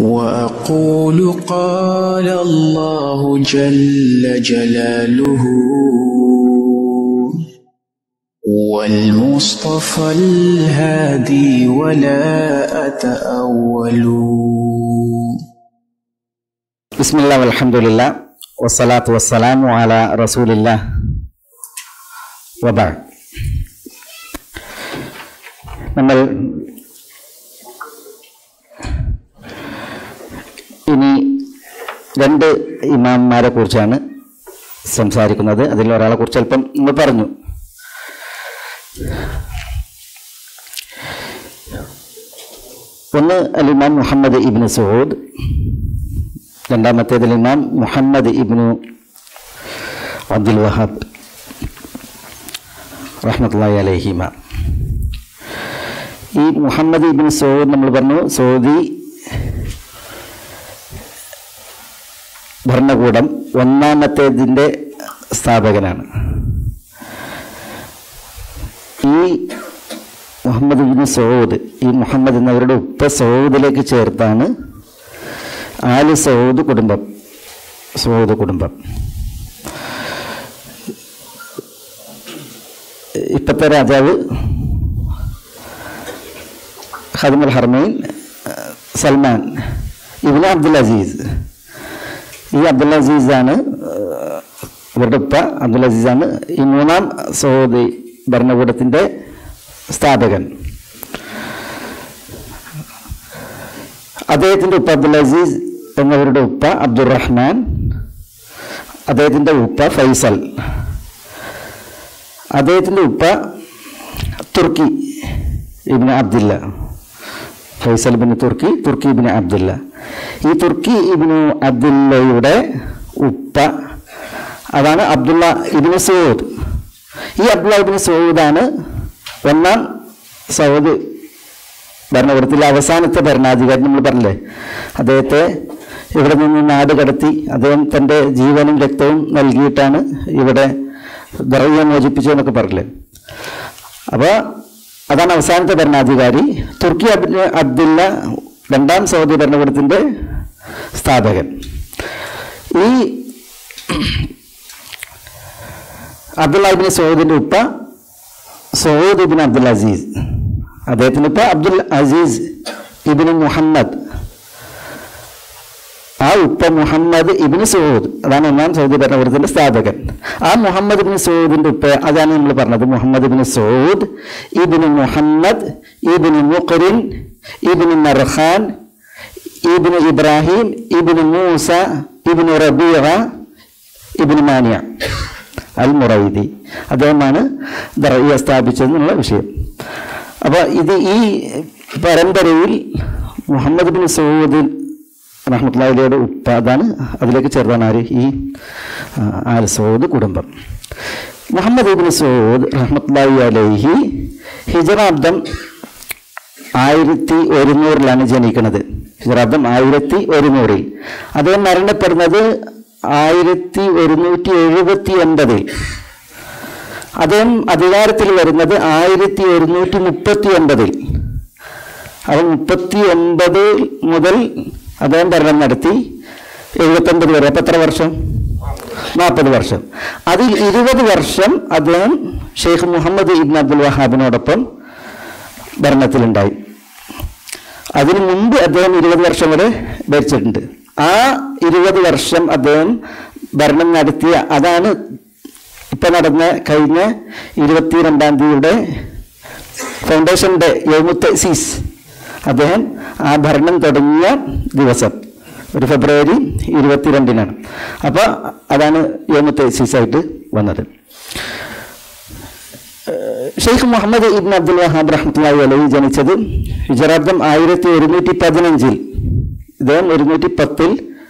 وأقول قال الله جل جلاله والمصطفى الهادي ولا أتأول بسم الله والحمد لله والصلاة والسلام على رسول الله وبعد നമ്മൾ ഇനി രണ്ട് ഇമാംമാരെ കുറിച്ചാണ് സംസാരിക്കുന്നത് അതിൽ ഒരാളെ കുറിച്ച് അല്പം നമ്മൾ പറഞ്ഞു ഒന്ന് അൽ ഇമാം മുഹമ്മദ് ഇബ്നു സൂദ് രണ്ടാമത്തേതിൽ ഇമാം മുഹമ്മദ് ഇബ്നു അബ്ദുൽ വഹാബ് റഹ്മത്തുള്ളാഹി അലൈഹിമ ഈ മുഹമ്മദ് ഇബ്നു സൗദ് നമ്മൾ പറഞ്ഞു സൗദി ഭരണകൂടം ഒന്നാമത്തേതിൻ്റെ സ്ഥാപകനാണ് ഈ മുഹമ്മദ് ഇബ്നു സൗദ് ഈ മുഹമ്മദ് എന്നവരുടെ ഉപ്പ സൗദിലേക്ക് ചേർത്താണ് ആല് സൗദ് കുടുംബം സൗദ് കുടുംബം ഇപ്പോഴത്തെ രാജാവ് ഖദമുൽ ഹർമൈൻ സൽമാൻ ഇബിന് അബ്ദുൽ അസീസ് ഈ അബ്ദുൽ അസീസാണ് ഇവരുടെ ഉപ്പ അബ്ദുൽ അസീസാണ് ഈ മൂന്നാം സൗദി ഭരണകൂടത്തിൻ്റെ സ്ഥാപകൻ അദ്ദേഹത്തിൻ്റെ ഉപ്പ അബ്ദുൽ അസീസ് എന്നവരുടെ ഉപ്പ അബ്ദുറഹ്മാൻ അദ്ദേഹത്തിൻ്റെ ഉപ്പ ഫൈസൽ അദ്ദേഹത്തിൻ്റെ ഉപ്പ Turki ibn Abdullah Faisal bin Turki Turki ibn Abdullah ഈ തുർക്കി ഇബിന് അബ്ദുല്ലയുടെ ഉപ്പ അതാണ് അബ്ദുള്ള ഇബിന് സൗദ് ഈ അബ്ദുള്ള ഇബിന് സൗദാണ് ഒന്നാം സൗദ് ഭരണകൂടത്തിലെ അവസാനത്തെ ഭരണാധികാരി നമ്മൾ പറഞ്ഞില്ലേ അദ്ദേഹത്തെ ഇവിടെ നിന്ന് നാട് കടത്തി അദ്ദേഹം തൻ്റെ ജീവനും രക്തവും നൽകിയിട്ടാണ് ഇവിടെ ദറയെ മോചിപ്പിച്ചതെന്നൊക്കെ പറഞ്ഞില്ലേ അപ്പോൾ അതാണ് അവസാനത്തെ ഭരണാധികാരി തുർക്കി അബ്ദുൽ അബ്ദുല്ല രണ്ടാം സൗദി ഭരണകൂടത്തിൻ്റെ സ്ഥാപകൻ ഈ അബ്ദുള്ള ഇബിന് സൗദിൻ്റെ ഉപ്പ സൗദ് ഇബിൻ അബ്ദുൽ അസീസ് അദ്ദേഹത്തിൻ്റെ ഉപ്പ അബ്ദുൽ അസീസ് ഇബിന് മുഹമ്മദ് ആ ഉപ്പ മുഹമ്മദ് ഇബിന് സൗദ് അതാണ് ഒന്നാം സൗദി ഭരണകൂടത്തിന്റെ സ്ഥാപകൻ ആ മുഹമ്മദ് ഇബിന് സൗദിന്റെ ഉപ്പ അതാണ് നമ്മൾ പറഞ്ഞത് Muhammad ibn Saud ibn Muhammad ibn Muqrin ibn Markhan ibn Ibrahim ibn Musa ibn Rabia ibn Mania al Muraidi അദ്ദേഹമാണ് ദറയ്യ സ്ഥാപിച്ചതെന്നുള്ള വിഷയം അപ്പോൾ ഇത് ഈ പരമ്പരയിൽ മുഹമ്മദ് ബിൻ സൗദ് റഹ്മത്തുള്ളയുടെ ഉപ്പ അതാണ് അതിലേക്ക് ചേർത്താണ് ആര് ഈ ആൽ സൗദ് കുടുംബം മുഹമ്മദ് ഇബിൻ സൗദ് റഹ്മത്തുള്ളി അലൈഹി ഹിജറാബ്ദം ആയിരത്തി ഒരുന്നൂറിലാണ് ജനിക്കുന്നത് ഹിജറാബ്ദം ആയിരത്തി ഒരുന്നൂറിൽ അദ്ദേഹം മരണപ്പെടുന്നത് ആയിരത്തി ഒരുന്നൂറ്റി എഴുപത്തി ഒൻപതിൽ അദ്ദേഹം അധികാരത്തിൽ വരുന്നത് ആയിരത്തി ഒരുന്നൂറ്റി മുപ്പത്തി ഒൻപതിൽ അവൻ മുപ്പത്തി ഒൻപത് മുതൽ അദ്ദേഹം ഭരണം നടത്തി എഴുപത്തൊൻപത് വരെ അപ്പം എത്ര വർഷം നാൽപ്പത് വർഷം അതിൽ ഇരുപത് വർഷം അദ്ദേഹം ഷെയ്ഖ് മുഹമ്മദ് ഇബ്ൻ അബ്ദുൽ വഹാബിനോടൊപ്പം ഭരണത്തിലുണ്ടായി അതിനു മുമ്പ് അദ്ദേഹം ഇരുപത് വർഷം വരെ ഭരിച്ചിട്ടുണ്ട് ആ ഇരുപത് വർഷം അദ്ദേഹം ഭരണം നടത്തിയ അതാണ് ഇപ്പം നടന്ന കഴിഞ്ഞ ഇരുപത്തിരണ്ടാം തീയതിയുടെ ഫൗണ്ടേഷൻ്റെ യോമുത്തസീസ് അദ്ദേഹം ആ ഭരണം തുടങ്ങിയ ദിവസം ഒരു ഫെബ്രുവരി ഇരുപത്തിരണ്ടിനാണ് അപ്പോൾ അതാണ് യോമുത്തസീസായിട്ട് വന്നത് ഷെയ്ഖ് മുഹമ്മദ് ഇബ്ൻ അബ്ദുൽ വഹാബ് റഹ്മത്തുള്ളാഹി അലൈഹി ജനിച്ചത് ഹിജറാബ്ദം ആയിരത്തി ഒരുന്നൂറ്റി പതിനഞ്ചിൽ ഇദ്ദേഹം ഒരുന്നൂറ്റി പത്തിൽ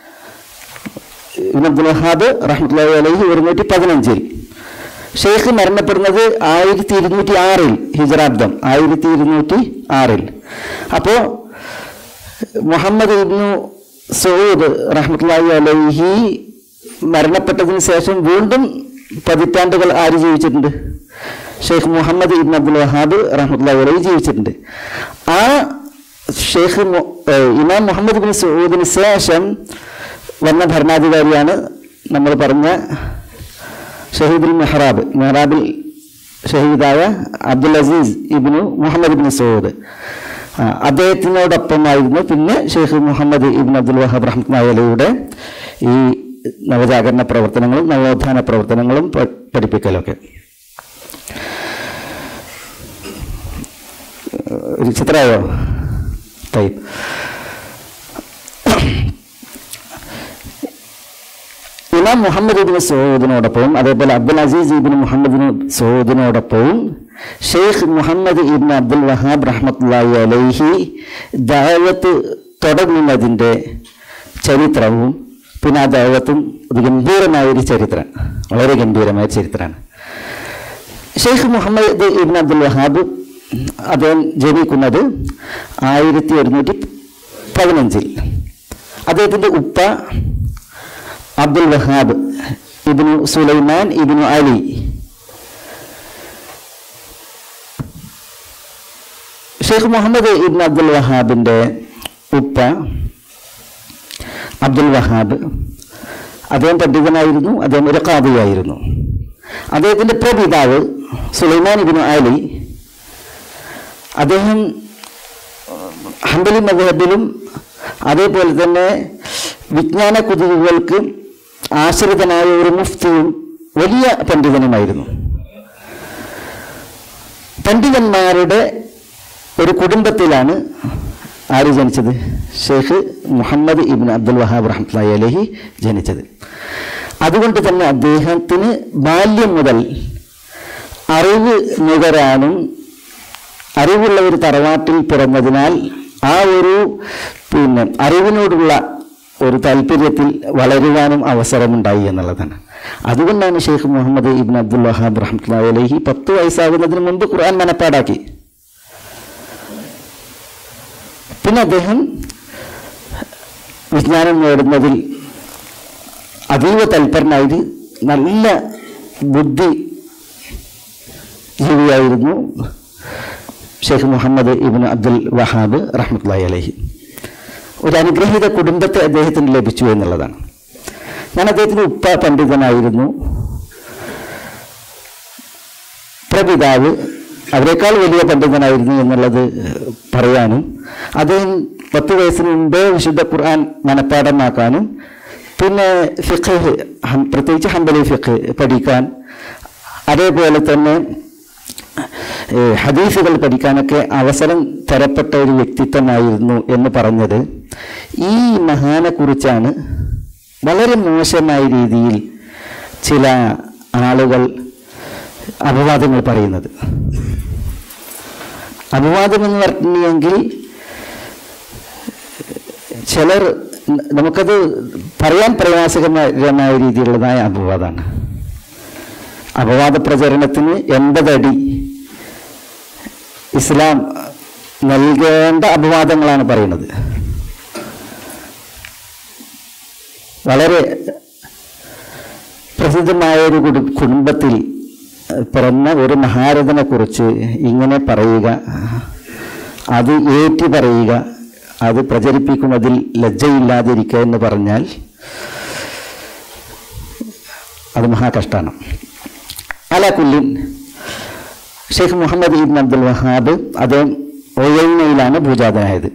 ഇബ്ൻ അബ്ദുൽ വഹാബ് റഹ്മത്തുള്ളാഹി അലൈഹി ഒരുന്നൂറ്റി പതിനഞ്ചിൽ ഷെയ്ഖ് മരണപ്പെടുന്നത് ആയിരത്തി ഇരുന്നൂറ്റി ആറിൽ ഹിജറാബ്ദം ആയിരത്തി ഇരുന്നൂറ്റി ആറിൽ അപ്പോൾ മുഹമ്മദ് ഇബ്നു സൗദ് റഹ്മത്തുള്ളാഹി അലൈഹി മരണപ്പെട്ടതിന് ശേഷം വീണ്ടും പതിറ്റാണ്ടുകൾ ആര് ജീവിച്ചിട്ടുണ്ട് ഷെയ്ഖ് മുഹമ്മദ് ഇബ്ൻ അബ്ദുൽ വഹാബ് റഹ്മത്തുള്ളാഹി അലൈഹി ജീവിച്ചിട്ടുണ്ട് ആ ഷെയ്ഖ് മു- ഏഹ് ഇമാം മുഹമ്മദ് ബിൻ സൂദിന് ശേഷം വന്ന ഭരണാധികാരിയാണ് നമ്മൾ പറഞ്ഞ ഷഹീദുൽ മെഹ്റാബ് മെഹ്റാബിൽ ഷഹീദായ Abdul Aziz ibnu Muhammad bin Saud ആ, അദ്ദേഹത്തിനോടൊപ്പമായിരുന്നു പിന്നെ ഷെയ്ഖ് മുഹമ്മദ് ഇബിൻ അബ്ദുൽ വഹാബ് റഹ്മത്ത് അലിയുടെ ഈ നവജാഗരണ പ്രവർത്തനങ്ങളും നവോത്ഥാന പ്രവർത്തനങ്ങളും പ- പഠിപ്പിക്കലൊക്കെ ഒരു ചിത്രമായോ ടൈപ്പ് ഇമാം മുഹമ്മദ് ഇബിന് സൗദിനോടൊപ്പവും അതേപോലെ അബ്ദുൽ അസീസ് ഇബിന് മുഹമ്മദിന് സൗദിനോടൊപ്പവും ഷെയ്ഖ് മുഹമ്മദ് ഇബിൻ അബ്ദുൽ വഹാബ് റഹ്മത്തുള്ളാഹി അലൈഹി ദാവത്ത് തുടങ്ങുന്നതിൻ്റെ ചരിത്രവും പിന്നെ ആ ദാവത്തും ഒരു ഗംഭീരമായ ഒരു ചരിത്രം വളരെ ഗംഭീരമായ ചരിത്രമാണ് ഷെയ്ഖ് മുഹമ്മദ് ഇബിൻ അബ്ദുൽ വഹാബ് അദ്ദേഹം ജനിക്കുന്നത് ആയിരത്തി ഒരുന്നൂറ്റി പതിനഞ്ചിൽ അദ്ദേഹത്തിൻ്റെ ഉപ്പ അബ്ദുൽ വഹാബ് ഇബിനു സുലൈമാൻ ഇബിനു അലി ഷെയ്ഖ് മുഹമ്മദ് ഇബിൻ അബ്ദുൽ വഹാബിൻ്റെ ഉപ്പ അബ്ദുൽ വഹാബ് അദ്ദേഹം പണ്ഡിതനായിരുന്നു അദ്ദേഹം ഒരു കാതിയായിരുന്നു അദ്ദേഹത്തിൻ്റെ പ്രപിതാവ് സുലൈമാൻ ഇബിനു അലി അദ്ദേഹം ഹംബലി മദഹബിലും അതേപോലെ തന്നെ വിജ്ഞാന കുതികൾക്ക് ആശ്രിതനായ ഒരു മുഫ്തിയും വലിയ പണ്ഡിതനുമായിരുന്നു പണ്ഡിതന്മാരുടെ ഒരു കുടുംബത്തിലാണ് ആര് ജനിച്ചത് ഷെയ്ഖ് മുഹമ്മദ് ഇബിൻ അബ്ദുൽ വഹാബ് റഹ്മത്തുള്ളാഹി അലഹി ജനിച്ചത് അതുകൊണ്ട് തന്നെ അദ്ദേഹത്തിന് ബാല്യം മുതൽ അറിവ് നുകരാനും അറിവുള്ള ഒരു തറവാട്ടിൽ പിറന്നതിനാൽ ആ ഒരു പിന്നെ അറിവിനോടുള്ള ഒരു താല്പര്യത്തിൽ വളരുവാനും അവസരമുണ്ടായി എന്നുള്ളതാണ് അതുകൊണ്ടാണ് ഷെയ്ഖ് മുഹമ്മദ് ഇബിൻ അബ്ദുൽ വഹാബ് റഹ്മത്തുള്ളാഹി അലൈഹി പത്ത് വയസ്സാകുന്നതിന് മുമ്പ് ഖുർആൻ മനപ്പാടാക്കി പിന്നെ അദ്ദേഹം വിജ്ഞാനം നേടുന്നതിൽ അതീവ തൽപരനായിട്ട് നല്ല ബുദ്ധി ജീവിയായിരുന്നു ഷെയ്ഖ് മുഹമ്മദ് ഇബിൻ അബ്ദുൽ വഹാബ് റഹ്മത്തുള്ളാഹി അലൈഹി ഒരു അനുഗ്രഹീത കുടുംബത്തെ അദ്ദേഹത്തിന് ലഭിച്ചു എന്നുള്ളതാണ് ഞാൻ അദ്ദേഹത്തിന് ഉപ്പ പണ്ഡിതനായിരുന്നു പ്രപിതാവ് അവരെക്കാൾ വലിയ പണ്ഡിതനായിരുന്നു എന്നുള്ളത് പറയാനും അദ്ദേഹം പത്ത് വയസ്സിന് മുമ്പേ വിശുദ്ധ ഖുർആൻ മനഃപ്പാടമാക്കാനും പിന്നെ ഫിഖ് ഹം- പ്രത്യേകിച്ച് ഹംബലി ഫിഖ് പഠിക്കാൻ അതേപോലെ തന്നെ ഏ, ഹദീസുകൾ പഠിക്കാനൊക്കെ അവസരം തരപ്പെട്ട ഒരു വ്യക്തിത്വമായിരുന്നു എന്ന് പറഞ്ഞത് ഈ മഹാനെ കുറിച്ചാണ് വളരെ മോശമായ രീതിയിൽ ചില ആളുകൾ അപവാദങ്ങൾ പറയുന്നത് അപവാദം എന്ന് പറഞ്ഞെങ്കിൽ ചിലർ നമുക്കത് പറയാൻ പ്രയാസകരമായ രീതിയിലുള്ളതായ അപവാദമാണ് അപവാദ പ്രചരണത്തിന് എൺപതടി ഇസ്ലാം നൽകേണ്ട അപവാദങ്ങളാണ് പറയുന്നത് വളരെ പ്രസിദ്ധമായ ഒരു കുടു- കുടുംബത്തിൽ ഏഹ്, പിറന്ന ഒരു മഹാരഥനെ കുറിച്ച് ഇങ്ങനെ പറയുക അത് ഏറ്റു പറയുക അത് പ്രചരിപ്പിക്കുന്നതിൽ ലജ്ജയില്ലാതിരിക്കുക എന്ന് പറഞ്ഞാൽ അത് മഹാകഷ്ടാണ് അലാക്കുല്ലിൻ ഷെയ്ഖ് മുഹമ്മദ് ഇബ്ൻ അബ്ദുൽ വഹാബ് അദ്ദേഹം ഒയൈനയിലാണ് ഭൂജാതനായത്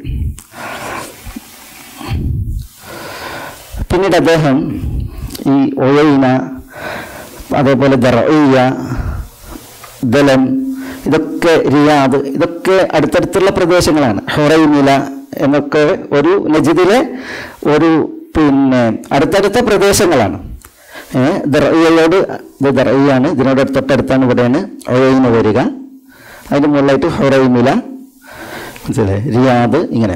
പിന്നീട് അദ്ദേഹം ഈ ഒയൈന അതേപോലെ ദറയ്യ ദലം ഇതൊക്കെ റിയാദ് ഇതൊക്കെ അടുത്തടുത്തുള്ള പ്രദേശങ്ങളാണ് ഹൊറൈമില എന്നൊക്കെ ഒരു നജിദിലെ ഒരു പിന്നെ അടുത്തടുത്ത പ്രദേശങ്ങളാണ് ഏഹ് ദറയ്യയോട് ഇത് ദറയ്യാണ് ഇതിനോട് തൊട്ടടുത്താണ് ഇവിടെയാണ് ഒയൈന വരിക അതിന് മുകളിലായിട്ട് ഹൊറൈമില മനസ്സിലായി റിയാദ് ഇങ്ങനെ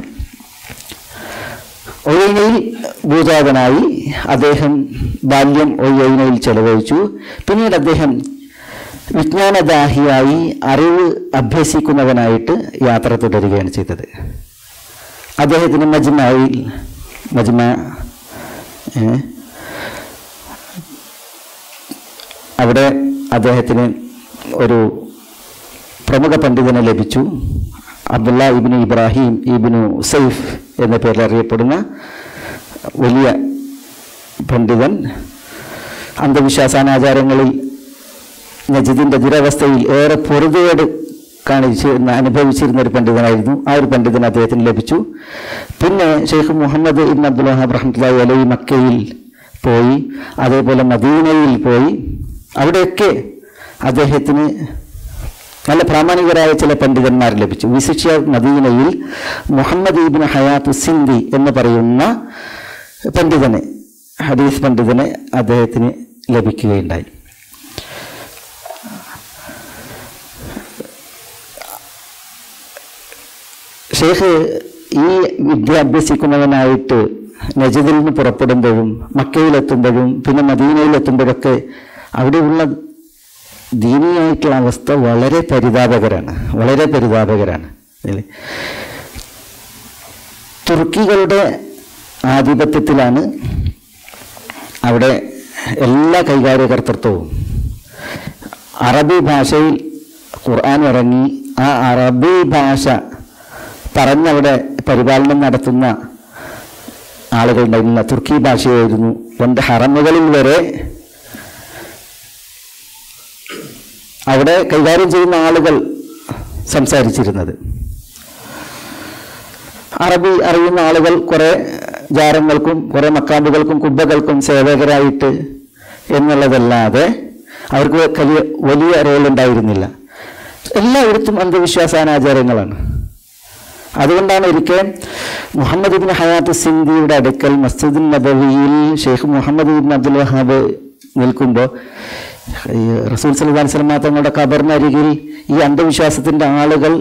ഒയ്യനയിൽ ഭൂജാതനായി അദ്ദേഹം ബാല്യം ഒയ്യനയിൽ ചെലവഴിച്ചു പിന്നീട് അദ്ദേഹം വിജ്ഞാനദാഹിയായി അറിവ് അഭ്യസിക്കുന്നവനായിട്ട് യാത്ര തുടരുകയാണ് ചെയ്തത് അദ്ദേഹത്തിന് മജ്മയിൽ മജ്മ ഏ, അവിടെ അദ്ദേഹത്തിന് ഒരു പ്രമുഖ പണ്ഡിതനെ ലഭിച്ചു Abdullah ibnu Ibrahim ibnu Saif എന്ന പേരിൽ അറിയപ്പെടുന്ന വലിയ പണ്ഡിതൻ അന്ധവിശ്വാസാനാചാരങ്ങളിൽ നജിദിന്റെ ദുരവസ്ഥയിൽ ഏറെ പൊറുതയോട് കാണിച്ചിരുന്ന അനുഭവിച്ചിരുന്ന ഒരു പണ്ഡിതനായിരുന്നു ആ ഒരു പണ്ഡിതൻ അദ്ദേഹത്തിന് ലഭിച്ചു പിന്നെ ഷെയ്ഖ് മുഹമ്മദ് ഇബ് അബ്ദുൽ വഹാബ് റഹ്മത്തുള്ളാഹി അലൈഹി മക്കയിൽ പോയി അതേപോലെ മദീനയിൽ പോയി അവിടെയൊക്കെ അദ്ദേഹത്തിന് നല്ല പ്രാമാണികരായ ചില പണ്ഡിതന്മാർ ലഭിച്ചു വിശിഷ്യ മദീനയിൽ മുഹമ്മദ് ഇബിൻ ഹയാത്ത് സിന്ധി എന്ന് പറയുന്ന പണ്ഡിതനെ ഹദീസ് പണ്ഡിതനെ അദ്ദേഹത്തിന് ലഭിക്കുകയുണ്ടായി ഷെയ്ഖ് ഈ വിദ്യ അഭ്യസിക്കുന്നവനായിട്ട് നജദിൽ നിന്ന് പുറപ്പെടുമ്പോഴും മക്കയിലെത്തുമ്പോഴും പിന്നെ മദീനയിലെത്തുമ്പോഴൊക്കെ അവിടെയുള്ള ദീനിയായിട്ടുള്ള അവസ്ഥ വളരെ പരിതാപകരാണ് വളരെ പരിതാപകരാണ് അല്ലേ? തുർക്കികളുടെ ആധിപത്യത്തിലാണ് അവിടെ എല്ലാ കൈകാര്യകർത്തൃത്വവും അറബി ഭാഷയിൽ ഖുർആൻ ഇറങ്ങി ആ അറബി ഭാഷ പറഞ്ഞവിടെ പരിപാലനം നടത്തുന്ന ആളുകളുണ്ടായിരുന്ന തുർക്കി ഭാഷയായിരുന്നു രണ്ട് ഹറമുകളിൽ വരെ അവിടെ കൈകാര്യം ചെയ്യുന്ന ആളുകൾ സംസാരിച്ചിരുന്നത് അറബി അറിയുന്ന ആളുകൾ കുറെ ജാരങ്ങൾക്കും കുറെ മക്കാമ്പുകൾക്കും കുബ്ബകൾക്കും സേവകരായിട്ട് എന്നുള്ളതല്ലാതെ അവർക്ക് വലിയ വലിയ റോൾ ഉണ്ടായിരുന്നില്ല എല്ലായിടത്തും അന്ധവിശ്വാസാനാചാരങ്ങളാണ് അതുകൊണ്ടാണ് ഒരിക്കൽ മുഹമ്മദ് ഇബിൻ ഹയാത്ത് സിന്ധിയുടെ അടുക്കൽ മസ്ജിദുൽ നബവിയിൽ ഷെയ്ഖ് മുഹമ്മദ് ഇബിൻ അബ്ദുൽ വഹാബ് നിൽക്കുമ്പോൾ ഈ റസൂൽ സല്ലല്ലാഹു അലൈഹി വസല്ലം തങ്ങളുടെ ഖബറിനരികിൽ ഈ അന്ധവിശ്വാസത്തിന്റെ ആളുകൾ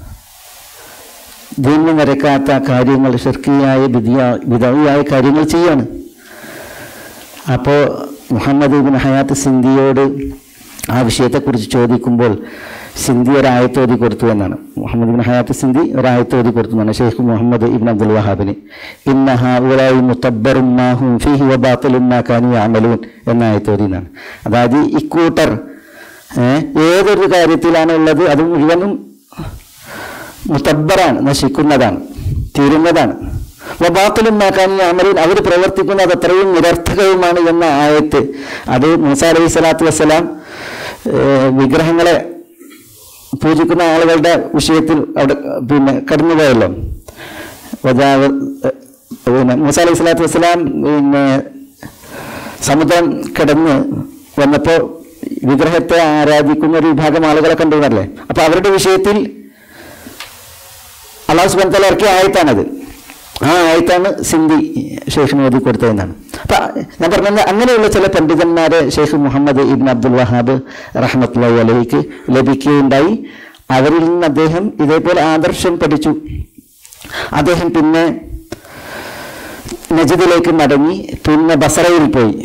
ദീനിന് നിരക്കാത്ത കാര്യങ്ങൾ ഷിർക്കിയായ വിധിയ- വിധവിയായ കാര്യങ്ങൾ ചെയ്യാണ് അപ്പോൾ മുഹമ്മദ് ഇബിൻ ഹയാത്ത് സിന്ധിയോട് ആ വിഷയത്തെക്കുറിച്ച് ചോദിക്കുമ്പോൾ സിന്ധി ഒരായത്ത് ഓതി കൊടുത്തു എന്നാണ് മുഹമ്മദ് ഇബിൻ ഹയാത്ത് സിന്ധി ഒരായത്ത് ഓതി കൊടുത്തു എന്നാണ് ഷെയ്ഖ് മുഹമ്മദ് ഇബിൻ അബ്ദുൽ വഹാബിന് ഇന്ന ഹാവുലായി മുത്തബ്ബറും മാഹും ഫീഹി വബാത്തിലും മാ കാനു യഅമലൂൻ എന്ന ആയത്ത് ഓതി എന്നാണ് അതായത് ഇക്കൂട്ടർ ഏഹ്, ഏതൊരു കാര്യത്തിലാണ് ഉള്ളത് അത് മുഴുവനും മുത്തബ്ബറാണ് നശിക്കുന്നതാണ് തീരുന്നതാണ് വബാത്തിലും മാക്കാനി അമലിൻ അവർ പ്രവർത്തിക്കുന്നത് അത്രയും നിരർത്ഥകവുമാണ് എന്ന ആയത്ത് അത് മൂസ അലൈഹി സ്വലാത്തു വസ്സലാം ഏഹ്, വിഗ്രഹങ്ങളെ പൂജിക്കുന്ന ആളുകളുടെ വിഷയത്തിൽ അവിടെ പിന്നെ കടന്നുപോയല്ലോ വജാവ് ഏഹ്, പിന്നെ മൂസ അലൈഹി സ്വലാത്തു വസ്സലാം പിന്നെ സമുദ്രം കിടന്ന് വന്നപ്പോൾ വിഗ്രഹത്തെ ആരാധിക്കുന്ന ഒരു വിഭാഗം ആളുകളെ കണ്ടുവന്നല്ലേ അപ്പൊ അവരുടെ വിഷയത്തിൽ അള്ളാഹു സുബാൻ തല ഇറക്കിയ ആയത്താണത് ആ ആയത്താണ് സിന്ധി ഷെയ്ഖ് മോദി കൊടുത്തതെന്നാണ് അപ്പൊ ഞാൻ പറഞ്ഞത് അങ്ങനെയുള്ള ചില പണ്ഡിതന്മാരെ ഷെയ്ഖ് മുഹമ്മദ് ഇബ്ൻ അബ്ദുൽ വഹാബ് റഹ്മത്തുള്ളി അലഹിക്ക് ലഭിക്കുകയുണ്ടായി അവരിൽ നിന്ന് അദ്ദേഹം ഇതേപോലെ ആദർശം പഠിച്ചു അദ്ദേഹം പിന്നെ നജിദിലേക്ക് മടങ്ങി പിന്നെ ബസറയിൽ പോയി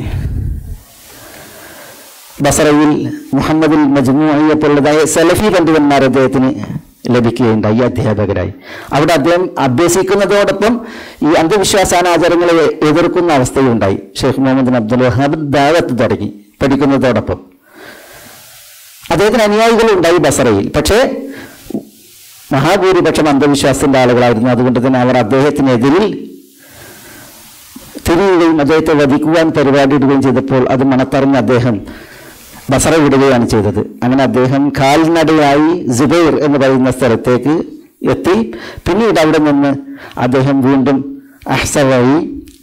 ബസറയിൽ മുഹമ്മദിൽ മജ്മുഅയെ പോലുള്ളതായ സലഫി പണ്ഡിതന്മാർ അദ്ദേഹത്തിന് ലഭിക്കുകയുണ്ടായി അധ്യാപകരായി അവിടെ അദ്ദേഹം അഭ്യസിക്കുന്നതോടൊപ്പം ഈ അന്ധവിശ്വാസാനാചാരങ്ങളെ എതിർക്കുന്ന അവസ്ഥയുണ്ടായി Sheikh Muhammad bin Abdul Wahhab ദാവത്ത് തുടങ്ങി പഠിക്കുന്നതോടൊപ്പം അദ്ദേഹത്തിന് അനുയായികൾ ഉണ്ടായി ബസറയിൽ പക്ഷേ മഹാഭൂരിപക്ഷം അന്ധവിശ്വാസത്തിന്റെ ആളുകളായിരുന്നു അതുകൊണ്ട് തന്നെ അവർ അദ്ദേഹത്തിനെതിരിൽ തിരിയുകയും അദ്ദേഹത്തെ വധിക്കുവാൻ പരിപാടിയിടുകയും ചെയ്തപ്പോൾ അത് മണത്തറിഞ്ഞ അദ്ദേഹം ബസറ വിടുകയാണ് ചെയ്തത് അങ്ങനെ അദ്ദേഹം കാൽനടയായി ജുബൈർ എന്ന് പറയുന്ന സ്ഥലത്തേക്ക് എത്തി പിന്നീട് അവിടെ നിന്ന് അദ്ദേഹം വീണ്ടും അഹ്സ വഴി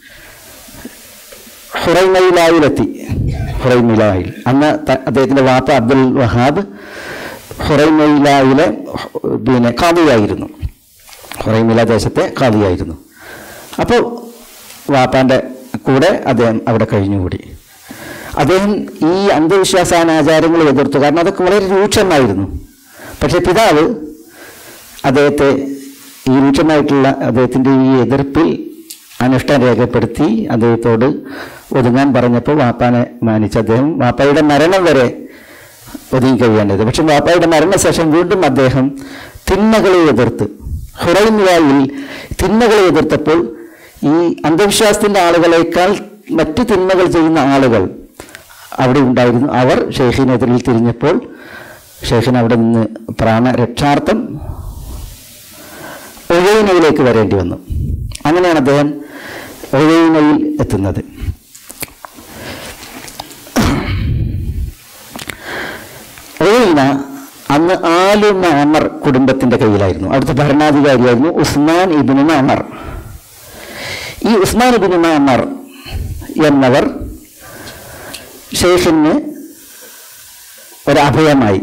ഹുറൈമയിലായിലെത്തി ഹുറൈമിലായിൽ അന്ന് ത- അദ്ദേഹത്തിന്റെ വാപ്പ അബ്ദുൽ വഹാബ് ഹുറൈമയിലായിലെ പിന്നെ കാതിയായിരുന്നു ഹുറൈമില ദേശത്തെ കാതിയായിരുന്നു അപ്പോൾ വാപ്പാന്റെ കൂടെ അദ്ദേഹം അവിടെ കഴിഞ്ഞുകൂടി അദ്ദേഹം ഈ അന്ധവിശ്വാസാനാചാരങ്ങൾ എതിർത്തു കാരണം അതൊക്കെ വളരെ രൂക്ഷമായിരുന്നു പക്ഷെ പിതാവ് അദ്ദേഹത്തെ ഈ രൂക്ഷമായിട്ടുള്ള അദ്ദേഹത്തിൻ്റെ ഈ എതിർപ്പിൽ അനിഷ്ടം രേഖപ്പെടുത്തി അദ്ദേഹത്തോട് ഒതുങ്ങാൻ പറഞ്ഞപ്പോൾ വാപ്പാനെ മാനിച്ച് അദ്ദേഹം വാപ്പായുടെ മരണം വരെ ഒതുങ്ങി കഴിയേണ്ടത് പക്ഷെ വാപ്പായുടെ മരണശേഷം വീണ്ടും അദ്ദേഹം തിന്മകളെ എതിർത്ത് ഹുറൈൻവായിൽ തിന്മകളെ എതിർത്തപ്പോൾ ഈ അന്ധവിശ്വാസത്തിന്റെ ആളുകളെക്കാൾ മറ്റു തിന്മകൾ ചെയ്യുന്ന ആളുകൾ അവിടെ ഉണ്ടായിരുന്നു അവർ ഷെയ്ഖിനെതിരിൽ തിരിഞ്ഞപ്പോൾ ഷെയ്ഖിന് അവിടെ നിന്ന് പ്രാണരക്ഷാർത്ഥം ഒഴൈനയിലേക്ക് വരേണ്ടി വന്നു അങ്ങനെയാണ് അദ്ദേഹം ഒഴൈനയിൽ എത്തുന്നത് ഒഴൈന അന്ന് ആലു മാമർ കുടുംബത്തിന്റെ കയ്യിലായിരുന്നു അവിടുത്തെ ഭരണാധികാരിയായിരുന്നു ഉസ്മാൻ ഇബിന് മാമർ ഈ ഉസ്മാൻ ഇബിന് മാമർ എന്നവർ ഷെയ്ഖിന് ഒരഭയമായി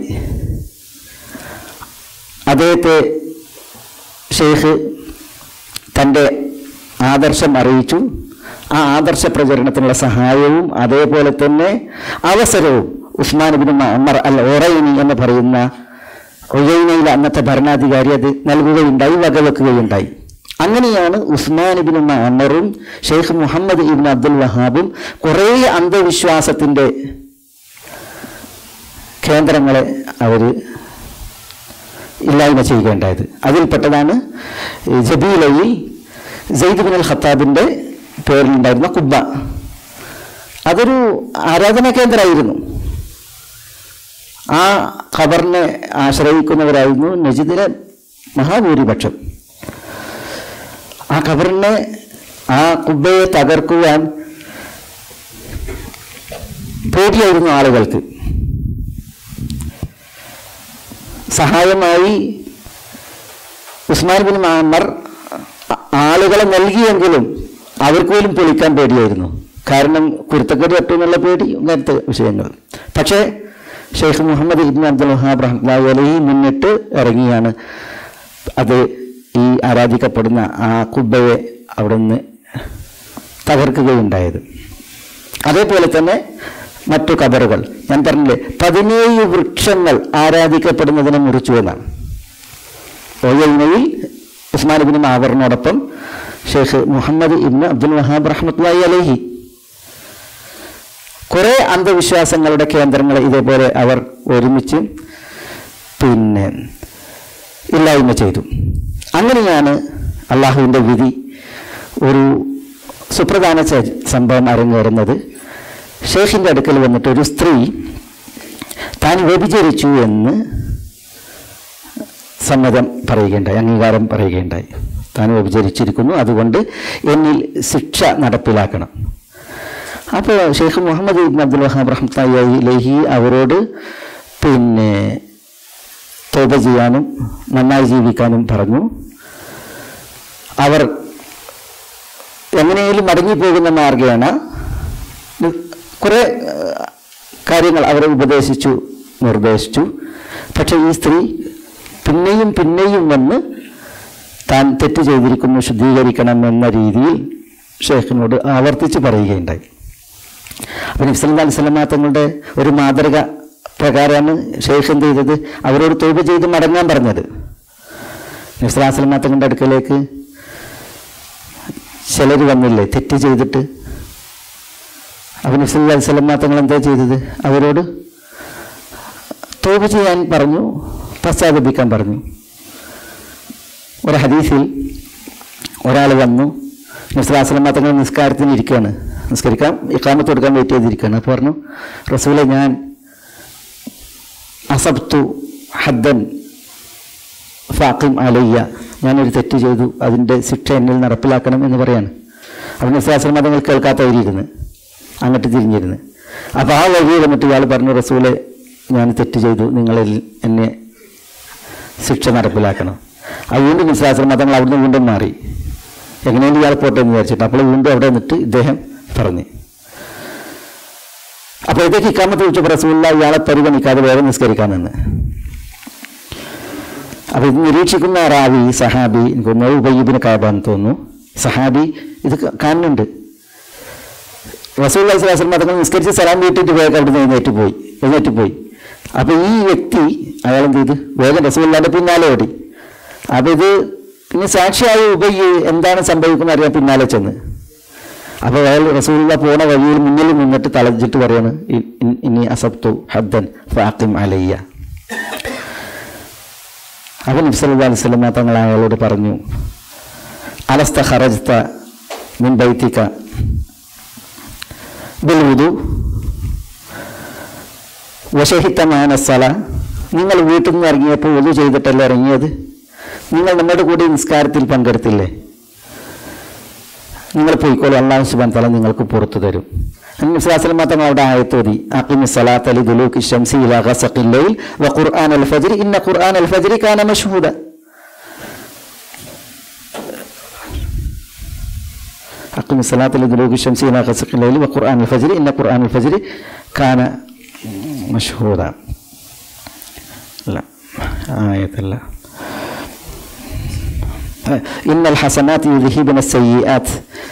അദ്ദേഹത്തെ ഷെയ്ഖ് തൻ്റെ ആദർശം അറിയിച്ചു ആ ആദർശ പ്രചരണത്തിനുള്ള സഹായവും അതേപോലെ തന്നെ അവസരവും Usman bin Amar al Uraini എന്ന് പറയുന്ന ഒയൈനയിലെ അന്നത്തെ ഭരണാധികാരി അത് നൽകുകയുണ്ടായി വകവെക്കുകയുണ്ടായി അങ്ങനെയാണ് ഉസ്മാൻ ഇബിൻ അമറും ഷെയ്ഖ് മുഹമ്മദ് ഇബിൻ അബ്ദുൽ വഹാബും കുറേ അന്ധവിശ്വാസത്തിൻ്റെ കേന്ദ്രങ്ങളെ അവർ ഇല്ലായ്മ ചെയ്യുകയുണ്ടായത് അതിൽപ്പെട്ടതാണ് ഈ ജബീലയിൽ സെയ്ദ് ബിൻ അൽ ഖത്താബിൻ്റെ പേരിലുണ്ടായിരുന്ന കുബ്ബ അതൊരു ആരാധനാ കേന്ദ്രമായിരുന്നു ആ ഖബറിനെ ആശ്രയിക്കുന്നവരായിരുന്നു നജിദിലെ മഹാഭൂരിപക്ഷം ആ ഖബറിനെ ആ കുബ്ബയെ തകർക്കുവാൻ പേടിയായിരുന്നു ആളുകൾക്ക് സഹായമായി ഉസ്മാൻ ബിൻ മാമർ ആളുകളെ നൽകിയെങ്കിലും അവർക്ക് പോലും പൊളിക്കാൻ പേടിയായിരുന്നു കാരണം കുരുത്തക്കേട് പറ്റും എന്നുള്ള പേടി അങ്ങനത്തെ വിഷയങ്ങൾ പക്ഷേ Sheikh Muhammad ibn Abdul Wahab റഹ്ലാഹു അലഹി മുന്നിട്ട് ഇറങ്ങിയാണ് അത് ഈ ആരാധിക്കപ്പെടുന്ന ആ കുബ്ബയെ അവിടുന്ന് തകർക്കുകയുണ്ടായത് അതേപോലെ തന്നെ മറ്റു കബറുകൾ ഞാൻ പറഞ്ഞില്ലേ പതിനേഴ് വൃക്ഷങ്ങൾ ആരാധിക്കപ്പെടുന്നതിനെ മുറിച്ചു എന്നാണ് ഒയൈനയിൽ ഉസ്മാൻ ഇബിൻ മാവറിനോടൊപ്പം ഷെയ്ഖ് മുഹമ്മദ് ഇബ്ൻ അബ്ദുൽ വഹാബ് റഹ്മത്തുള്ളി അലഹി കുറേ അന്ധവിശ്വാസങ്ങളുടെ കേന്ദ്രങ്ങൾ ഇതേപോലെ അവർ ഒരുമിച്ച് പിന്നെ ഇല്ലായ്മ ചെയ്തു അങ്ങനെയാണ് അള്ളാഹുവിൻ്റെ വിധി ഒരു സുപ്രധാന ച- സംഭവം അരങ്ങേറുന്നത് ഷെയ്ഖിൻ്റെ അടുക്കൽ വന്നിട്ട് ഒരു സ്ത്രീ താൻ വ്യഭിചരിച്ചു എന്ന് സമ്മതം പറയുകയുണ്ടായി അംഗീകാരം പറയുകയുണ്ടായി താൻ വ്യഭിചരിച്ചിരിക്കുന്നു അതുകൊണ്ട് എന്നിൽ ശിക്ഷ നടപ്പിലാക്കണം അപ്പോൾ ഷെയ്ഖ് മുഹമ്മദ് ഇബ്ൻ അബ്ദുൽ വഹാബ് റഹ്മത്തായി ലഹി അവരോട് പിന്നെ തോപ ചെയ്യാനും നന്നായി ജീവിക്കാനും പറഞ്ഞു അവർ എങ്ങനെയും മടങ്ങിപ്പോകുന്ന മാർഗേണ കുറേ ഏഹ്, കാര്യങ്ങൾ അവരെ ഉപദേശിച്ചു നിർദ്ദേശിച്ചു പക്ഷേ ഈ സ്ത്രീ പിന്നെയും പിന്നെയും വന്ന് താൻ തെറ്റ് ചെയ്തിരിക്കുന്നു ശുദ്ധീകരിക്കണം എന്ന രീതിയിൽ ഷേഖിനോട് ആവർത്തിച്ച് പറയുകയുണ്ടായി അപ്പം നബ്സല്ലാ അലിസ്ലാം തങ്ങളുടെ ഒരു മാതൃക പ്രകാരമാണ് ഷെയ്ഖ് എന്ത് ചെയ്തത് അവരോട് തോപ് ചെയ്ത് മടങ്ങാൻ പറഞ്ഞത് നബ്സല്ലാ സ്വലമാ തങ്ങളുടെ അടുക്കലേക്ക് ചിലർ വന്നില്ലേ തെറ്റ് ചെയ്തിട്ട് അപ്പം നബ്സല്ലാ അലിസ്ലാം തങ്ങൾ എന്താ ചെയ്തത് അവരോട് തോപ് ചെയ്യാൻ പറഞ്ഞു പശ്ചാത്തപിക്കാൻ പറഞ്ഞു ഒരു ഹദീസിൽ ഒരാൾ വന്നു നസ്ലാസ്ലമ തങ്ങൾ നിസ്കാരത്തിന് ഇരിക്കുകയാണ് നിസ്കരിക്കാൻ ഇക്കാമത്ത് കൊടുക്കാൻ വെയിറ്റ് ചെയ്തിരിക്കുകയാണ് അപ്പോൾ പറഞ്ഞു റസൂലെ ഞാൻ അസബ്തു ഹദ്ദൻ ഫാക്കിം അലയ്യ ഞാനൊരു തെറ്റ് ചെയ്തു അതിൻ്റെ ശിക്ഷ എന്നിൽ നടപ്പിലാക്കണം എന്ന് പറയാണ് അപ്പോൾ നസ്ലാസ്ലമ തങ്ങൾ കേൾക്കാത്തവരിയിരുന്ന് അങ്ങോട്ട് തിരിഞ്ഞിരുന്ന് അപ്പോൾ ആ വഴി വന്നിട്ട് ഇയാൾ പറഞ്ഞു റസൂലെ ഞാൻ തെറ്റ് ചെയ്തു നിങ്ങളിൽ എന്നെ ശിക്ഷ നടപ്പിലാക്കണം അത് വീണ്ടും വിശ്വാസം മതങ്ങൾ അവിടുന്ന് വീണ്ടും മാറി എങ്ങനെയും ഇയാൾ പോട്ടെ എന്ന് വിചാരിച്ചിട്ട് അപ്പോൾ വീണ്ടും അവിടെ നിന്നിട്ട് ഇദ്ദേഹം പറഞ്ഞു അപ്പോഴത്തേക്ക് ഇക്കാമത്ത് ചോദിച്ചപ്പോൾ റസൂല്ല ഇയാളെ പരിഗണിക്കാതെ വേറെ നിസ്കരിക്കാൻ നിന്ന് അപ്പോൾ ഇത് നിരീക്ഷിക്കുന്ന റാവി സഹാബി എനിക്ക് തോന്നുന്നു ഉബയ്യബിന് കാബാന്ന് തോന്നുന്നു സഹാബി ഇത് ക- കാണുന്നുണ്ട് റസൂൽ അലൈഹി മതങ്ങൾ നിസ്കരിച്ച് സലാം വീട്ടിട്ട് വേഗം അവിടുന്ന് എഴുന്നേറ്റ് പോയി എഴുന്നേറ്റ് പോയി അപ്പോൾ ഈ വ്യക്തി അയാൾ എന്ത് ചെയ്തു വേഗം റസൂല്ലാൻ്റെ പിന്നാലെ ഓടി അപ്പോൾ ഇത് പിന്നെ സാക്ഷിയായ ഉബയ്യ് എന്താണ് സംഭവിക്കുന്നത് അറിയാൻ പിന്നാലെ ചെന്ന് അപ്പോൾ അയാൾ റസൂലുള്ള പോണ വഴിയിൽ മുന്നിൽ നിന്നിട്ട് തളച്ചിട്ട് പറയാണ് ഇ- ഇ- ഇനി അസബ്തു ഹദ്ദൻ ഫാത്തിം അലയ്യ അപ്പോൾ നബ്സല്ലാ അലൈഹി സ്വലമ തങ്ങൾ അയാളോട് പറഞ്ഞു അലസ്ത ഖറജ്ത മിൻ ബൈത്തിക ബിൽവുദു വശഹിത്തമാന സ്ഥല നിങ്ങൾ വീട്ടിൽ നിന്ന് ഇറങ്ങിയപ്പോൾ ഒതു ചെയ്തിട്ടല്ല ഇറങ്ങിയത് നിങ്ങൾ നമ്മുടെ കൂടെ ഈ നിസ്കാരത്തിൽ പങ്കെടുത്തില്ലേ നിങ്ങൾ പോയിക്കോളൂ അള്ളാഹു സുബാൻ തല നിങ്ങൾക്ക് പുറത്തു തരും വിശ്വാസം മാത്രം അവിടെ ആയത്തോതി അഖിമി സലാത്ത് അലി ദുലൂക്ക് ഷംസി ഇലാ ഖസഖിൽ ലൈൽ വ ഖുർആൻ അൽ ഫജ്ർ ഇന്ന ഖുർആൻ അൽ ഫജ്ർ കാന മഷ്ഹൂദ أقم الصلاة لدلوك الشمس إلى غسق الليل وقرآن الفجر إن قرآن الفجر كان مشهودا لا آية لا إن الحسنات يذهبن السيئات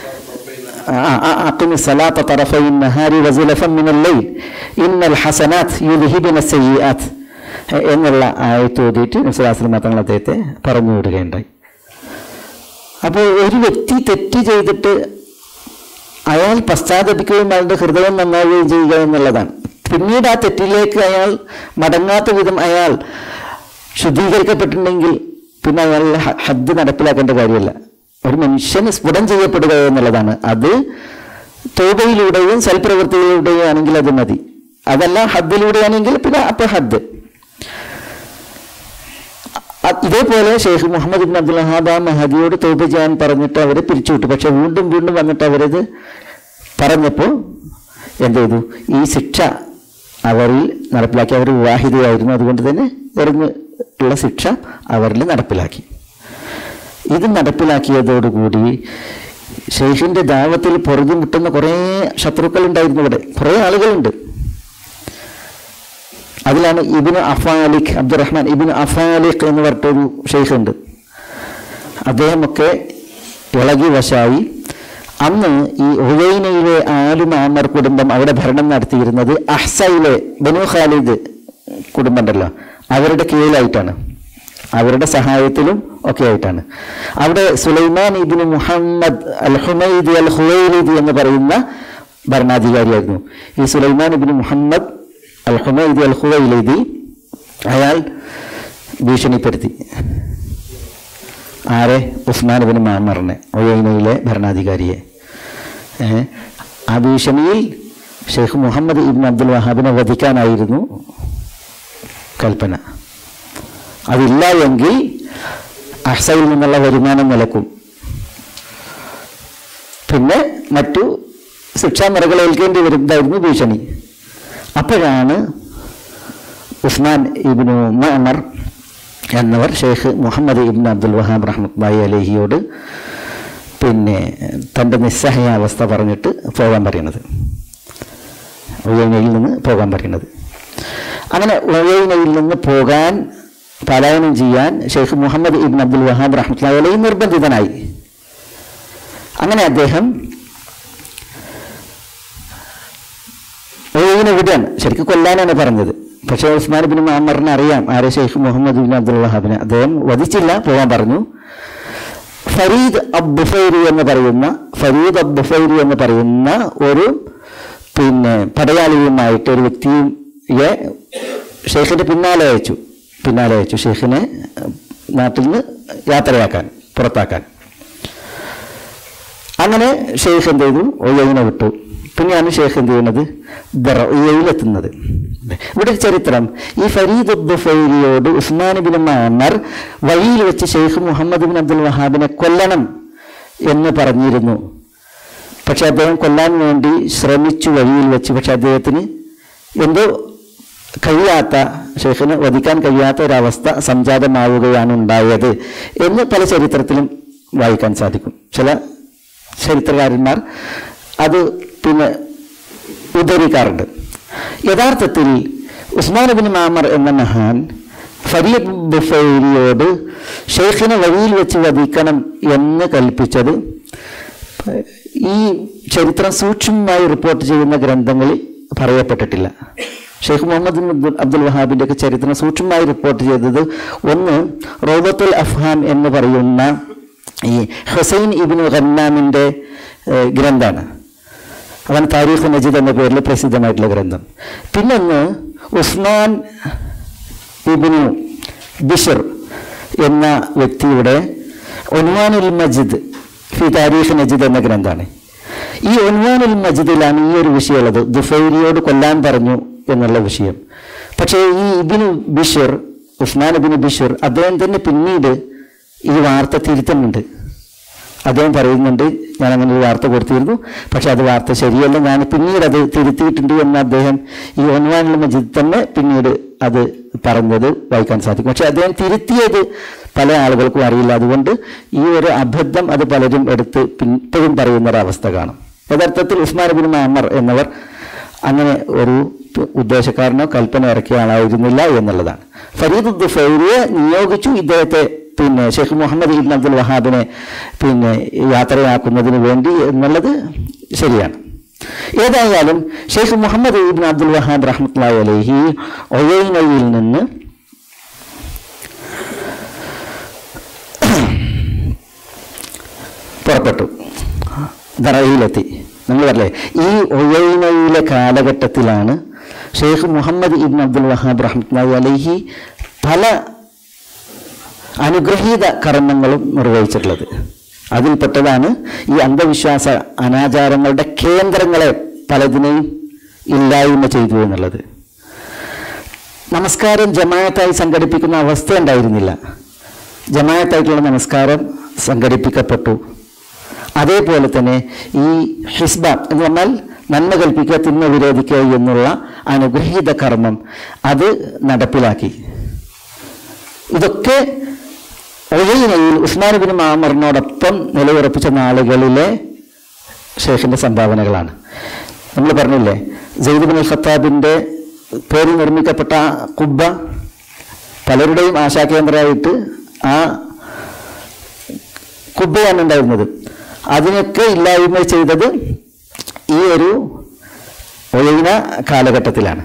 أقم الصلاة طرفي النهار وزلفا من الليل إن الحسنات يذهبن السيئات എന്നുള്ള ആയത്ത് ഓതിയിട്ട് നബ്സുലാസ്ലം തങ്ങൾ അദ്ദേഹത്തെ പറഞ്ഞു വിടുകയുണ്ടായി അപ്പോൾ ഒരു വ്യക്തി തെറ്റ് ചെയ്തിട്ട് അയാൾ പശ്ചാത്തപിക്കുകയും അയാളുടെ ഹൃദയം നന്നാവുകയും ചെയ്യുക എന്നുള്ളതാണ് പിന്നീട് ആ തെറ്റിലേക്ക് അയാൾ മടങ്ങാത്ത വിധം അയാൾ ശുദ്ധീകരിക്കപ്പെട്ടിട്ടുണ്ടെങ്കിൽ പിന്നെ അയാൾ ഹ- ഹദ്ദ് നടപ്പിലാക്കേണ്ട കാര്യമല്ല ഒരു മനുഷ്യന് സ്ഫുടം ചെയ്യപ്പെടുക എന്നുള്ളതാണ് അത് തോബയിലൂടെയും സൽപ്രവൃത്തിയിലൂടെയും ആണെങ്കിൽ അത് മതി അതല്ല ഹദ്ദിലൂടെയാണെങ്കിൽ പിന്നെ അപ്പൊ ഹദ്ദ് അ- ഇതേപോലെ ഷെയ്ഖ് മുഹമ്മദ് ഇബിൻ അബ്ദുൽ വഹാബ് ആ മഹദിയോട് തോപ ചെയ്യാൻ പറഞ്ഞിട്ട് അവരെ പിരിച്ചുവിട്ടു പക്ഷെ വീണ്ടും വീണ്ടും വന്നിട്ട് അവരത് പറഞ്ഞപ്പോൾ എന്ത് ചെയ്തു ഈ ശിക്ഷ അവരിൽ നടപ്പിലാക്കി അവർ വിവാഹിതയായിരുന്നു അതുകൊണ്ട് തന്നെ എറിഞ്ഞ് ഉള്ള ശിക്ഷ അവരിൽ നടപ്പിലാക്കി ഇത് നടപ്പിലാക്കിയതോടുകൂടി ഷെയ്ഖിന്റെ ദാവത്തിൽ പുറകു മുട്ടുന്ന കുറേ ശത്രുക്കൾ ഉണ്ടായിരുന്നു ഇവിടെ കുറേ ആളുകളുണ്ട് അതിലാണ് ഇബിന് അഫാലിഖ് അബ്ദുറഹ്മാൻ ഇബിന് അഫാലിഖ് എന്ന് പറഞ്ഞിട്ടൊരു ഷെയ്ഖ് ഉണ്ട് അദ്ദേഹമൊക്കെ ഇളകി വശായി അന്ന് ഈ ഉവൈനയിലെ ആലും ആമർ കുടുംബം അവിടെ ഭരണം നടത്തിയിരുന്നത് അഹ്സയിലെ ബനു ഖാലിദ് കുടുംബം ഉണ്ടല്ലോ അവരുടെ കീഴിലായിട്ടാണ് അവരുടെ സഹായത്തിലും ഒക്കെ ആയിട്ടാണ് അവിടെ Sulaiman ibn Muhammad al Humaid al Huwailid എന്ന് പറയുന്ന ഭരണാധികാരിയായിരുന്നു ഈ Sulaiman ibn Muhammad al Humaid അൽ ഹുവൈലിദി അയാൾ ഭീഷണിപ്പെടുത്തി ആരെ ഉസ്മാൻ ബിൻ മാമറിനെ ഒയൈനയിലെ ഭരണാധികാരിയെ ഏ, ആ ഭീഷണിയിൽ ഷെയ്ഖ് മുഹമ്മദ് ഇബ്ൻ അബ്ദുൽ വഹാബിനെ വധിക്കാനായിരുന്നു കൽപ്പന അതില്ല എങ്കിൽ അഹ്സയിൽ നിന്നുള്ള വരുമാനം നിലക്കും പിന്നെ മറ്റു ശിക്ഷാമുറകൾ ഏൽക്കേണ്ടി വരുന്നതായിരുന്നു ഭീഷണി അപ്പോഴാണ് ഉസ്മാൻ ഇബ്നു മഅമർ എന്നവർ ഷെയ്ഖ് മുഹമ്മദ് ഇബ്ൻ അബ്ദുൽ വഹാബ് റഹ്മത്ബായി അലഹിയോട് പിന്നെ തൻ്റെ നിസ്സഹായാവസ്ഥ പറഞ്ഞിട്ട് പോകാൻ പറയുന്നത് ഉയനയിൽ നിന്ന് പോകാൻ പറയുന്നത് അങ്ങനെ ഉയനയിൽ നിന്ന് പോകാൻ പലായനം ചെയ്യാൻ ഷെയ്ഖ് മുഹമ്മദ് ഇബ്ൻ അബ്ദുൽ വഹാബ് റഹ്മത്ബായി അലഹി നിർബന്ധിതനായി അങ്ങനെ അദ്ദേഹം ഒഴിവിനെ വിടാൻ ശരിക്കും കൊല്ലാനാണ് പറഞ്ഞത് പക്ഷേ ഉസ്മാൻ ബിൻ മാമറിനെ അറിയാം ആരെ ഷെയ്ഖ് മുഹമ്മദ് ബിൻ അബ്ദുൽ വഹാബിനെ അദ്ദേഹം വധിച്ചില്ല പോകാൻ പറഞ്ഞു ഫരീദ് അബ്ബുഫൈരി എന്ന് പറയുന്ന ഫരീദ് അബ്ബുഫൈരി എന്ന് പറയുന്ന ഒരു പിന്നെ പടയാളിയുമായിട്ട് ഒരു വ്യക്തിയെ ഷെയ്ഖിന്റെ പിന്നാലെ അയച്ചു പിന്നാലെ അയച്ചു ഷെയ്ഖിനെ നാട്ടിൽ നിന്ന് യാത്രയാക്കാൻ പുറത്താക്കാൻ അങ്ങനെ ഷെയ്ഖ് എന്ത് ചെയ്തു ഒയ്യവിനെ വിട്ടു പിന്നെയാണ് ഷെയ്ഖ് എന്ത് ചെയ്യുന്നത് ദറയിലെത്തുന്നത് ഇവിടെ ഒരു ചരിത്രം ഈ ഫരീദ് ഉദ്ദുഫൈരിയോട് ഉസ്മാൻ ബിൻ മാമർ വഴിയിൽ വെച്ച് ഷെയ്ഖ് മുഹമ്മദ് ബിൻ അബ്ദുൽ വഹാബിനെ കൊല്ലണം എന്ന് പറഞ്ഞിരുന്നു പക്ഷെ അദ്ദേഹം കൊല്ലാൻ വേണ്ടി ശ്രമിച്ചു വഴിയിൽ വെച്ച് പക്ഷെ അദ്ദേഹത്തിന് എന്തോ കഴിയാത്ത ഷെയ്ഖിന് വധിക്കാൻ കഴിയാത്ത ഒരവസ്ഥ സംജാതമാവുകയാണ് ഉണ്ടായത് എന്ന് പല ചരിത്രത്തിലും വായിക്കാൻ സാധിക്കും ചില ചരിത്രകാരന്മാർ അത് പിന്നെ ഉദ്ധരിക്കാറുണ്ട് യഥാർത്ഥത്തിൽ ഉസ്മാൻ ബിൻ മാമർ എന്ന മഹാൻ ഫരീദ് ബുഫൈരിയോട് ഷെയ്ഖിനെ വഴിയിൽ വെച്ച് വധിക്കണം എന്ന് കൽപ്പിച്ചത് ഈ ചരിത്രം സൂക്ഷ്മമായി റിപ്പോർട്ട് ചെയ്യുന്ന ഗ്രന്ഥങ്ങളിൽ പറയപ്പെട്ടിട്ടില്ല Sheikh Muhammad bin Abdul Abdul വഹാബിന്റെ ഒക്കെ ചരിത്രം സൂക്ഷ്മമായി റിപ്പോർട്ട് ചെയ്തത് ഒന്ന് റോബത്തുൽ അഫ്ഹാം എന്ന് പറയുന്ന ഈ ഹുസൈൻ ഇബിന് ഖന്നാമിന്റെ ഏഹ്, ഗ്രന്ഥാണ് അവൻ താരീഖ് മജീദ് എന്ന പേരിൽ പ്രസിദ്ധമായിട്ടുള്ള ഗ്രന്ഥം പിന്നൊന്ന് ഉസ്മാൻ ഇബിനു ബിഷർ എന്ന വ്യക്തിയുടെ ഒൻവാനുൽ മജിദ് ഫി താരീഖ് മജിദ് എന്ന ഗ്രന്ഥമാണ് ഈ ഒൻവാനുൽ മജിദിലാണ് ഈ ഒരു വിഷയമുള്ളത് ദുഫൈലിയോട് കൊല്ലാൻ പറഞ്ഞു എന്നുള്ള വിഷയം പക്ഷേ ഈ ഇബിനു ബിഷർ ഉസ്മാൻ ഇബിനു ബിഷർ അദ്ദേഹം തന്നെ പിന്നീട് ഈ വാർത്ത തിരുത്തുന്നുണ്ട് അദ്ദേഹം പറയുന്നുണ്ട് ഞാൻ അങ്ങനെ ഒരു വാർത്ത കൊടുത്തിരുന്നു പക്ഷെ അത് വാർത്ത ശരിയല്ല ഞാൻ പിന്നീട് അത് തിരുത്തിയിട്ടുണ്ട് എന്ന് അദ്ദേഹം ഈ ഒൻവാനുള്ള മജിദ് തന്നെ പിന്നീട് അത് പറഞ്ഞത് വായിക്കാൻ സാധിക്കും പക്ഷെ അദ്ദേഹം തിരുത്തിയത് പല ആളുകൾക്കും അറിയില്ല അതുകൊണ്ട് ഈ ഒരു അബദ്ധം അത് പലരും എടുത്ത് പിൻ- ഇപ്പോഴും പറയുന്ന ഒരു അവസ്ഥ കാണും യഥാർത്ഥത്തിൽ ഉസ്മാൻ ബിൻ മാമർ എന്നവർ അങ്ങനെ ഒരു ഉദ്ദേശക്കാരനോ കൽപ്പന ഇറക്കിയ ആളായിരുന്നില്ല എന്നുള്ളതാണ് ഫരീദ് ദുഫൈറിയെ നിയോഗിച്ചു ഇദ്ദേഹത്തെ പിന്നെ ഷെയ്ഖ് മുഹമ്മദ് ഇബ്ൻ അബ്ദുൽ വഹാബിനെ പിന്നെ യാത്രയാക്കുന്നതിന് വേണ്ടി എന്നുള്ളത് ശരിയാണ് ഏതായാലും ഷെയ്ഖ് മുഹമ്മദ് ഇബ്ൻ അബ്ദുൽ വഹാബ് റഹ്മത്തുള്ളാഹി അലൈഹി ഒയൈനയിൽ നിന്ന് പുറപ്പെട്ടു ദറയിലെത്തി നമ്മൾ പറഞ്ഞേ ഈ ഒയൈനയിലെ കാലഘട്ടത്തിലാണ് ഷെയ്ഖ് മുഹമ്മദ് ഇബ്ൻ അബ്ദുൽ വഹാബ് റഹ്മത്തുള്ളാഹി അലൈഹി പല അനുഗ്രഹീത കർമ്മങ്ങളും നിർവഹിച്ചിട്ടുള്ളത് അതിൽപ്പെട്ടതാണ് ഈ അന്ധവിശ്വാസ അനാചാരങ്ങളുടെ കേന്ദ്രങ്ങളെ പലതിനെയും ഇല്ലായ്മ ചെയ്തു എന്നുള്ളത് നമസ്കാരം ജമായത്തായി സംഘടിപ്പിക്കുന്ന അവസ്ഥ ഉണ്ടായിരുന്നില്ല ജമായത്തായിട്ടുള്ള നമസ്കാരം സംഘടിപ്പിക്കപ്പെട്ടു അതേപോലെ തന്നെ ഈ ഹിസ്ബ എന്ന് പറഞ്ഞാൽ നന്മ കൽപ്പിക്കുക തിന്മ വിരോധിക്കുക എന്നുള്ള അനുഗ്രഹീത കർമ്മം അത് നടപ്പിലാക്കി ഇതൊക്കെ ഒഴയിനയിൽ ഉസ്മാൻ ബിൻ മാമറിനോടൊപ്പം നിലയുറപ്പിച്ച നാളുകളിലെ ഷേഖിന്റെ സംഭാവനകളാണ് നമ്മൾ പറഞ്ഞില്ലേ സെയ്ദ് ബിൻ അൽ ഖത്താബിന്റെ പേരിൽ നിർമ്മിക്കപ്പെട്ട ആ കുബ്ബ പലരുടെയും ആശാകേന്ദ്രമായിട്ട് ആ കുബ്ബയാണ് ഉണ്ടായിരുന്നത് അതിനൊക്കെ ഇല്ലായ്മ ചെയ്തത് ഈ ഒരു ഒഴിന കാലഘട്ടത്തിലാണ്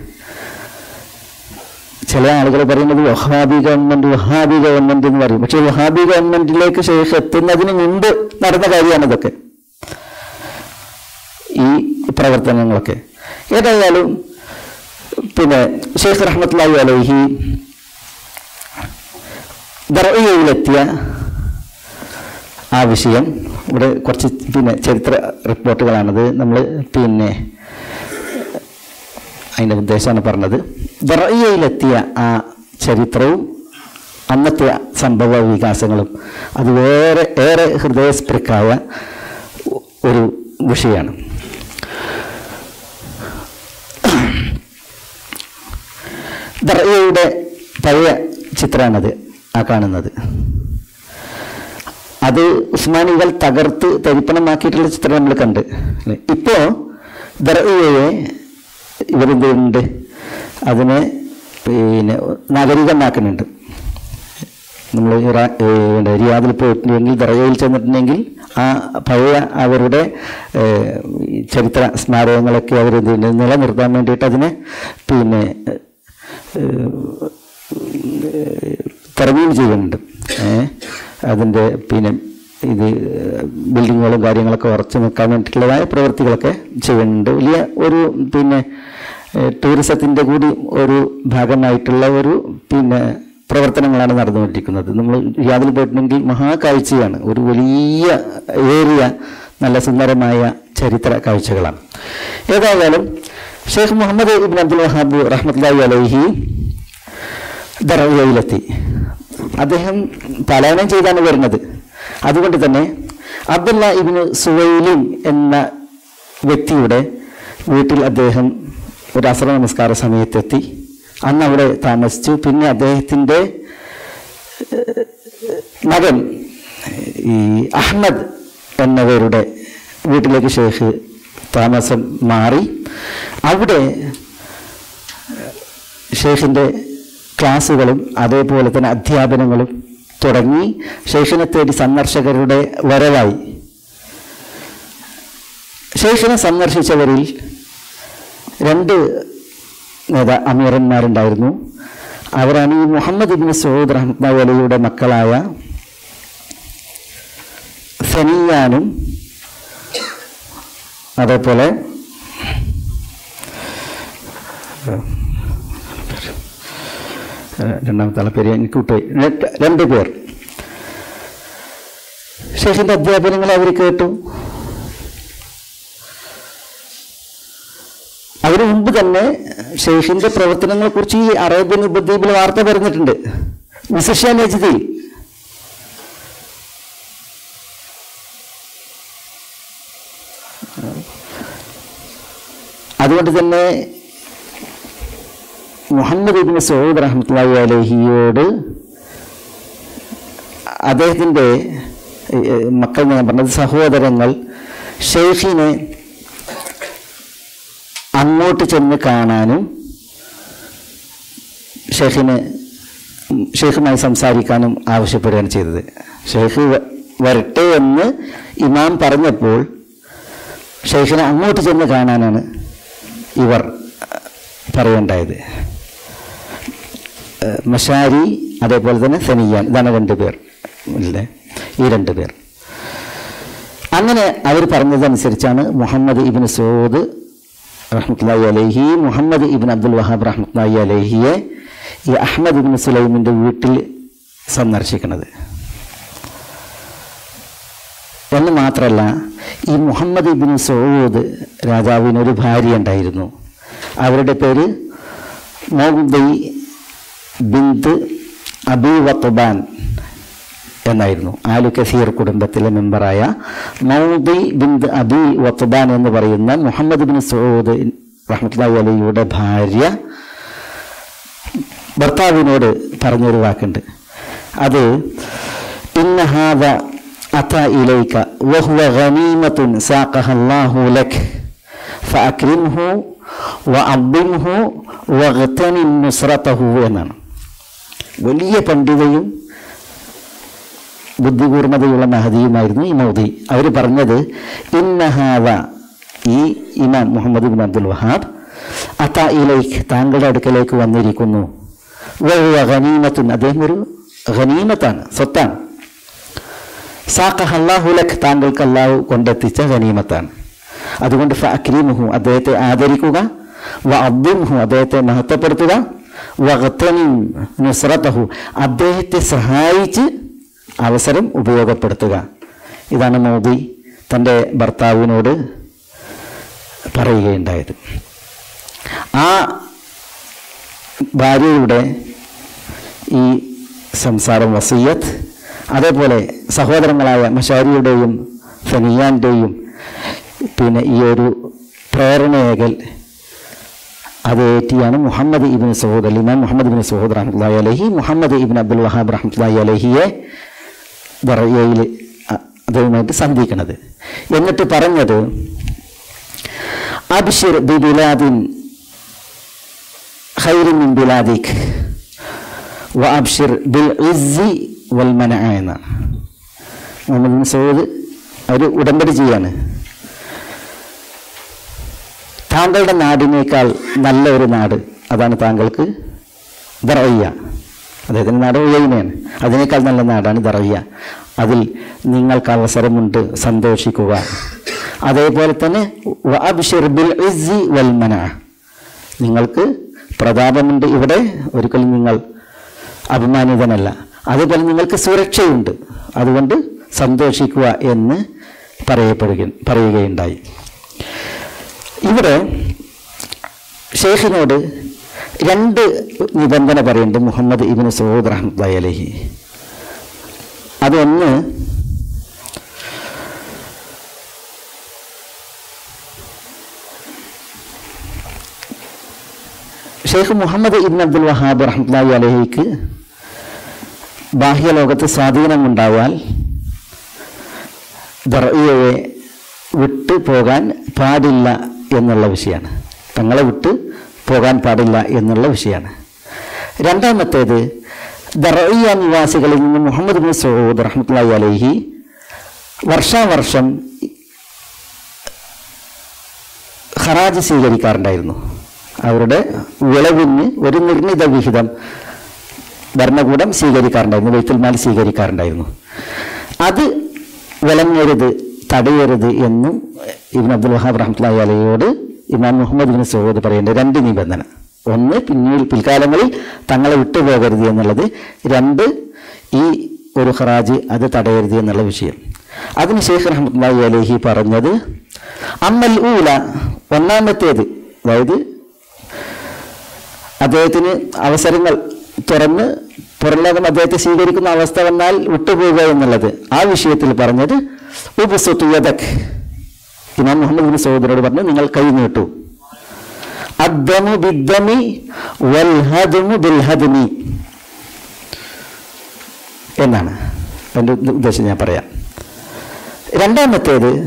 ചില ആളുകൾ പറയുന്നത് വഹാബി ഗവൺമെന്റ് വഹാബി ഗവൺമെന്റ് എന്ന് പറയും പക്ഷെ വഹാബി ഗവൺമെന്റിലേക്ക് ശേഷം എത്തുന്നതിന് മുമ്പ് നടന്ന കാര്യമാണ് ഇതൊക്കെ ഈ പ്രവർത്തനങ്ങളൊക്കെ ഏതായാലും പിന്നെ ഷെയ്ഖ് റഹ്മത്തുള്ളാഹി അലൈഹി ദർഇയയിലെത്തിയ ആ വിഷയം ഇവിടെ കുറച്ച് പിന്നെ ചരിത്ര റിപ്പോർട്ടുകളാണത് നമ്മൾ പിന്നെ അതിൻ്റെ ഉദ്ദേശമാണ് പറഞ്ഞത് ദറയ്യയിലെത്തിയ ആ ചരിത്രവും അന്നത്തെ സംഭവ വികാസങ്ങളും അത് വേറെ ഏറെ ഹൃദയസ്പൃക്കായ ഒരു വിഷയമാണ് ദറയ്യയുടെ പഴയ ചിത്രമാണത് ആ കാണുന്നത് അത് ഉസ്മാനികൾ തകർത്ത് തരിപ്പണമാക്കിയിട്ടുള്ള ചിത്രം നമ്മൾ കണ്ട് അല്ലേ? ഇപ്പോ ദർഇയയെ ഇവരെന്ത് ചെയ്യുന്നുണ്ട് അതിനെ പിന്നെ നാഗരികമാക്കുന്നുണ്ട് നമ്മൾ ഇറാ- ഏ, പിന്നെ റിയാദിൽ പോയിട്ടുണ്ടെങ്കിൽ ദറയയിൽ ചെന്നിട്ടുണ്ടെങ്കിൽ ആ പഴയ അവരുടെ ഏ, ഈ ചരിത്ര സ്മാരകങ്ങളൊക്കെ അവർ എന്ത് ചെയ്യുന്നുണ്ട് നിലനിർത്താൻ വേണ്ടിയിട്ട് അതിനെ പിന്നെ തെരഞ്ഞെടുപ്പ് ചെയ്യുന്നുണ്ട് ഏ, അതിൻ്റെ പിന്നെ ഇത് ബിൽഡിങ്ങുകളും കാര്യങ്ങളൊക്കെ ഉറച്ചു നിൽക്കാൻ വേണ്ടിയിട്ടുള്ളതായ പ്രവൃത്തികളൊക്കെ ചെയ്യുന്നുണ്ട് വലിയ ഒരു പിന്നെ ടൂറിസത്തിൻ്റെ കൂടി ഒരു ഭാഗമായിട്ടുള്ള ഒരു പിന്നെ പ്രവർത്തനങ്ങളാണ് നടന്നുകൊണ്ടിരിക്കുന്നത് നമ്മൾ യാതിൽ പോയിട്ടുണ്ടെങ്കിൽ മഹാകാഴ്ചയാണ് ഒരു വലിയ ഏരിയ നല്ല സുന്ദരമായ ചരിത്ര കാഴ്ചകളാണ് ഏതായാലും ഷെയ്ഖ് മുഹമ്മദ് ഇബിൻ അബ്ദുൽ വഹാബ് റഹ്മത്തുല്ലാഹി അലൈഹി ദറവയിലെത്തി അദ്ദേഹം പലായനം ചെയ്താണ് വരുന്നത് അതുകൊണ്ട് തന്നെ അബ്ദുള്ള ഇബിന് സുവൈലിൻ എന്ന വ്യക്തിയുടെ വീട്ടിൽ അദ്ദേഹം ഒരു അസറ നമസ്കാര സമയത്തെത്തി അന്ന് അവിടെ താമസിച്ചു പിന്നെ അദ്ദേഹത്തിൻ്റെ ഏഹ്, മകൻ ഈ അഹമ്മദ് എന്നവരുടെ വീട്ടിലേക്ക് ഷെയ്ഖ് താമസം മാറി അവിടെ ഷെയ്ഖിൻ്റെ ക്ലാസ്സുകളും അതേപോലെ തന്നെ അധ്യാപനങ്ങളും തുടങ്ങി ഷെയ്ഖിനെ തേടി സന്ദർശകരുടെ വരവായി ഷെയ്ഖിനെ സന്ദർശിച്ചവരിൽ രണ്ട് നേതാ അമീറന്മാരുണ്ടായിരുന്നു അവരാണ് ഈ മുഹമ്മദ് ഇബിൻ സൗദ് റഹ്മത്ത് അലിയുടെ മക്കളായ സനിയാനും അതേപോലെ ഏഹ് രണ്ടാമത്തെ ആളെ പേര് എനിക്ക് വിട്ടുപോയി രണ്ട്- രണ്ട് പേർ ഷെയ്ഖിന്റെ അധ്യാപനങ്ങൾ അവർ കേട്ടു അതിനു മുമ്പ് തന്നെ ഷെയ്ഖിന്റെ പ്രവർത്തനങ്ങളെ കുറിച്ച് ഈ അറേബ്യൻ ഉപദ്വീപിൽ വാർത്ത പറഞ്ഞിട്ടുണ്ട് മിസഷ്യ നജ്ദിൽ അതുകൊണ്ട് തന്നെ മുഹമ്മദ് ഇബിൻ സൗദ് റഹ്മത്തുള്ളാഹി അലഹിയോട് അദ്ദേഹത്തിൻ്റെ ഏ, മക്കൾ ഞാൻ പറഞ്ഞത് സഹോദരങ്ങൾ ഷെയ്ഖിനെ അങ്ങോട്ട് ചെന്ന് കാണാനും ഷെയ്ഖിന് ഷെയ്ഖുമായി സംസാരിക്കാനും ആവശ്യപ്പെടുകയാണ് ചെയ്തത് ഷെയ്ഖ് വ- വരട്ടെ എന്ന് ഇമാം പറഞ്ഞപ്പോൾ ഷെയ്ഖിനെ അങ്ങോട്ട് ചെന്ന് കാണാനാണ് ഇവർ പറയുണ്ടായത് ഏഹ് മഷാരി അതേപോലെ തന്നെ സനിയാൻ ഇതാണ് രണ്ട് പേർ അല്ലേ ഈ രണ്ട് പേർ അങ്ങനെ അവർ പറഞ്ഞതനുസരിച്ചാണ് മുഹമ്മദ് ഇബിൻ സൗദ് റഹ്മത്തുള്ളാഹി അലൈഹി മുഹമ്മദ് ഇബിൻ അബ്ദുൽ വഹാബ് റഹ്മത്തുള്ളാഹി അലൈഹിയെ ഈ അഹമ്മദ് ഇബിൻ സുലൈമിൻ്റെ വീട്ടിൽ സന്ദർശിക്കുന്നത് എന്ന് മാത്രമല്ല ഈ മുഹമ്മദ് ഇബിൻ സൗദ് രാജാവിന് ഒരു ഭാര്യ ഉണ്ടായിരുന്നു അവരുടെ പേര് മൗദി ബിന്ത് അബി വത്തുബാൻ എന്നായിരുന്നു ആലു കസീർ കുടുംബത്തിലെ മെമ്പറായ മൗദി ബിന്ത് അബി വത്തുബാൻ എന്ന് പറയുന്ന മുഹമ്മദ് ബിൻ സൗദ് റഹ്മത്തുള്ളാഹി അലിയുടെ ഭാര്യ ഭർത്താവിനോട് പറഞ്ഞൊരു വാക്കുണ്ട് അത് ഇന്ന ഹാദ അത ഇലൈക വഹുവ ഗനീമത്തുൻ സാഖഹ അല്ലാഹു ലക് ഫഅക്രിംഹു വഅദ്ദിംഹു വഗ്തനിം നുസ്റതഹു എന്നാണ് വലിയ പണ്ഡിതയും ബുദ്ധികൂർമ്മതയുള്ള മഹദിയുമായിരുന്നു ഈ മൗദി അവർ പറഞ്ഞത് ഇന്നഹാവ ഈ ഇമാം മുഹമ്മദ് ബിൻ അബ്ദുൽ വഹാബ് അത്ത ഇലൈക്ക് താങ്കളുടെ അടുക്കലേക്ക് വന്നിരിക്കുന്നു വഹുവ ഗനീമത്തുൻ അദ്ദേഹം ഒരു ഗനീമത്താണ് സ്വത്താണ് സാഖഹ അല്ലാഹു ലക് താങ്കൾക്ക് അള്ളാഹു കൊണ്ടെത്തിച്ച ഗനീമത്താണ് അതുകൊണ്ട് ഫ അക്രീമുഹു അദ്ദേഹത്തെ ആദരിക്കുക വ അബ്ദുംഹു അദ്ദേഹത്തെ മഹത്വപ്പെടുത്തുക വഖത്തനിം നുസ്രതഹു അദ്ദേഹത്തെ സഹായിച്ച് അവസരം ഉപയോഗപ്പെടുത്തുക ഇതാണ് മോദി തൻ്റെ ഭർത്താവിനോട് പറയുകയുണ്ടായത് ആ ഭാര്യയുടെ ഈ സംസാരം വസീയത്ത് അതേപോലെ സഹോദരങ്ങളായ മഷാരിയുടെയും ഫനിയാൻ്റെയും പിന്നെ ഈ ഒരു പ്രേരണയേകൽ അത് ഏറ്റിയാണ് മുഹമ്മദ് ഇബിൻ സഹൂദ് ഇമാം മുഹമ്മദ് ഇബിൻ സഹൂദ് റഹ്മത്തുള്ളാഹി അലഹി മുഹമ്മദ് ഇബിൻ അബ്ദുൽ വഹാബ് റഹ്മത്തുള്ളാഹി അലഹിയെ ദറയ്യയിൽ അതുമായിട്ട് സന്ധിക്കണത് എന്നിട്ട് പറഞ്ഞത് അബ്ഷിർ ബി ബിലാദിൻ ഖൈറിൻ മിൻ ബിലാദിക് വ അബ്ഷിർ ബിൽ ഇസ്സി വൽ മനഅ എന്നാണ് മുഹമ്മദ് ബിൻ സൗദ് അവർ ഉടമ്പടി ചെയ്യാണ് താങ്കളുടെ നാടിനേക്കാൾ നല്ല ഒരു നാട് അതാണ് താങ്കൾക്ക് ദറയ്യ അദ്ദേഹത്തിൻ്റെ നാട് ഉയയിനെയാണ് അതിനേക്കാൾ നല്ല നാടാണ് ദറയ്യ അതിൽ നിങ്ങൾക്ക് അവസരമുണ്ട് സന്തോഷിക്കുക അതേപോലെ തന്നെ വ അബ്ഷിർ ബിൽ ഇസ്സി വൽ മനഅ നിങ്ങൾക്ക് പ്രതാപമുണ്ട് ഇവിടെ ഒരിക്കലും നിങ്ങൾ അപമാനിതനല്ല അതേപോലെ നിങ്ങൾക്ക് സുരക്ഷയുണ്ട് അതുകൊണ്ട് സന്തോഷിക്കുക എന്ന് പറയപ്പെടുക പറയുകയുണ്ടായി ഇവിടെ ഷെയ്ഖിനോട് രണ്ട് നിബന്ധന പറയുന്നുണ്ട് മുഹമ്മദ് ഇബിന് സൗദ് റഹ്മത്തുള്ളാഹി അലൈഹി അതൊന്ന് ഷെയ്ഖ് മുഹമ്മദ് ഇബിൻ അബ്ദുൽ വഹാബ് റഹ്മത്തുള്ളാഹി അലഹിക്ക് ബാഹ്യലോകത്ത് സ്വാധീനമുണ്ടായാൽ ദർഇയയെ വിട്ടു പോകാൻ പാടില്ല എന്നുള്ള വിഷയമാണ് തങ്ങളെ വിട്ട് പോകാൻ പാടില്ല എന്നുള്ള വിഷയമാണ് രണ്ടാമത്തേത് ദർഇയ നിവാസികളിൽ നിന്ന് മുഹമ്മദ് ബിൻ സൗദ് റഹ്മത്തുള്ളാഹി അലൈഹി വർഷാവർഷം ഖറാജ് സ്വീകരിക്കാറുണ്ടായിരുന്നു അവരുടെ വിളവിന് ഒരു നിർണിത വിഹിതം ഭരണകൂടം സ്വീകരിക്കാറുണ്ടായിരുന്നു വെയ്ത്തുൽമാൽ സ്വീകരിക്കാറുണ്ടായിരുന്നു അത് വിളങ്ങരുത് തടയരുത് എന്നും ഇബിൻ അബ്ദുൽ വഹാബ് റഹ്മത്തുള്ളാഹി അലയോട് ഇമാം മുഹമ്മദ് ബിൻ സൗദ് പറയേണ്ട രണ്ട് നിബന്ധന ഒന്ന് പിന്നീട് പിൽക്കാലങ്ങളിൽ തങ്ങളെ വിട്ടുപോകരുത് എന്നുള്ളത് രണ്ട് ഈ ഒരു ഖറാജ് അത് തടയരുത് എന്നുള്ള വിഷയം അതിന് ഷെയ്ഖ് റഹ്മത്തുള്ളാഹി അലഹി പറഞ്ഞത് അമ്മൽ ഊല ഒന്നാമത്തേത് അതായത് അദ്ദേഹത്തിന് അവസരങ്ങൾ തുറന്ന് പുറംലോകം അദ്ദേഹത്തെ സ്വീകരിക്കുന്ന അവസ്ഥ വന്നാൽ വിട്ടുപോവുക എന്നുള്ളത് ആ വിഷയത്തിൽ പറഞ്ഞത് ഉപസുത്തുയതക് ഇമാം മുഹമ്മദ് ബിൻ സൗദരോട് പറഞ്ഞു നിങ്ങൾ കൈ നീട്ടു അദ്ദമു ബിദ്ദമി വൽ ഹദ്മു ബിൽ ഹദ്മി എന്നാണ് എൻ്റെ ഉദ്ദേശം ഞാൻ പറയാം രണ്ടാമത്തേത്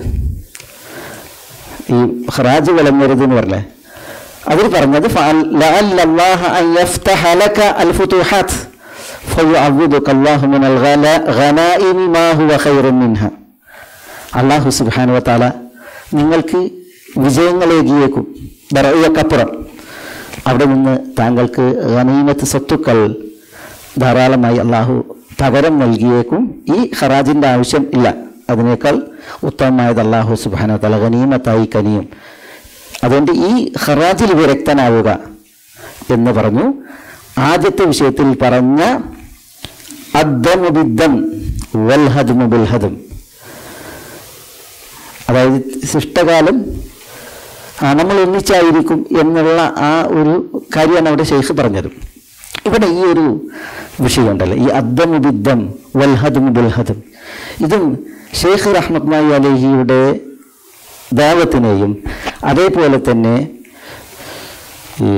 ഈ ഖറാജ് വിളങ്ങരുത് എന്ന് പറഞ്ഞേ അതിൽ പറഞ്ഞത് فَلَعَلَّ اللَّهَ أَنْ يَفْتَحَ لَكَ الْفُتُوحَاتِ فَيُعَوِّضُكَ اللَّهُ مِنَ الْغَنَائِمِ مَا هُوَ خَيْرٌ مِنْهَا അള്ളാഹു സുബ്ഹാനഹു വതആല നിങ്ങൾക്ക് വിജയങ്ങളേകിയേക്കും ബറയ്യക്കപ്പുറം അവിടെ നിന്ന് താങ്കൾക്ക് ഗനീമത്ത് സ്വത്തുക്കൾ ധാരാളമായി അള്ളാഹു പകരം നൽകിയേക്കും ഈ ഖറാജിൻ്റെ ആവശ്യം ഇല്ല അതിനേക്കാൾ ഉത്തമമായത് അള്ളാഹു സുബാന തല ഗനീമത്തായി കനിയും അതുകൊണ്ട് ഈ ഖറാജിൽ വിരക്തനാവുക എന്ന് പറഞ്ഞു ആദ്യത്തെ വിഷയത്തിൽ പറഞ്ഞ അദ്ദമു ബിദ്ദം വൽഹദ്മു ബിൽഹദം അതായത് ശിഷ്ടകാലം ആ, നമ്മൾ ഒന്നിച്ചായിരിക്കും എന്നുള്ള ആ ഒരു കാര്യമാണ് അവിടെ ഷെയ്ഖ് പറഞ്ഞത് ഇവിടെ ഈ ഒരു വിഷയമുണ്ടല്ലോ ഈ അദ്ദമു ബിദ്ദം വൽഹദും ബുൽഹദും ഇതും ഷെയ്ഖ് റഹ്മത്മായി അലഹിയുടെ ദാവത്തിനെയും അതേപോലെ തന്നെ ഈ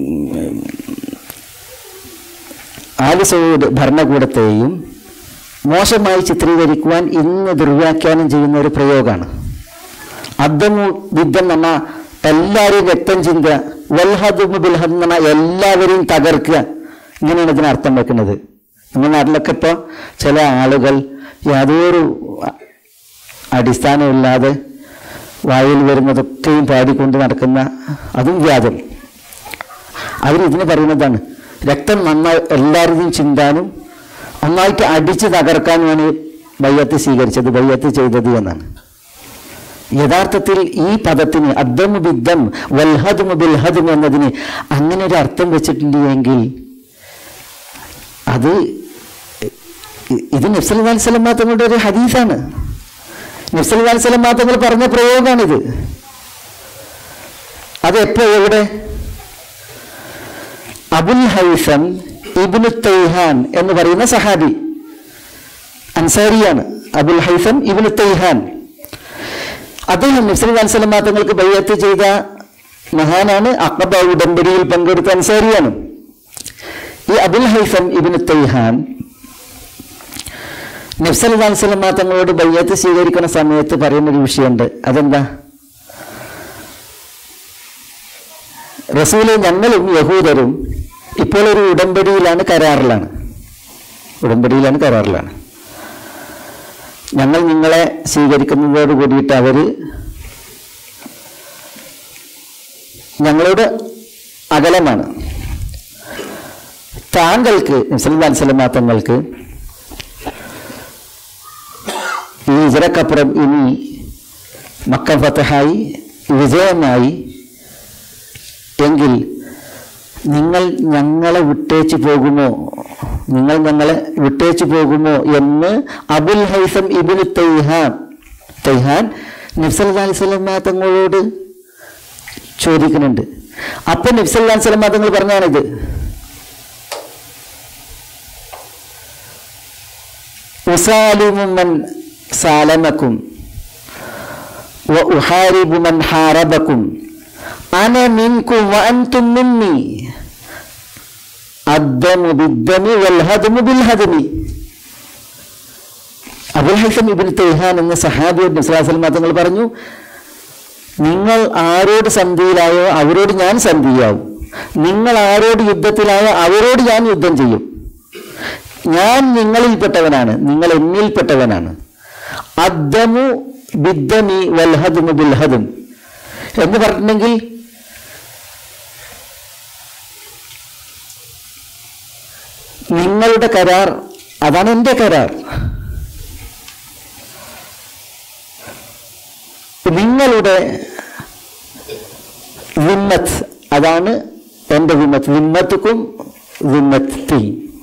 ആലി സൗദ് ഭരണകൂടത്തെയും മോശമായി ചിത്രീകരിക്കുവാൻ ഇന്ന് ദുർവ്യാഖ്യാനം ചെയ്യുന്ന ഒരു പ്രയോഗമാണ് അദ്ദമു ബിദ്ദം എന്ന് പറഞ്ഞാൽ എല്ലാവരെയും രക്തം ചിന്ത വൽഹദുമു ബിൽഹദ് എന്ന് പറഞ്ഞാൽ എല്ലാവരെയും തകർക്കുക ഇങ്ങനെയാണ് ഇതിന് അർത്ഥം വെക്കുന്നത് നമ്മുടെ നാട്ടിലൊക്കെ ഇപ്പോൾ ചില ആളുകൾ യാതൊരു അടിസ്ഥാനമില്ലാതെ വായിൽ വരുന്നതൊക്കെയും പാടിക്കൊണ്ട് നടക്കുന്ന അതും വ്യാജം അവർ ഇതിന് പറയുന്നതാണ് രക്തം നന്നായി എല്ലാവരുടെയും ചിന്താനും ഒന്നായിട്ട് അടിച്ച് തകർക്കാനുമാണ് ബയ്യത്ത് സ്വീകരിച്ചത് ബയ്യത്ത് ചെയ്തത് എന്നാണ് യഥാർത്ഥത്തിൽ ഈ പദത്തിന് അദ്ദമു ബിദ്ദം വൽഹദുമു ബിൽഹദും എന്നതിന് അങ്ങനെ ഒരു അർത്ഥം വെച്ചിട്ടുണ്ട് എങ്കിൽ അത് ഇ- ഇത് നബ്സൽ സ്വലം തങ്ങളുടെ ഒരു ഹദീസാണ് നബ്സൽ സ്വലം തങ്ങൾ പറഞ്ഞ പ്രയോഗമാണിത് അത് എപ്പോ എവിടെ അബുൽ ഹൈസം ഇബ്നു തൈഹാൻ എന്ന് പറയുന്ന സഹാബി അൻസാരിയാണ് അബുൽ ഹൈസം ഇബ്നു തൈഹാൻ അദ്ദേഹം നബ്സലി അലിസ്ലം തങ്ങൾക്ക് ബയ്യത്ത് ചെയ്ത മഹാനാണ് അക്കബ ഉടമ്പടിയിൽ പങ്കെടുത്ത അൻസാരിയാണ് ഈ അബുൽ ഹൈസം ഇബിന് തൈഹാൻ നബ്സലി അലിസ്ലം തങ്ങളോട് ബയ്യത്ത് സ്വീകരിക്കുന്ന സമയത്ത് പറയുന്ന ഒരു വിഷയമുണ്ട് അതെന്താ റസൂലെ ഞങ്ങളും യഹൂദരും ഇപ്പോൾ ഒരു ഉടമ്പടിയിലാണ് കരാറിലാണ് ഉടമ്പടിയിലാണ് കരാറിലാണ് ഞങ്ങൾ നിങ്ങളെ സ്വീകരിക്കുന്നതോട് കൂടിയിട്ട് അവര് ഞങ്ങളോട് അകലമാണ് താങ്കൾക്ക് മുസ്ലിം തങ്ങൾക്ക് ഈ ഇജറക്കപ്പുറം ഇനി മക്ക ഫത്തഹായി വിജയമായി എങ്കിൽ നിങ്ങൾ ഞങ്ങളെ വിട്ടേച്ച് പോകുമോ നിങ്ങൾ ഞങ്ങളെ വിട്ടേച്ച് പോകുമോ എന്ന് അബുൽ ഹൈസം ഇബിന് തൈഹാൻ തൈഹാൻ നബ്സൽ അലൈഹി സ്വലമ തങ്ങളോട് ചോദിക്കുന്നുണ്ട് അപ്പൊ നബ്സൽ അലൈഹി സ്വലമ തങ്ങൾ പറഞ്ഞാണിത് ഉസാലിമുമൻ സാലമക്കും وأحارب من حاربكم أنا منكم وأنتم مني الدم بالدم والهدم بالهدم അബുൽ ഹൈസം ഇബിൻ തൈഹാൻ എന്ന സഹാബിയോട് നസ്ലാസ്ലം തങ്ങൾ പറഞ്ഞു നിങ്ങൾ ആരോട് സന്ധിയിലായോ അവരോട് ഞാൻ സന്ധിയാവും നിങ്ങൾ ആരോട് യുദ്ധത്തിലായോ അവരോട് ഞാൻ യുദ്ധം ചെയ്യും ഞാൻ നിങ്ങളിൽപ്പെട്ടവനാണ് നിങ്ങൾ എന്നിൽപ്പെട്ടവനാണ് അദ്ദമു ബിദ്ദമി വൽഹദുമു ബിൽഹദും എന്ന് പറഞ്ഞിട്ടുണ്ടെങ്കിൽ നിങ്ങളുടെ കരാർ അതാണ് എൻ്റെ കരാർ നിങ്ങളുടെ വിമ്മത്ത് അതാണ് എൻ്റെ വിമ്മത്ത് വിമ്മത്തുക്കും വിമ്മത്തി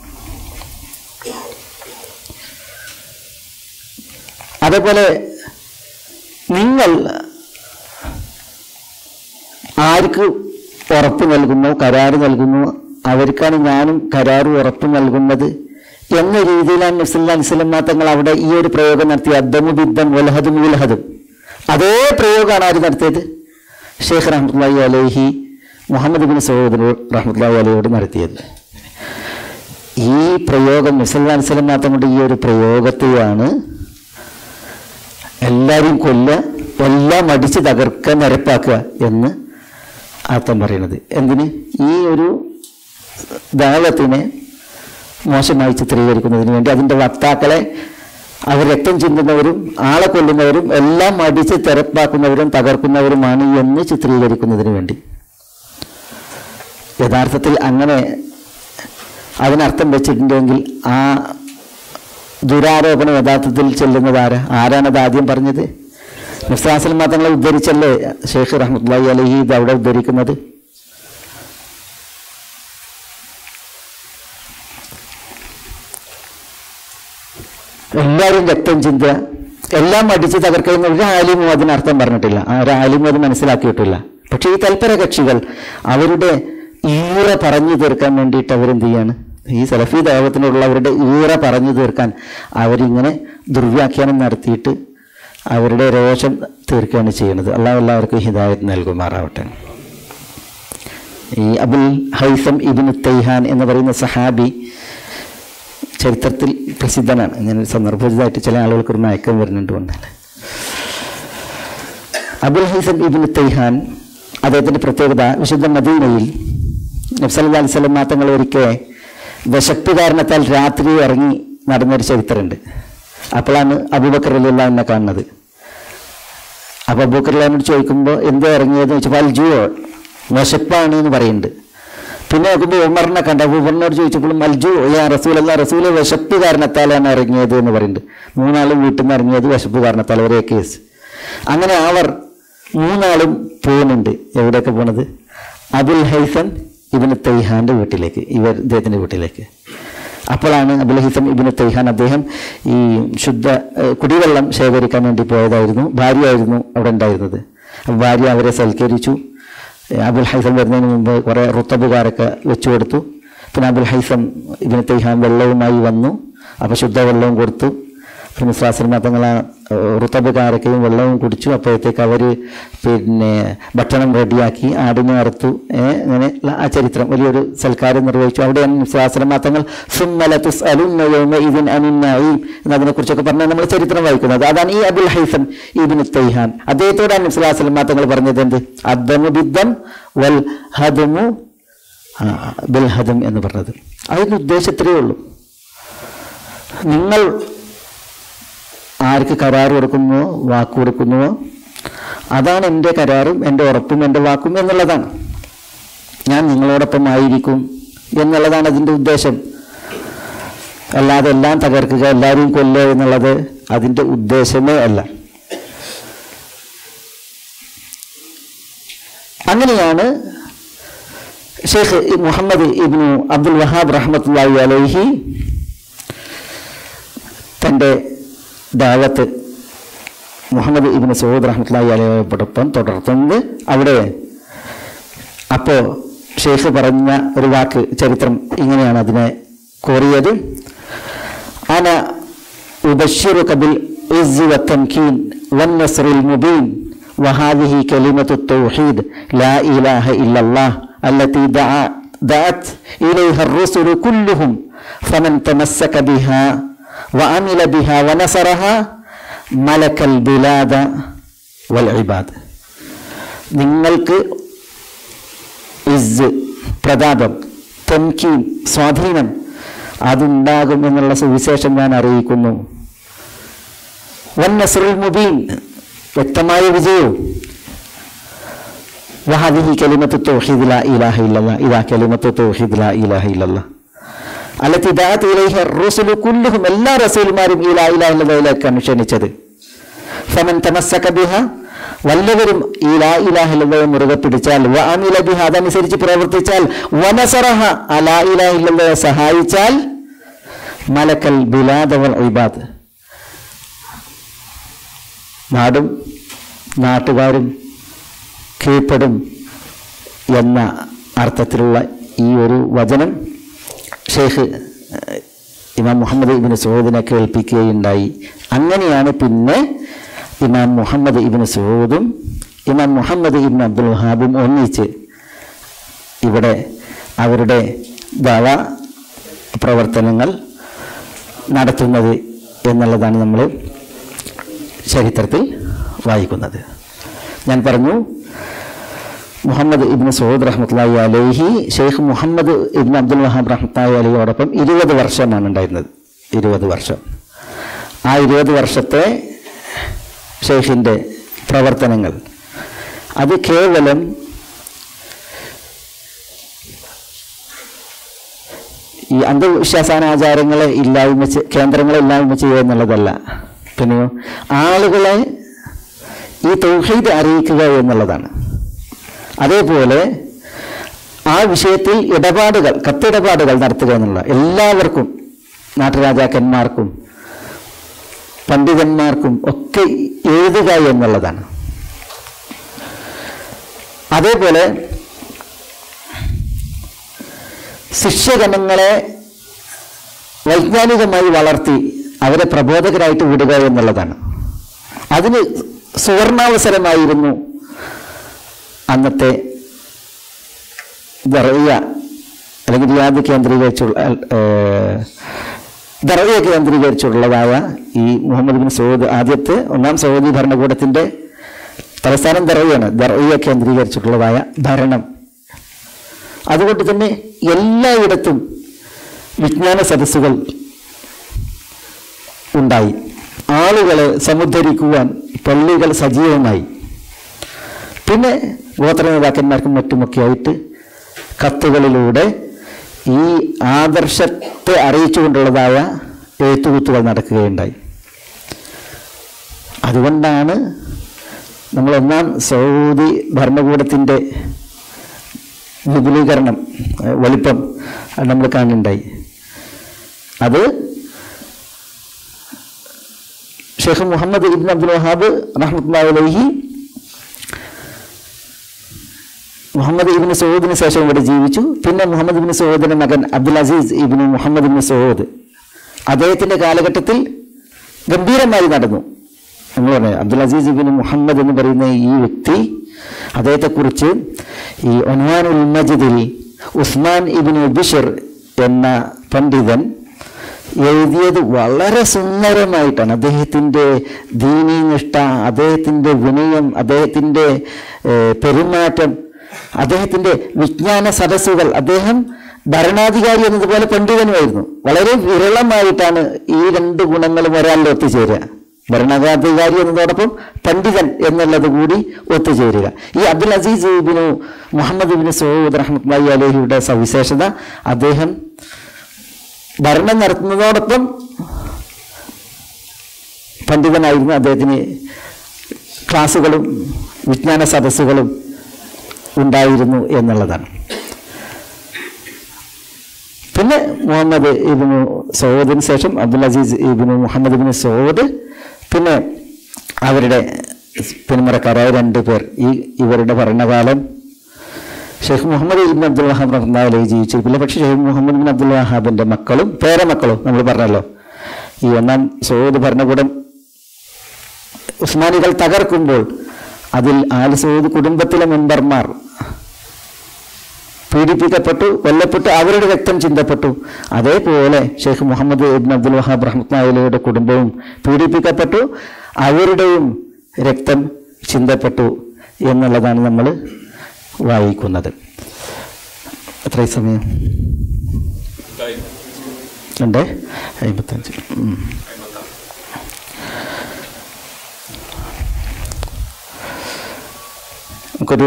അതേപോലെ നിങ്ങൾ ആർക്ക് ഉറപ്പ് നൽകുന്നു കരാറ് നൽകുന്നു അവർക്കാണ് ഞാനും കരാറ് ഉറപ്പ് നൽകുന്നത് എന്ന രീതിയിലാണ് നബ്സല്ലാ അലിസ്ലം തങ്ങൾ അവിടെ ഈ ഒരു പ്രയോഗം നടത്തി അദ്ദമു ബിദ്ദം വലഹദും ഉലഹദും അതേ പ്രയോഗമാണ് ആര് നടത്തിയത് ഷെയ്ഖ് റഹ്മത്തുള്ളി അലൈഹി മുഹമ്മദ് ബിൻ സൗദ് റഹ്മത്തുള്ളാഹി അലയോട് നടത്തിയത് ഈ പ്രയോഗം മുസല്ലാ അലിസ്ലം മാത്രം കൊണ്ട് ഈ ഒരു പ്രയോഗത്തെയാണ് എല്ലാവരും കൊല്ലുക എല്ലാം അടിച്ച് തകർക്കുക നിരപ്പാക്കുക എന്ന് അർത്ഥം പറയുന്നത് എന്തിന് ഈ ഒരു ദാവത്തിനെ മോശമായി ചിത്രീകരിക്കുന്നതിന് വേണ്ടി അതിൻ്റെ വക്താക്കളെ അവർ രക്തം ചിന്തുന്നവരും ആളെ കൊല്ലുന്നവരും എല്ലാം അടിച്ച് തെരപ്പാക്കുന്നവരും തകർക്കുന്നവരുമാണ് എന്ന് ചിത്രീകരിക്കുന്നതിന് വേണ്ടി യഥാർത്ഥത്തിൽ അങ്ങനെ അതിനർത്ഥം വെച്ചിട്ടുണ്ടെങ്കിൽ ആ ദുരാരോപണം യഥാർത്ഥത്തിൽ ചെല്ലുന്നത് ആരാ ആരാണത് ആദ്യം പറഞ്ഞത് മുസ്താസിൽ മതങ്ങളെ ഉദ്ധരിച്ചല്ലേ ഷെയ്ഖ് റഹ്മത്തുള്ളാഹി അലഹി ഇത് അവിടെ ഉദ്ധരിക്കുന്നത് എല്ലാവരും രക്തം ചിന്തുക എല്ലാം അടിച്ച് തകർക്കുന്ന ഒരു ആലിമും അതിനർത്ഥം പറഞ്ഞിട്ടില്ല ആ ഒരു ആലിമും അത് മനസ്സിലാക്കിയിട്ടില്ല പക്ഷേ ഈ തൽപര കക്ഷികൾ അവരുടെ ഈറ പറഞ്ഞു തീർക്കാൻ വേണ്ടിയിട്ട് അവരെന്ത് ചെയ്യാണ് ഈ സലഫി ദേവത്തിനുള്ളവരുടെ ഈറ പറഞ്ഞു തീർക്കാൻ അവരിങ്ങനെ ദുർവ്യാഖ്യാനം നടത്തിയിട്ട് അവരുടെ രോഷം തീർക്കുകയാണ് ചെയ്യുന്നത് അള്ളാഹ് എല്ലാവർക്കും ഹിദായത്ത് നൽകുമാറാവട്ടെ ഈ അബുൽ ഹൈസം ഇബിൻ തൈഹാൻ എന്ന് പറയുന്ന സഹാബി ചരിത്രത്തിൽ പ്രസിദ്ധനാണ് ഇങ്ങനെ സന്ദർഭോചിതമായിട്ട് ചില ആളുകൾക്ക് ഒരു മയക്കം വരുന്നുണ്ട് വന്നാൽ അബുൽ ഹൈസം ഇബിൻ തൈഹാൻ അദ്ദേഹത്തിൻ്റെ പ്രത്യേകത വിശുദ്ധ മദീനയിൽ നബ്സല്ലാ അലിസ്ലം തങ്ങൾ ഒരിക്കൽ വിശപ്പ് കാരണത്താൽ രാത്രി ഇറങ്ങി നടന്നൊരു ചരിത്രമുണ്ട് അപ്പോഴാണ് അബൂബക്കർ അലി എന്നെ കാണുന്നത് അപ്പോൾ അബൂബക്കർ അല്ലാനോട് ചോദിക്കുമ്പോൾ എന്താ ഇറങ്ങിയതെന്ന് വെച്ചപ്പോൾ അൽ ജുവോ വിശപ്പാണ് എന്ന് പറയുന്നുണ്ട് പിന്നെ നോക്കുമ്പോൾ ഉമറിനെ കണ്ട ഉമറിനോട് ചോദിച്ചപ്പോഴും അൽജു യാ റസൂൽ അല്ല റസൂല് വിശപ്പ് കാരണത്താലാണ് ഇറങ്ങിയത് എന്ന് പറയുന്നുണ്ട് മൂന്നാളും വീട്ടിൽ നിന്ന് ഇറങ്ങിയത് വിശപ്പ് കാരണത്താൽ ഒരേ കേസ് അങ്ങനെ അവർ മൂന്നാളും പോകുന്നുണ്ട് എവിടെയൊക്കെ പോണത് അബുൽ ഹൈസൻ ഇബിന് തൈഹാന്റെ വീട്ടിലേക്ക് ഇവർ ഇദ്ദേഹത്തിന്റെ വീട്ടിലേക്ക് അപ്പോഴാണ് അബുൽ ഹൈസം ഇബിന് തൈഹാൻ അദ്ദേഹം ഈ ശുദ്ധ ഏഹ്, കുടിവെള്ളം ശേഖരിക്കാൻ വേണ്ടി പോയതായിരുന്നു ഭാര്യയായിരുന്നു അവിടെ ഉണ്ടായിരുന്നത് അപ്പോൾ ഭാര്യ അവരെ സൽക്കരിച്ചു അബുൽ ഹൈസം വരുന്നതിന് മുമ്പ് കുറേ റുത്തബുകാരൊക്കെ വെച്ചു കൊടുത്തു പിന്നെ അബുൽ ഹൈസം ഇബിന് തൈഹാൻ വെള്ളവുമായി വന്നു അപ്പോൾ ശുദ്ധവെള്ളവും കൊടുത്തു പിന്നെ ശ്വാസന തങ്ങൾ ആ റുത്തബുകാരൊക്കെയും വെള്ളവും കുടിച്ചു അപ്പോഴത്തേക്ക് അവർ പിന്നെ ഭക്ഷണം റെഡിയാക്കി ആടിനെ അറുത്തു ഏ, അങ്ങനെ ഉള്ള ആ ചരിത്രം വലിയൊരു സൽക്കാരം നിർവഹിച്ചു അവിടെയാണ് ശ്വാസന തങ്ങൾ സുമ്മല തുസ് ഇതിൻ അനിന്നായി എന്നതിനെക്കുറിച്ചൊക്കെ പറഞ്ഞാൽ നമ്മൾ ചരിത്രം വായിക്കുന്നത് അതാണ് ഈ അബുൽ ഹൈസം ഇബിൻ തൈഹാൻ അദ്ദേഹത്തോടാണ് ശ്വാസന തങ്ങൾ പറഞ്ഞത് എന്ത് അദ്ദമു ബിദ്ദം വൽ ഹദമു ആ, ബിൽ ഹദം എന്ന് പറഞ്ഞത് അതിൻ്റെ ഉദ്ദേശം ഇത്രയേ ഉള്ളൂ നിങ്ങൾ ആർക്ക് കരാർ കൊടുക്കുന്നുവോ വാക്ക് കൊടുക്കുന്നുവോ അതാണ് എൻ്റെ കരാറും എൻ്റെ ഉറപ്പും എൻ്റെ വാക്കും എന്നുള്ളതാണ് ഞാൻ നിങ്ങളോടൊപ്പം ആയിരിക്കും എന്നുള്ളതാണ് അതിൻ്റെ ഉദ്ദേശം അല്ലാതെ എല്ലാം തകർക്കുക എല്ലാവരെയും കൊല്ലുക എന്നുള്ളത് അതിൻ്റെ ഉദ്ദേശമേ അല്ല അങ്ങനെയാണ് ഷെയ്ഖ് മുഹമ്മദ് ഇബ്നു അബ്ദുൽ വഹാബ് റഹ്മത്തുള്ളാഹി അലൈഹി തൻ്റെ ദാവത്ത് മുഹമ്മദ് ഇബിന് സൗദ് റഹ്മത്തുള്ളാഹി അലയോടൊപ്പം തുടർത്തുന്നത് അവിടെ അപ്പോൾ ഷെയ്ഖ് പറഞ്ഞ ഒരു വാക്ക് ചരിത്രം ഇങ്ങനെയാണ് അതിനെ കോറിയത് അന ഉബശ്ശിറുക ബിൽ ഇസ്സ് വത്തംകീൻ വന്നസ്റിൽ മുബീൻ وهذه كلمة التوحيد لا إله إلا الله التي دعا دعت إليها الرسل كلهم فمن تمسك بها وعمل بها ونصرها ملك البلاد والعباد നിങ്ങൾക്ക് ഇസ് പ്രതാപം തെൻകീൻ സ്വാധീനം അതുണ്ടാകും എന്നുള്ള സുവിശേഷം ഞാൻ അറിയിക്കുന്നു വൻ നസ്രുൽ മുബീൻ വ്യക്തമായ വിജയവും വഹദിഹി കലിമത്ത് തൗഹീദ് ലാ ഇലാഹ ഇല്ലല്ലാഹ് ഇദാ കലിമത്ത് തൗഹീദ് ലാ ഇലാഹ ഇല്ലല്ലാഹ് അല്ലത്തി ദാഅത്ത് ഇലൈഹി റസൂലു കുല്ലുഹും എല്ലാ റസൂൽമാരും ഈ ലാ ഇലാഹ ഇല്ലല്ലാഹിലേക്കാണ് ക്ഷണിച്ചത് ഫമൻ തമസ്സക ബിഹ വല്ലവരും ഈ ലാ ഇലാഹ ഇല്ലല്ലാഹ് മുറുകെ പിടിച്ചാൽ വ അമില ബിഹ അതനുസരിച്ച് പ്രവർത്തിച്ചാൽ വനസറഹ ആ ലാ ഇലാഹ ഇല്ലല്ലാഹ് സഹായിച്ചാൽ മലക്കൽ ബിലാദ വൽ ഇബാദ് നാടും നാട്ടുകാരും കീഴ്പ്പെടും എന്ന അർത്ഥത്തിലുള്ള ഈ ഒരു വചനം ഷെയ്ഖ് ഏഹ്, ഇമാം മുഹമ്മദ് ഇബിന് സൂദിനെ കേൾപ്പിക്കുകയുണ്ടായി അങ്ങനെയാണ് പിന്നെ ഇമാം മുഹമ്മദ് ഇബിന് സൂദും ഇമാം മുഹമ്മദ് ഇബിൻ അബ്ദുൽ വഹാബും ഒന്നിച്ച് ഇവിടെ അവരുടെ ദവ പ്രവർത്തനങ്ങൾ നടത്തുന്നത് എന്നുള്ളതാണ് നമ്മൾ ചരിത്രത്തിൽ വായിക്കുന്നത് ഞാൻ പറഞ്ഞു മുഹമ്മദ് ഇബ്ന് സൗദ് റഹ്മത്തുള്ളാഹി അലൈഹി ഷെയ്ഖ് മുഹമ്മദ് ഇബ്ൻ അബ്ദുൽ വഹാബ് റഹ്മത്തുള്ളാഹി അലഹിയോടൊപ്പം ഇരുപത് വർഷമാണ് ഉണ്ടായിരുന്നത് ഇരുപത് വർഷം ആ ഇരുപത് വർഷത്തെ ഷെയ്ഖിൻ്റെ പ്രവർത്തനങ്ങൾ അത് കേവലം ഈ അന്ധവിശ്വാസാനാചാരങ്ങളെ ഇല്ലായ്മ ചെ- കേന്ദ്രങ്ങളെ ഇല്ലായ്മ ചെയ്യുക എന്നുള്ളതല്ല പിന്നെയോ ആളുകളെ ഈ തൗഹീദ് അറിയിക്കുക എന്നുള്ളതാണ് അതേപോലെ ആ വിഷയത്തിൽ ഇടപാടുകൾ കത്തിടപാടുകൾ നടത്തുക എന്നുള്ള എല്ലാവർക്കും നാട്ടുരാജാക്കന്മാർക്കും പണ്ഡിതന്മാർക്കും ഒക്കെ എഴുതുക എന്നുള്ളതാണ് അതേപോലെ ശിഷ്യഗണങ്ങളെ വൈജ്ഞാനികമായി വളർത്തി അവരെ പ്രബോധകരായിട്ട് വിടുക എന്നുള്ളതാണ് അതിന് സുവർണാവസരമായിരുന്നു അന്നത്തെ ദറയ്യ അല്ലെങ്കിൽ റിയാദ് കേന്ദ്രീകരിച്ചുള്ള ഏഹ്, ദറയ്യ കേന്ദ്രീകരിച്ചുള്ളതായ ഈ മുഹമ്മദ് ബിൻ സൗദ് ആദ്യത്തെ ഒന്നാം സൗദി ഭരണകൂടത്തിൻ്റെ തലസ്ഥാനം ദറയ്യാണ് ദറയ്യ കേന്ദ്രീകരിച്ചിട്ടുള്ളതായ ഭരണം അതുകൊണ്ട് തന്നെ എല്ലായിടത്തും വിജ്ഞാന സദസ്സുകൾ ഉണ്ടായി ആളുകളെ സമുദ്ധരിക്കുവാൻ പള്ളികൾ സജീവമായി പിന്നെ ഗോത്ര നേതാക്കന്മാർക്കും മറ്റുമൊക്കെയായിട്ട് കത്തുകളിലൂടെ ഈ ആദർശത്തെ അറിയിച്ചുകൊണ്ടുള്ളതായ എഴുത്തുകുത്തുകൾ നടക്കുകയുണ്ടായി അതുകൊണ്ടാണ് നമ്മൾ ഒന്നാം സൗദി ഭരണകൂടത്തിൻ്റെ വിപുലീകരണം ഏഹ് വലിപ്പം അത് നമ്മൾ കാണുന്നുണ്ടായി അത് ഷെയ്ഖ് മുഹമ്മദ് ഇബ്ൻ അബ്ദുൽ വഹാബ് റഹ്മത്തുള്ളാഹി അലൈഹി മുഹമ്മദ് ഇബിന് സൗദിന് ശേഷം ഇവിടെ ജീവിച്ചു പിന്നെ മുഹമ്മദ് ഇബിന് സൗദിന്റെ മകൻ Abdul Aziz ibn Muhammad ibn Saud അദ്ദേഹത്തിന്റെ കാലഘട്ടത്തിൽ ഗംഭീരമായി നടന്നു നമ്മൾ പറഞ്ഞു അബ്ദുൽ അസീസ് ഇബിന് മുഹമ്മദ് എന്ന് പറയുന്ന ഈ വ്യക്തി അദ്ദേഹത്തെക്കുറിച്ച് ഈ ഒൻവാനുൽ മജിദിൽ ഉസ്മാൻ ഇബിന് ബിഷർ എന്ന പണ്ഡിതൻ എഴുതിയത് വളരെ സുന്ദരമായിട്ടാണ് അദ്ദേഹത്തിൻ്റെ ദീനീനിഷ്ഠ അദ്ദേഹത്തിൻ്റെ വിനയം അദ്ദേഹത്തിൻ്റെ ഏഹ്, പെരുമാറ്റം അദ്ദേഹത്തിൻ്റെ വിജ്ഞാന സദസ്സുകൾ അദ്ദേഹം ഭരണാധികാരി എന്നതുപോലെ പണ്ഡിതനുമായിരുന്നു വളരെ വിരളമായിട്ടാണ് ഈ രണ്ട് ഗുണങ്ങളും ഒരാളിൽ ഒത്തുചേരുക ഭരണാധികാരി എന്നതോടൊപ്പം പണ്ഡിതൻ എന്നുള്ളത് കൂടി ഒത്തുചേരുക ഈ Abdul Aziz ibnu Muhammad ibn Saud റഹ്മത്തുള്ളാഹി അലഹിയുടെ സവിശേഷത അദ്ദേഹം ഭരണം നടത്തുന്നതോടൊപ്പം പണ്ഡിതനായിരുന്നു അദ്ദേഹത്തിന് ക്ലാസ്സുകളും വിജ്ഞാന സദസ്സുകളും ഉണ്ടായിരുന്നു എന്നുള്ളതാണ് പിന്നെ മുഹമ്മദ് ഇബിനു സൗദിന് ശേഷം Abdul Aziz ibnu Muhammad ibn Saud പിന്നെ അവരുടെ പിന്മുറക്കാരായ രണ്ട് പേർ ഈ ഇവരുടെ ഭരണകാലം ഷെയ്ഖ് മുഹമ്മദ് ഇബിൻ അബ്ദുൽ വഹാബ് റഹ്മാലി ജീവിച്ചിരിക്കില്ല പക്ഷേ ഷെയ്ഖ് മുഹമ്മദ് ബിൻ അബ്ദുൽ വഹാബിന്റെ മക്കളും പേരമക്കളും നമ്മൾ പറഞ്ഞല്ലോ ഈ ഒന്നാം സൗദ് ഭരണകൂടം ഉസ്മാനികൾ തകർക്കുമ്പോൾ അതിൽ ആൽ സൗദ് കുടുംബത്തിലെ മെമ്പർമാർ പീഡിപ്പിക്കപ്പെട്ടു കൊല്ലപ്പെട്ടു അവരുടെ രക്തം ചിന്തപ്പെട്ടു അതേപോലെ ഷെയ്ഖ് മുഹമ്മദ് ഇബ്ൻ അബ്ദുൽ വഹാബ് റഹ്മത്നായിലയുടെ കുടുംബവും പീഡിപ്പിക്കപ്പെട്ടു അവരുടെയും രക്തം ചിന്തപ്പെട്ടു എന്നുള്ളതാണ് നമ്മൾ വായിക്കുന്നത് എത്ര സമയം ഉണ്ട് അമ്പത്തഞ്ച് ഉം. നമുക്കൊരു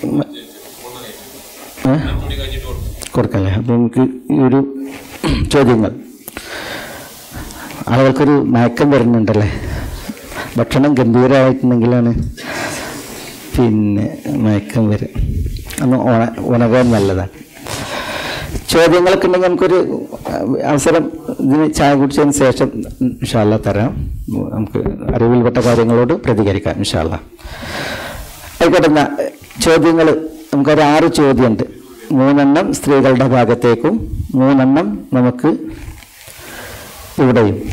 ഏ? കൊടുക്കല്ലേ അപ്പോൾ നമുക്ക് ഈ ഒരു ചോദ്യങ്ങൾ ആളുകൾക്കൊരു മയക്കം വരുന്നുണ്ടല്ലേ ഭക്ഷണം ഗംഭീരമായിട്ടുണ്ടെങ്കിലാണ് പിന്നെ മയക്കം വരും ഒന്ന് ഉണ ഉണകാൻ നല്ലതാണ് ചോദ്യങ്ങളൊക്കെ ഉണ്ടെങ്കിൽ നമുക്കൊരു അവസരം ഇതിന് ചായ കുടിച്ചതിന് ശേഷം ഇൻഷാല്ല തരാം നമുക്ക് അറിവിൽപ്പെട്ട കാര്യങ്ങളോട് പ്രതികരിക്കാം ഇൻഷാല്ല ആയിക്കോട്ടെ എന്നാ ചോദ്യങ്ങൾ നമുക്കൊരു ആറ് ചോദ്യമുണ്ട് മൂന്നെണ്ണം സ്ത്രീകളുടെ ഭാഗത്തേക്കും മൂന്നെണ്ണം നമുക്ക് ഇവിടെയും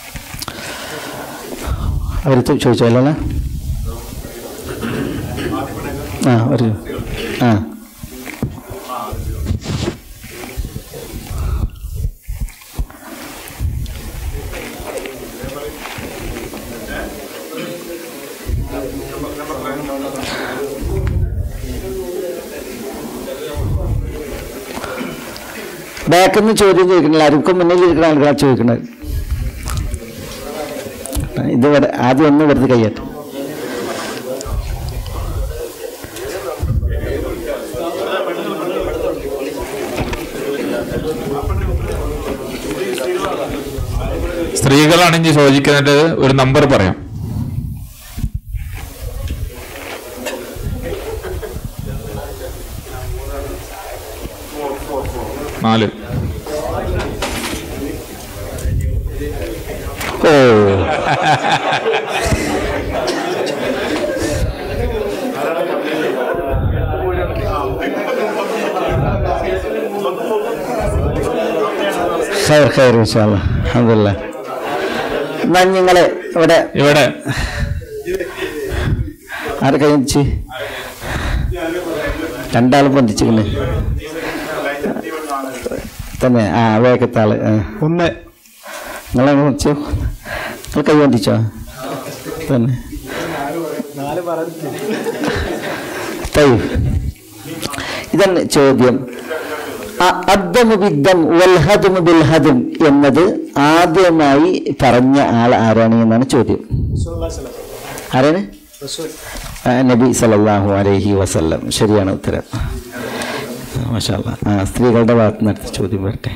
അവർ ചോദിച്ചല്ലോ ആ ഒരു ആ ബാക്കിൽ നിന്ന് ചോദ്യം ചോദിക്കണില്ല ആർക്കും മുന്നിൽ ഇരിക്കുന്ന ആൾക്കാർ ചോദിക്കണത് ഇത് വെറു- ആദ്യം ഒന്ന് വെറുതെ കയ്യട്ടെ സ്ത്രീകളാണെങ്കിൽ ചോദിക്കുന്നത് ഒരു നമ്പർ പറയാം നാല് ഓ ഖൈർ ഖൈർ ഇൻഷാല്ല അൽഹംദുലില്ലാ എന്നാ നിങ്ങളെ ഇവിടെ ഇവിടെ ആരെ കഴിച്ച് രണ്ടാളും പൊന്തിച്ചിരിക്കുന്നു തന്നെ ആ വേഗത്താള് ആ. ഒന്ന് നിങ്ങളെ വെച്ചു നിങ്ങൾ കൈ പൊന്തിച്ചോ തന്നെ തയ്യ്. ഇതാണ് ചോദ്യം അ- അദ്ദമു ബിദ്ദം വൽഹദമു ബിൽഹദം എന്നത് ആദ്യമായി പറഞ്ഞ ആൾ ആരാണ് എന്നാണ് ചോദ്യം ആരാണ് ആ, നബി സല്ലല്ലാഹു അലൈഹി വസല്ലം ശരിയാണ് ഉത്തരം മാഷാ അല്ലാ. ആ സ്ത്രീകളുടെ ഭാഗത്ത് നിന്ന് അടുത്ത ചോദ്യം വരട്ടെ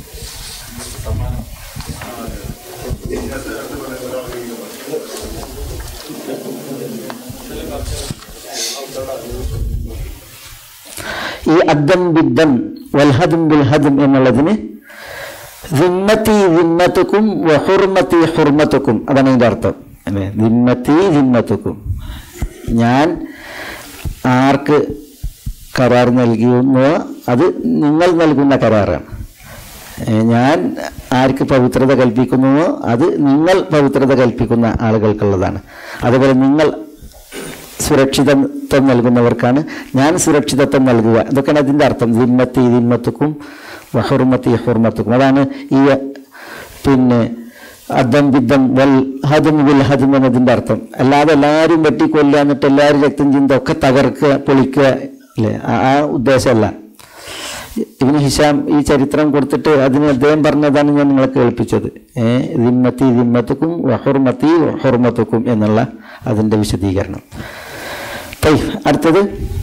ഈ അദ്ദം ബിദ്ദം വൽഹദും ബിൽഹദും എന്നുള്ളതിന് ദിമ്മത്തി ദിമ്മത്തുക്കും വഹുർമത്തി ഹുർമത്തുക്കും അതാണ് അതിൻ്റെ അർത്ഥം അല്ലേ ദിമ്മത്തി ദിമ്മത്തുക്കും ഞാൻ ആർക്ക് കരാർ നൽകിയുന്നോ അത് നിങ്ങൾ നൽകുന്ന കരാറാണ് ഏ, ഞാൻ ആർക്ക് പവിത്രത കൽപ്പിക്കുന്നുവോ അത് നിങ്ങൾ പവിത്രത കൽപ്പിക്കുന്ന ആളുകൾക്കുള്ളതാണ് അതുപോലെ നിങ്ങൾ സുരക്ഷിതത്വം നൽകുന്നവർക്കാണ് ഞാൻ സുരക്ഷിതത്വം നൽകുക ഇതൊക്കെയാണ് അതിൻ്റെ അർത്ഥം ദിമ്മത്തി ദിമ്മത്തുക്കും വഹുർമത്തി ഹുർമത്തുക്കും അതാണ് ഈ പിന്നെ അദ്ദം ബിദ്ദം വൽ ഹദം വിൽ ഹദം എന്നതിൻ്റെ അർത്ഥം അല്ലാതെ എല്ലാവരും വെട്ടിക്കൊല്ലുക എന്നിട്ട് എല്ലാവരും രക്തം ചിന്ത ഒക്കെ തകർക്കുക പൊളിക്കുക അല്ലേ ആ ആ ഉദ്ദേശമല്ല ഇവന് ഹിഷാം ഈ ചരിത്രം കൊടുത്തിട്ട് അതിന് അദ്ദേഹം പറഞ്ഞതാണ് ഞാൻ നിങ്ങളെ കേൾപ്പിച്ചത് ഏ ദിമ്മത്തി ദിമ്മത്തുക്കും വഹുർമത്തി ഹുർമത്തുക്കും എന്നുള്ള അതിൻ്റെ വിശദീകരണം തൈ അടുത്തത്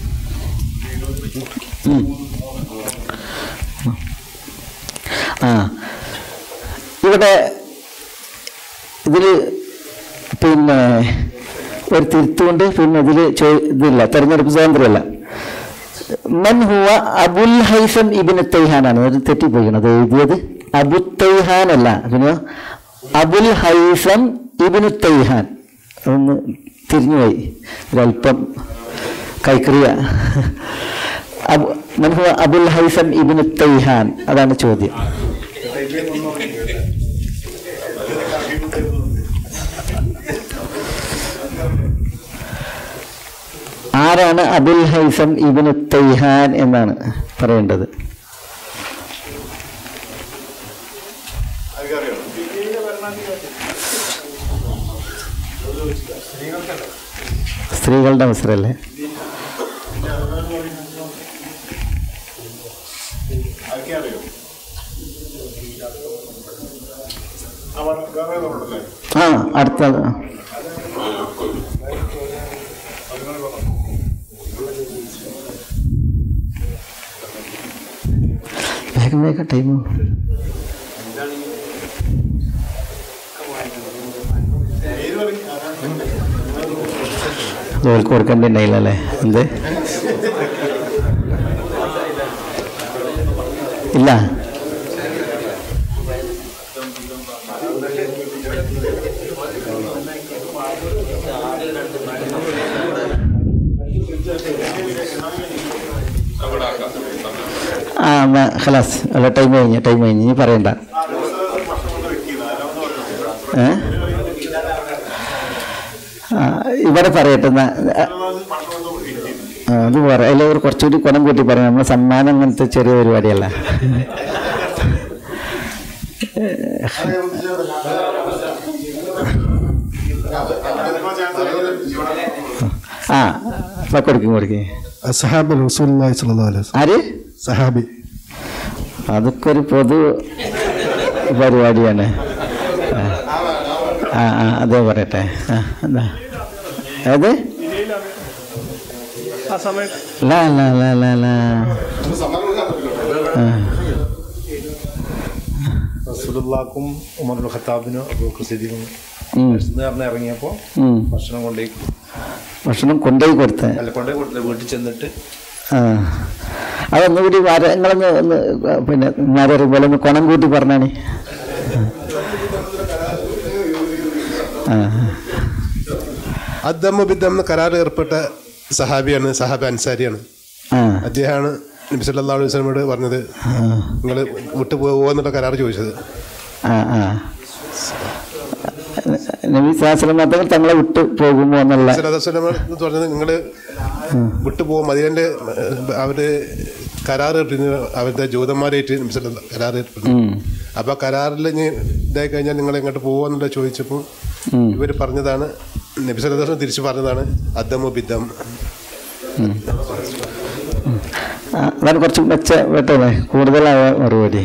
ഉം. ആ ഇവിടെ ഇതിൽ പിന്നെ ഒരു തിരുത്തുകൊണ്ട് പിന്നെ ഇതിൽ ഇതില്ല തെരഞ്ഞെടുപ്പ് സ്വാതന്ത്ര്യമല്ല മൻ ഹുവ അബുൽ ഹൈസം ഇബിന് തൈഹാനാണ് അത് തെറ്റിപ്പോയിക്കണത് എഴുതിയത് അബു തൈഹാൻ അല്ല പിന്നെ അബുൽ ഹൈസം ഇബിന് തൈഹാൻ അതൊന്ന് തിരിഞ്ഞുപോയി ഒരല്പം കൈക്രിയ അബു മൻ ഹുവ അബുൽ ഹൈസം ഇബിന് തൈഹാൻ അതാണ് ചോദ്യം ആരാണ് അബുൽ ഹൈസം ഇബിന് തൈഹാൻ എന്നാണ് പറയേണ്ടത് സ്ത്രീകളുടെ അവസരമല്ലേ ആ അടുത്ത ആള്. വേഗം വേഗം ടൈം ജോലിക്ക് കൊടുക്കണ്ടുണ്ടായില്ലല്ലേ എന്ത് ഇല്ല ആ എന്നാ ഖലാസ് അല്ല ടൈം കഴിഞ്ഞു ടൈം കഴിഞ്ഞു ഇനി പറയണ്ട ഏ ആ, ഇവിടെ പറയട്ടെ എന്നാ ആ, ആ, അത് പറ അതിൽ ഒരു കുറച്ചുകൂടി കുണം കൂട്ടി പറയാം നമ്മളെ സമ്മാനം അങ്ങനത്തെ ചെറിയ പരിപാടിയല്ല ആ ഇപ്പൊ കൊടുക്കും കൊടുക്കും അസഹാബ് റസൂലുള്ളാഹി സ്വല്ലല്ലാഹു അലൈഹി വസല്ലം ആര് സഹാബി അതൊക്കെ ഒരു പൊതു പരിപാടിയാണ് ആ. ആ ആ അതേ പറയട്ടെ ആ എന്താ ഏത് ലാ ലാ ലാ ലാ ലാ ആ റസൂലുള്ളാക്കും ഉമറുൽ ഖത്താബിനും അബൂബക്കർ സിദ്ദീഖിനും ഉം, പറഞ്ഞ് ഇറങ്ങിയപ്പോൾ ഉം. ഭക്ഷണം കൊണ്ടുപോയി ഭക്ഷണം കൊണ്ടുപോയി കൊടുത്തേ അല്ല കൊണ്ടുപോയി കൊടുത്തില്ല വീട്ടിൽ ചെന്നിട്ട് ആ അതൊന്നുകൂടി വര നിങ്ങളൊന്ന് ഒന്ന് പിന്നെ മാരെ പോലെ ഒന്ന് കുണം കൂട്ടി പറഞ്ഞാണേ ആ അദ്ദമ്മ ബിദ്ദം എന്ന കരാർ ഏർപ്പെട്ട സഹാബിയാണ് സഹാബി അൻസാരിയാണ് ആ അദ്ദേഹമാണ് നബി സല്ലല്ലാഹു അലൈഹി വസല്ലമയോട് പറഞ്ഞത് നിങ്ങൾ വിട്ടു പോകുമോ എന്നുള്ള കരാർ ചോദിച്ചത് ആ ആ നബി സാഹസ്രം മാത്രം തങ്ങളെ വിട്ട് പോകുമോ എന്നുള്ള വസല്ലം പറഞ്ഞത് നിങ്ങൾ വിട്ടു പോകും മദീനന്റെ അവര് കരാർ ഏർപ്പെടുന്നു അവരുടെ ജൂതന്മാരായിട്ട് നബി സല്ലല്ലാഹു കരാർ ഏർപ്പെടുന്നു ഉം. അപ്പൊ ആ കരാറിൽ ഇനി ഇതായി കഴിഞ്ഞാൽ നിങ്ങൾ എങ്ങോട്ട് പോകുമെന്നുള്ള ചോദിച്ചപ്പോൾ ഉം. ഇവർ പറഞ്ഞതാണ് നബി സല്ലല്ലാഹു അലൈഹി വസല്ലം തിരിച്ചു പറഞ്ഞതാണ് അദ്ദമു ബിദ്ദം ആ, അതാണ് കുറച്ച് മെച്ച വെട്ടല്ലേ കൂടുതലായ മറുപടി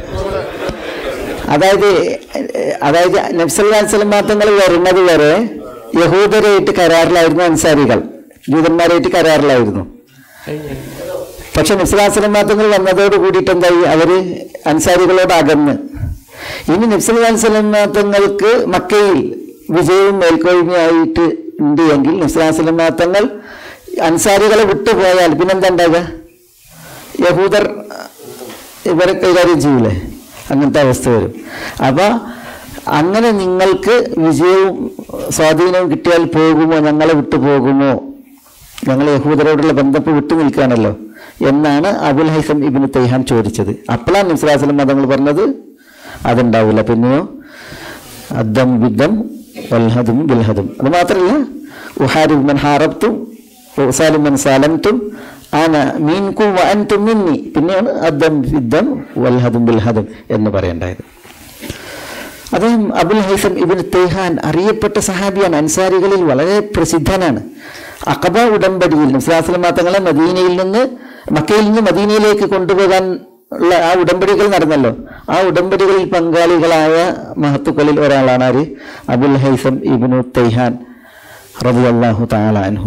അതായത് ഏഹ്, അതായത് നബ്സല്ലാസ്ലം മാത്രങ്ങൾ വരുന്നത് വരെ യഹൂദരായിട്ട് കരാറിലായിരുന്നു അൻസാരികൾ ജൂതന്മാരായിട്ട് കരാറിലായിരുന്നു പക്ഷെ നബ്സലാസ്ലം മാത്രങ്ങൾ വന്നതോട് കൂടിയിട്ട് എന്തായി അവര് അൻസാരികളോട് അകന്ന് ഇനി നബ്സലാസ്ലം മാത്രങ്ങൾക്ക് മക്കയിൽ വിജയവും മേൽക്കോയ്മയായിട്ട് ഉണ്ട് എങ്കിൽ നബ്സലാസ്ലം മാത്രങ്ങൾ അൻസാരികളെ വിട്ടുപോയാൽ പിന്നെന്താ ഉണ്ടാകുക യഹൂദർ ഇവരെ കൈകാര്യം ചെയ്യൂലേ അങ്ങനത്തെ അവസ്ഥ വരും അപ്പോൾ അങ്ങനെ നിങ്ങൾക്ക് വിജയവും സ്വാധീനവും കിട്ടിയാൽ പോകുമോ ഞങ്ങളെ വിട്ടു പോകുമോ ഞങ്ങൾ യഹൂദരോടുള്ള ബന്ധപ്പ് വിട്ടു നിൽക്കുകയാണല്ലോ എന്നാണ് അബുൽ ഹൈസം ഇബിന് തൈഹാൻ ചോദിച്ചത് അപ്പോഴാണ് നിസ്ലാസ്ലം മതങ്ങൾ പറഞ്ഞത് അതുണ്ടാവില്ല പിന്നെയോ അദ്ദം ബിദ്ദം വൽഹദും ബിൽഹദും അത് മാത്രമല്ല ഉഹാരിബ് മൻ ഹാറബ്തും ഉസാലിം മൻ സാലംതും ആന മീൻകും വഅൻതും മിന്നി പിന്നെയാണ് അദ്ദം ബിദ്ദം വൽഹദും ബിൽഹദും എന്ന് പറയേണ്ടത് അദ്ദേഹം അബുൽ ഹൈസം ഇബിൻ തെയ്ഹാൻ അറിയപ്പെട്ട സഹാബിയാണ് അൻസാരികളിൽ വളരെ പ്രസിദ്ധനാണ് അഖബ ഉടമ്പടിയിൽ നബ്സാസ്ലം തങ്ങളെ മദീനയിൽ നിന്ന് മക്കയിൽ നിന്ന് മദീനയിലേക്ക് കൊണ്ടുപോകാൻ ഉള്ള ആ ഉടമ്പടികൾ നടന്നല്ലോ ആ ഉടമ്പടികളിൽ പങ്കാളികളായ മഹത്തുക്കളിൽ ഒരാളാണ് ആര് അബുൽ ഹൈസം ഇബിനു തെയ്ഹാൻ റബിയല്ലാഹു താലാൻഹു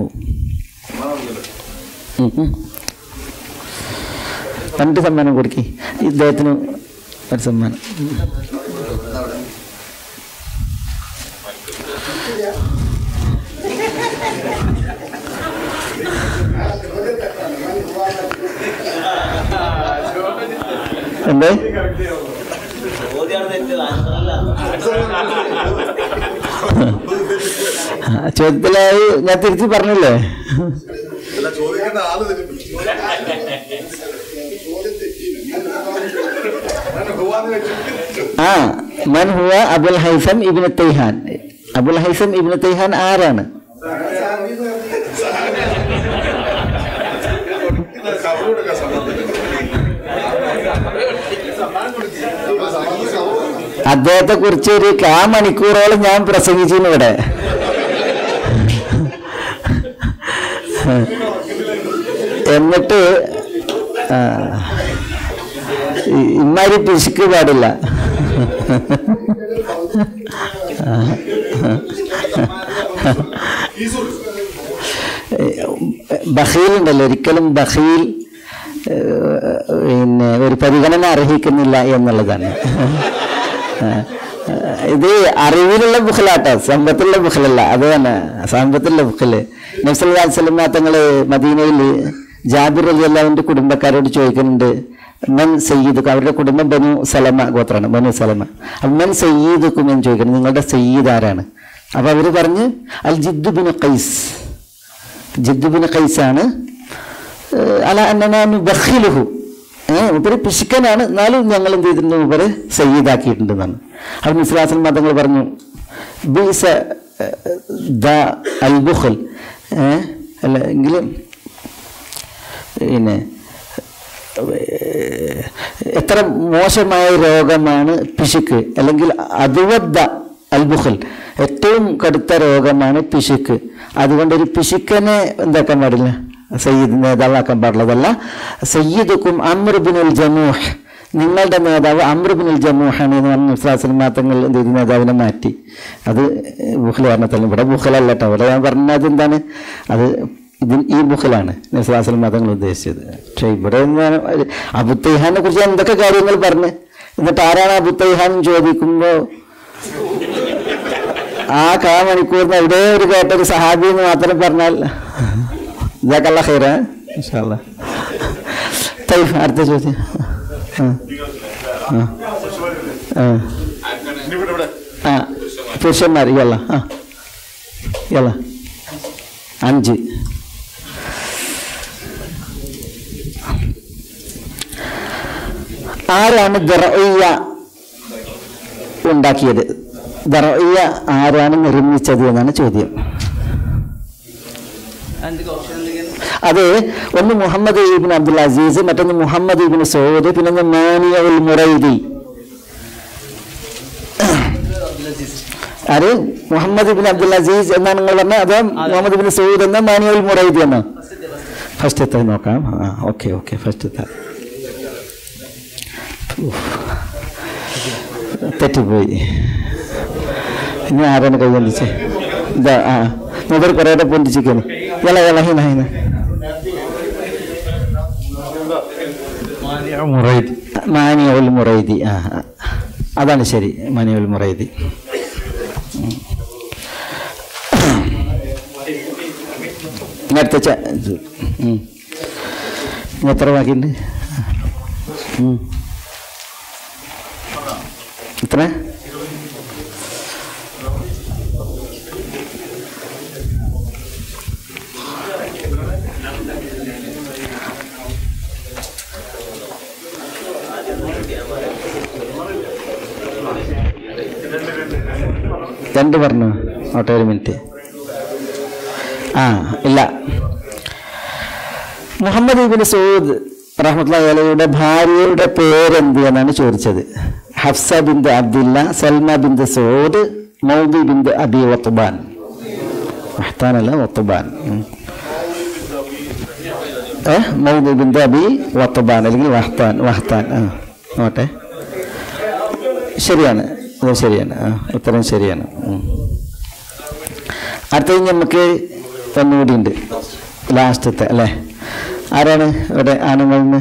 രണ്ട് സമ്മാനം കൊടുക്കി ഇദ്ദേഹത്തിന് ഒരു സമ്മാനം എന്തേ ചോദ്യത്തിലായി ഞാൻ തിരിച്ച് പറഞ്ഞില്ലേ ആ മൻ ഹുവ അബുൽ ഹൈസം ഇബ്നു തൈഹാൻ അബുൽ ഹൈസം ഇബ്നു തൈഹാൻ ആരാണ് അദ്ദേഹത്തെ കുറിച്ച് ഒരു കാ മണിക്കൂറോളം ഞാൻ പ്രസംഗിച്ചിരുന്നു ഇവിടെ എന്നിട്ട് ആ, ഇ- ഇമ്മാരി പിശുക്ക് പാടില്ല ബഹീൽ ഉണ്ടല്ലോ ഒരിക്കലും ബഹീൽ ഏഹ്, പിന്നെ ഒരു പരിഗണന അർഹിക്കുന്നില്ല എന്നുള്ളതാണ് ഇത് അറിവിലുള്ള ബുഖലാട്ടോ സമ്പത്തിലുള്ള ബുഖലല്ല അത് തന്നെ സമ്പത്തിലുള്ള ബുഖല് നബ്സല്ലാസ്ലമ തങ്ങള് മദീനയിൽ ജാബിർ അലി അള്ളാഹുവിന്റെ കുടുംബക്കാരോട് ചോദിക്കുന്നുണ്ട് മൻ സയ്യിദുക്കും അവരുടെ കുടുംബം ബനു സലമ ഗോത്രാണ് ബനു സലമ അപ്പൊ മൻ സയ്യിദുക്കും എന്ന് ചോദിക്കണം നിങ്ങളുടെ സയ്യിദ് ആരാണ് അപ്പൊ അവര് പറഞ്ഞ് al Jiddu bin Qais Jiddu bin ഖൈസാണ് ഏഹ്, അല അന്നനാനു ബഖിലുഹു ഏഹ് ഉപരി പിശുക്കനാണ് എന്നാലും ഞങ്ങൾ എന്ത് ചെയ്തിട്ടുണ്ട് ഉപരി സയ്യിദാക്കിയിട്ടുണ്ടെന്നാണ് അപ്പോൾ മുസ്ലാസൻ മതങ്ങൾ പറഞ്ഞു ബീസ ഏഹ്, ദ അൽ ബുഖൽ ഏഹ്, അല്ല എങ്കിലും പിന്നെ ഏഹ്, എത്ര മോശമായ രോഗമാണ് പിശുക്ക് അല്ലെങ്കിൽ അതുവദ്ദ അൽബുഖൽ ഏറ്റവും കടുത്ത രോഗമാണ് പിശുക്ക് അതുകൊണ്ട് ഒരു പിശുക്കനെ എന്താക്കാൻ പാടില്ല സയ്യിദ് നേതാവാക്കാൻ പാടുള്ളതല്ല സയ്യിദുക്കും അമ്രുബിനുൽ ജമൂഹ് നിങ്ങളുടെ നേതാവ് അമ്രുബിനുൽ ജമൂഹാണ് എന്ന് പറഞ്ഞ മുസ്ലാസിൽ മാത്രങ്ങൾ എന്ത് ചെയ്തു നേതാവിനെ മാറ്റി അത് ബുഖൽ കാരണത്തല്ല ഇവിടെ ബുഖലല്ല കേട്ടോ ഇവിടെ ഞാൻ പറഞ്ഞത് എന്താണ് അത് ഇത് ഈ ബുഖലാണ് നിസ്ലാസിൽ മതങ്ങൾ ഉദ്ദേശിച്ചത് പക്ഷേ ഇവിടെ എന്താണ് അബുത്തൈഹാനെ കുറിച്ച് എന്തൊക്കെ കാര്യങ്ങൾ പറഞ്ഞ് എന്നിട്ട് ആരാണ് അബുത്തൈഹാൻ ചോദിക്കുമ്പോൾ ആ കാ മണിക്കൂറിന് എവിടെ ഒരു കേട്ട ഒരു സഹാബി എന്ന് മാത്രം പറഞ്ഞാൽ ഇതാക്കല്ല ഹൈറ തൈഫ് അടുത്ത ചോദ്യം ആ. ആ. ആ. ആ പുരുഷന്മാർ ഇല്ല ആ ഇല്ല അഞ്ച് ആരാണ് ദറയ്യ ഉണ്ടാക്കിയത് ദറയ്യ ആരാണ് നിർമ്മിച്ചത് എന്നാണ് ചോദ്യം അത് ഒന്ന് മുഹമ്മദ് ഈബിൻ അബ്ദുൽ അസീസ് മറ്റൊന്ന് മുഹമ്മദ് ഈബിൻ സൗദ് പിന്നെ ഒന്ന് മാനിയ ഉൽ മുറൈദി ആര് മുഹമ്മദ് ഇബിൻ അബ്ദുൽ അസീസ് എന്നാണ് നിങ്ങൾ പറഞ്ഞത് അതോ മുഹമ്മദ് ഇബിൻ സൗദ് എന്ന മാനിയ ഉൽ മുറൈദി എന്നോ ഫസ്റ്റത്തെ നോക്കാം ആ ഓക്കെ ഓക്കെ ഫസ്റ്റത്തെ തെറ്റിപ്പോയി ഇനി ആരാണ് കൈ പൊന്തിച്ച് ഇതാ ആ മുതൽ കുറേ പൊന്തിച്ചിരിക്കുന്നു ഇല ഇല ഹീന ഹീന മാനിയുൽ മുറൈദി ആ ആ. അതാണ് ശരി മാനിയുൽ മുറൈദി ഇനി അടുത്ത ച ഉം. ഇനി എത്ര ബാക്കിയുണ്ട് ഉം. എത്ര രണ്ട് പറഞ്ഞു ഓട്ടോ ഒരു മിനിറ്റ് ആ ഇല്ല മുഹമ്മദ് ഇബിൻ സൂദ് റഹ്മത്തുള്ളയുടെ ഭാര്യയുടെ പേരെന്ത് എന്നാണ് ചോദിച്ചത് Hafsa bint Abdullah Salma bint Saud Maudi bint Abi Wathuban വഹ്താനല്ല വത്തുബാൻ ഉം. ഏ മൗദി ബിന്ദ് അബി വത്തുബാൻ അല്ലെങ്കിൽ വഹ്താൻ വഹ്താൻ ആ നോട്ടെ ശരിയാണ് അത് ശരിയാണ് ആ ഉത്തരം ശരിയാണ് ഉം. അടുത്തത് നമുക്ക് ഒന്നുകൂടി ഉണ്ട് ലാസ്റ്റത്തെ അല്ലേ ആരാണ് ഇവിടെ ആണുങ്ങളിൽ നിന്ന്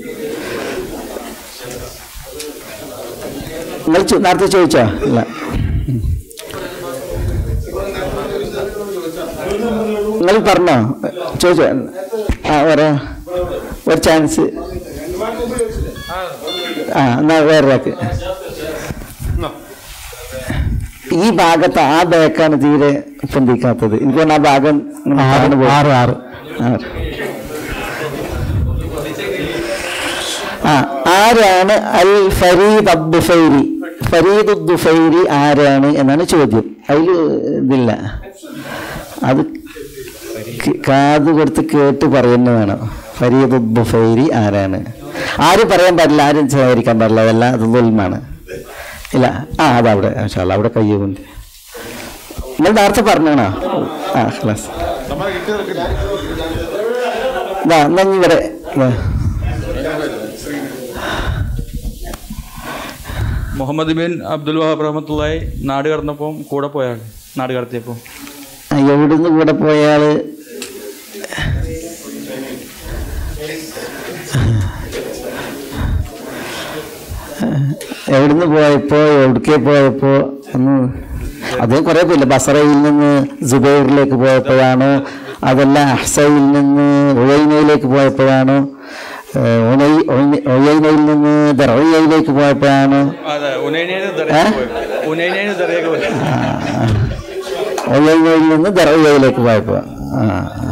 നിങ്ങൾ ചോ- നേരത്തെ ചോദിച്ചോ ഇല്ല ഉം. നിങ്ങൾ പറഞ്ഞോ ചോദിച്ചോ ആ ഓരോ ഒരു ചാൻസ് ആ എന്നാ വേറൊരാൾക്ക് ഈ ഭാഗത്ത് ആ ബാക്കാണ് തീരെ പൊന്തിക്കാത്തത് എനിക്ക് തോന്നുന്നു ആ ഭാഗം ഇങ്ങനെ താഴ്ന്നു പോയി. ആറ് ആറ് ആറ്. ആ ആരാണ് അൽ ഫരീദ് അബ്ദുഫൈരി ഫരീദ് ദുഫൈരി ആരാണ് എന്നാണ് ചോദ്യം അതിൽ ഇതില്ല അത് ക- കാത് കൊടുത്ത് കേട്ട് പറയുന്നതാണ് ഫരീദ് ദുഫൈരി ആരാണ് ആരും പറയാൻ പാടില്ല ആരും സഹകരിക്കാൻ പാടില്ല അതെല്ലാം അത് ദുൽമാണ് ഇല്ല ആ അതവിടെ മാഷാ അവിടെ കയ്യ കൊണ്ട് നിങ്ങൾ നേരത്തെ പറഞ്ഞാണോ ആ ക്ലാസ് ഇതാ എന്നാ ഇനി ഇവിടെ ഇതാ. മുഹമ്മദ് ബിൻ അബ്ദുൽ വഹാബ് റഹ്മത്തുള്ളായി നാട് കടന്നപ്പോൾ കൂടെ പോയാൾ നാട് കടത്തിയപ്പോൾ ആ, എവിടുന്ന് കൂടെ പോയാള് എവിടുന്ന് പോയപ്പോ എവിടേക്ക് പോയപ്പോ ഒന്ന് അദ്ദേഹം കുറെ പോയില്ല ബസറയിൽ നിന്ന് ജുബൈറിലേക്ക് പോയപ്പോഴാണോ അതല്ല അഹ്സയിൽ നിന്ന് ഉഴൈനയിലേക്ക് പോയപ്പോഴാണോ ഏഹ്, ഉണൈ- ഉണൈ- ഉഴൈനയിൽ നിന്ന് ദറവയിലേക്ക് പോയപ്പോഴാണോ അതെ ഉനൈനേന് ഏ? ഉനൈനേന് ദറിയൊക്കെ പോയി ഉഴൈനയിൽ നിന്ന് ദറവയിലേക്ക് പോയപ്പോ ആ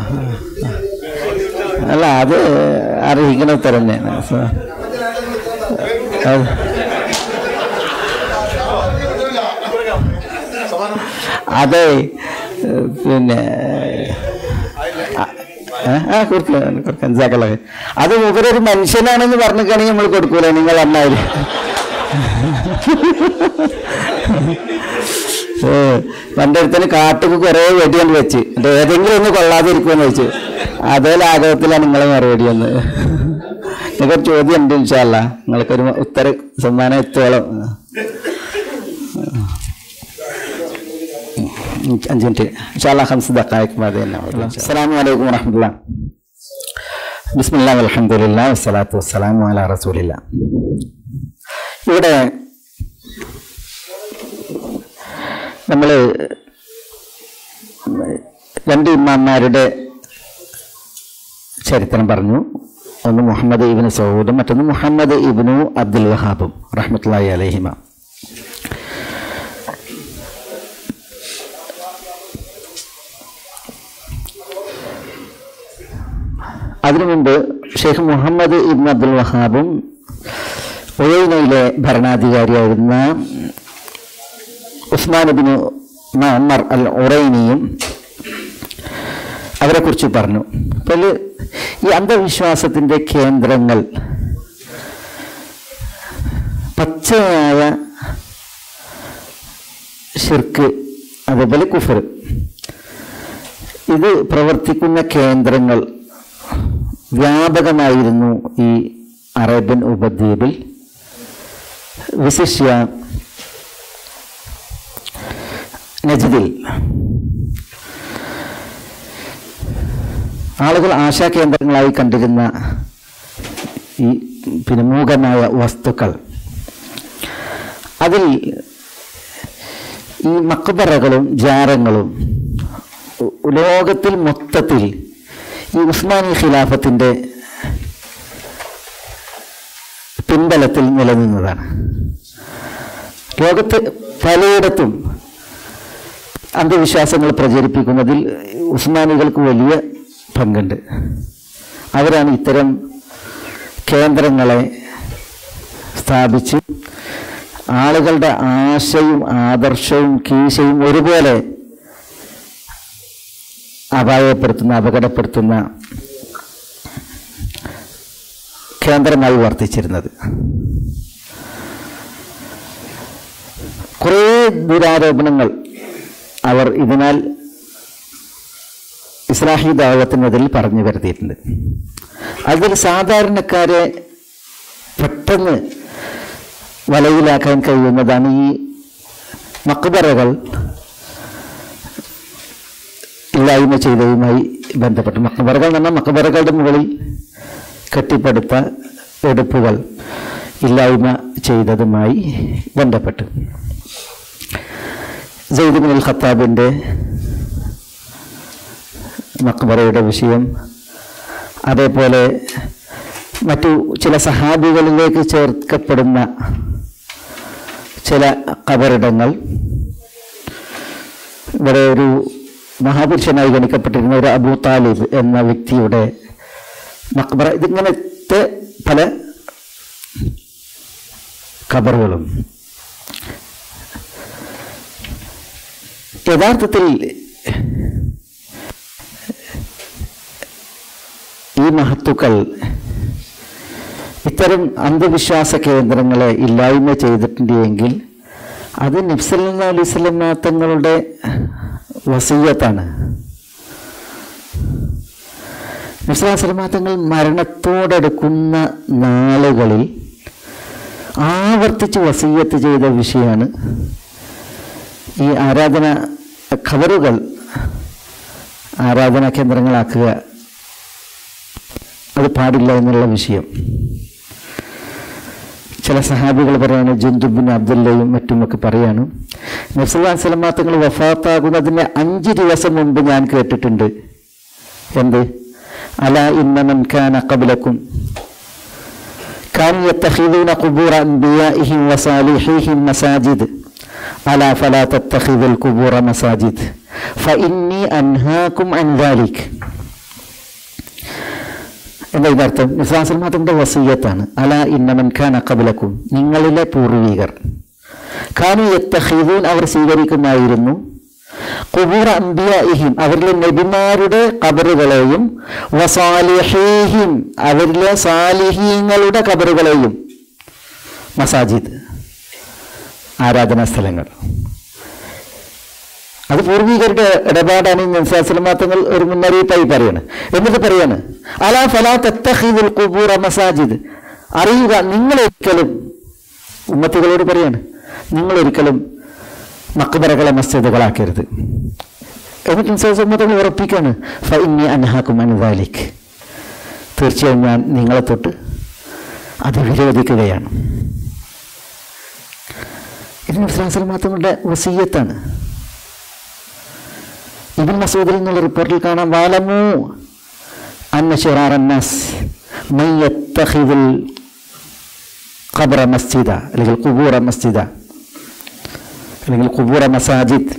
അല്ല അത് അർഹിക്കണ ഉത്തരം തന്നെയാണ് സോ, അത് അതെ പിന്നെ ഏ? ആ കൊടുക്കാം കൊടുക്കാം ജസാക്കല്ലാഹ്. അത് ഇവരൊരു മനുഷ്യനാണെന്ന് പറഞ്ഞിട്ടാണെങ്കിൽ നമ്മൾ കൊടുക്കൂല നിങ്ങൾ വന്നാല് ഏ പണ്ട് അടുത്തന്നെ കാട്ടുക്ക് കുറെ വെടികൊണ്ട് വെച്ച് എന്നിട്ട് ഏതെങ്കിലും ഒന്ന് കൊള്ളാതെ ഇരിക്കുമെന്ന് വെച്ച് അതേ ലാഘവത്തിലാണ് നിങ്ങളെ മറുപടി ഒന്ന് നിങ്ങൾക്കൊരു ചോദ്യം ഉണ്ട് ഇൻഷാല്ല നിങ്ങൾക്കൊരു ഉത്തര സമ്മാനം എത്തോളം അഞ്ച് മിനിറ്റ് ഇൻഷാല്ല ഹംസ് ദക്കായ്ക്ക് മതി അസ്സലാമു അലൈക്കും വറഹ്മത്തുള്ളാഹി ബിസ്മില്ലാ അൽഹംദുലില്ലാ വസ്സലാത്തു വസ്സലാമു അലാ റസൂലില്ല ഇവിടെ നമ്മൾ രണ്ട് ഇമാന്മാരുടെ ചരിത്രം പറഞ്ഞു ഒന്ന് മുഹമ്മദ് ഇബിന് സൗദും മറ്റൊന്ന് മുഹമ്മദ് ഇബിനു അബ്ദുൽ വഹാബും റഹ്മത്തുള്ളാഹി അലഹിമ അതിനു മുമ്പ് ഷെയ്ഖ് മുഹമ്മദ് ഇബ്ൻ അബ്ദുൽ വഹാബും ഒയൈനയിലെ ഭരണാധികാരിയായിരുന്ന ഉസ്മാൻ ബിൻ മഅമ്മർ അൽ ഉറൈനിയും അവരെക്കുറിച്ച് പറഞ്ഞു അപ്പോൾ ഈ അന്ധവിശ്വാസത്തിൻ്റെ കേന്ദ്രങ്ങൾ പച്ചയായ ഷിർക്ക് അതേപോലെ കുഫർ ഇത് പ്രവർത്തിക്കുന്ന കേന്ദ്രങ്ങൾ വ്യാപകമായിരുന്നു ഈ അറേബ്യൻ ഉപദ്വീപിൽ വിശിഷ്യ നജിദിൽ ആളുകൾ ആശാകേന്ദ്രങ്ങളായി കണ്ടിരുന്ന ഈ പിന്നെ മൂകമായ വസ്തുക്കൾ അതിൽ ഈ മക്ബറകളും ജാരങ്ങളും ഉ- ലോകത്തിൽ മൊത്തത്തിൽ ഈ ഉസ്മാനി ഖിലാഫത്തിൻ്റെ പിൻബലത്തിൽ നിലനിന്നതാണ് ലോകത്ത് പലയിടത്തും അന്ധവിശ്വാസങ്ങൾ പ്രചരിപ്പിക്കുന്നതിൽ ഉസ്മാനികൾക്ക് വലിയ പങ്കുണ്ട് അവരാണ് ഇത്തരം കേന്ദ്രങ്ങളെ സ്ഥാപിച്ച് ആളുകളുടെ ആശയും ആദർശവും കീശയും ഒരുപോലെ അപായപ്പെടുത്തുന്ന അപകടപ്പെടുത്തുന്ന കേന്ദ്രമായി വർത്തിച്ചിരുന്നത് കുറേ ദുരാരോപണങ്ങൾ അവർ ഇതിനാൽ ഇസ്ലാഹി ദാവത്തിനെതിൽ പറഞ്ഞു വരുത്തിയിട്ടുണ്ട് അതിൽ സാധാരണക്കാരെ പെട്ടെന്ന് വലയിലാക്കാൻ കഴിയുന്നതാണ് ഈ മക്ബറകൾ ഇല്ലായ്മ ചെയ്തതുമായി ബന്ധപ്പെട്ട് മക്ബറകൾ എന്ന് പറഞ്ഞാൽ മക്ബറകളുടെ മുകളിൽ കെട്ടിപ്പടുത്ത എടുപ്പുകൾ ഇല്ലായ്മ ചെയ്തതുമായി ബന്ധപ്പെട്ട് സെയ്ദ് ബിൻ അൽ ഖത്താബിൻ്റെ മക്ബറയുടെ വിഷയം അതേപോലെ മറ്റു ചില സഹാബികളിലേക്ക് ചേർക്കപ്പെടുന്ന ചില കബറിടങ്ങൾ ഇവിടെ ഒരു മഹാപുരുഷനായി ഗണിക്കപ്പെട്ടിരുന്ന ഒരു അബൂ താലിബ് എന്ന വ്യക്തിയുടെ മക്ബറ ഇതിങ്ങനത്തെ പല ഖബറുകളും യഥാർത്ഥത്തിൽ ഈ മഹത്തുക്കൾ ഇത്തരം അന്ധവിശ്വാസ കേന്ദ്രങ്ങളെ ഇല്ലായ്മ ചെയ്തിട്ടുണ്ട് എങ്കിൽ അത് നബ്സല്ലാ അലൈഹി സ്വലം തങ്ങളുടെ വസീയത്താണ് നബ്സലാ തങ്ങൾ മരണത്തോടടുക്കുന്ന നാളുകളിൽ ആവർത്തിച്ച് വസീയത്ത് ചെയ്ത വിഷയമാണ് ഈ ആരാധന ഖബറുകൾ ആരാധനാ കേന്ദ്രങ്ങളാക്കുക അത് പാടില്ല എന്നുള്ള വിഷയം ചില സഹാബികൾ പറയാണ് ജന്തുബിൻ അബ്ദുല്ലയും മറ്റുമൊക്കെ പറയാണ് നബ്സല്ലാ സ്വലമാ തങ്ങൾ വഫാത്താകുന്നതിന് അഞ്ച് ദിവസം മുമ്പ് ഞാൻ കേട്ടിട്ടുണ്ട് എന്ത് അല ഇന്നമൻ കാന കബലക്കും كانوا يتخذون قبور أنبيائهم وصالحيهم مساجد ألا فلا تتخذوا القبور مساجد فإني أنهاكم عن ذلك എന്താ ഇതിനർത്ഥം നിസ്ലാസ്ലം അതിൻ്റെ വസീയത്താണ് അല ഇന്നമൻ ഖാന കബലക്കും നിങ്ങളിലെ പൂർവികർ ഖാനു യത്തഹീദൂൻ അവർ സ്വീകരിക്കുമായിരുന്നു കുബൂർ അംബിയായിഹിം അവരിലെ നബിമാരുടെ കബറുകളെയും വസാലിഹീഹിം അവരിലെ സാലിഹീങ്ങളുടെ കബറുകളെയും മസാജിദ് ആരാധനാ സ്ഥലങ്ങൾ അത് പൂർവികരുടെ ഇടപാടാണ് നിസ്സാസലമാത്തങ്ങൾ ഒരു മുന്നറിയിപ്പായി പറയാണ് എന്നിട്ട് പറയാണ് അലാ ഫലാ തത്തഹിദുൽ കുബൂറ മസാജിദ് അറിയുക നിങ്ങളൊരിക്കലും ഉമ്മത്തികളോട് പറയാണ് നിങ്ങളൊരിക്കലും മക്ബറകളെ മസ്ജിദുകളാക്കരുത് എന്നിട്ട് നിസ്സാസലമാത്തങ്ങൾ ഉറപ്പിക്കാണ് ഫൈന്നി അൻഹാക്കും അനുദാലിക് തീർച്ചയായും ഞാൻ നിങ്ങളെ തൊട്ട് അത് വിരോധിക്കുകയാണ് ഇത് നിസ്സാസലമാത്തങ്ങളുടെ വസീയത്താണ് ഇബിൻ മസൂദിൽ എന്നുള്ള റിപ്പോർട്ടിൽ കാണാം വാലമു അന്ന ഷിറാറന്നാസ് മയ്യത്തഹിദുൽ ഖബറ മസ്ജിദ അല്ലെങ്കിൽ കുബൂറ മസ്ജിദ അല്ലെങ്കിൽ കുബൂറ മസാജിദ്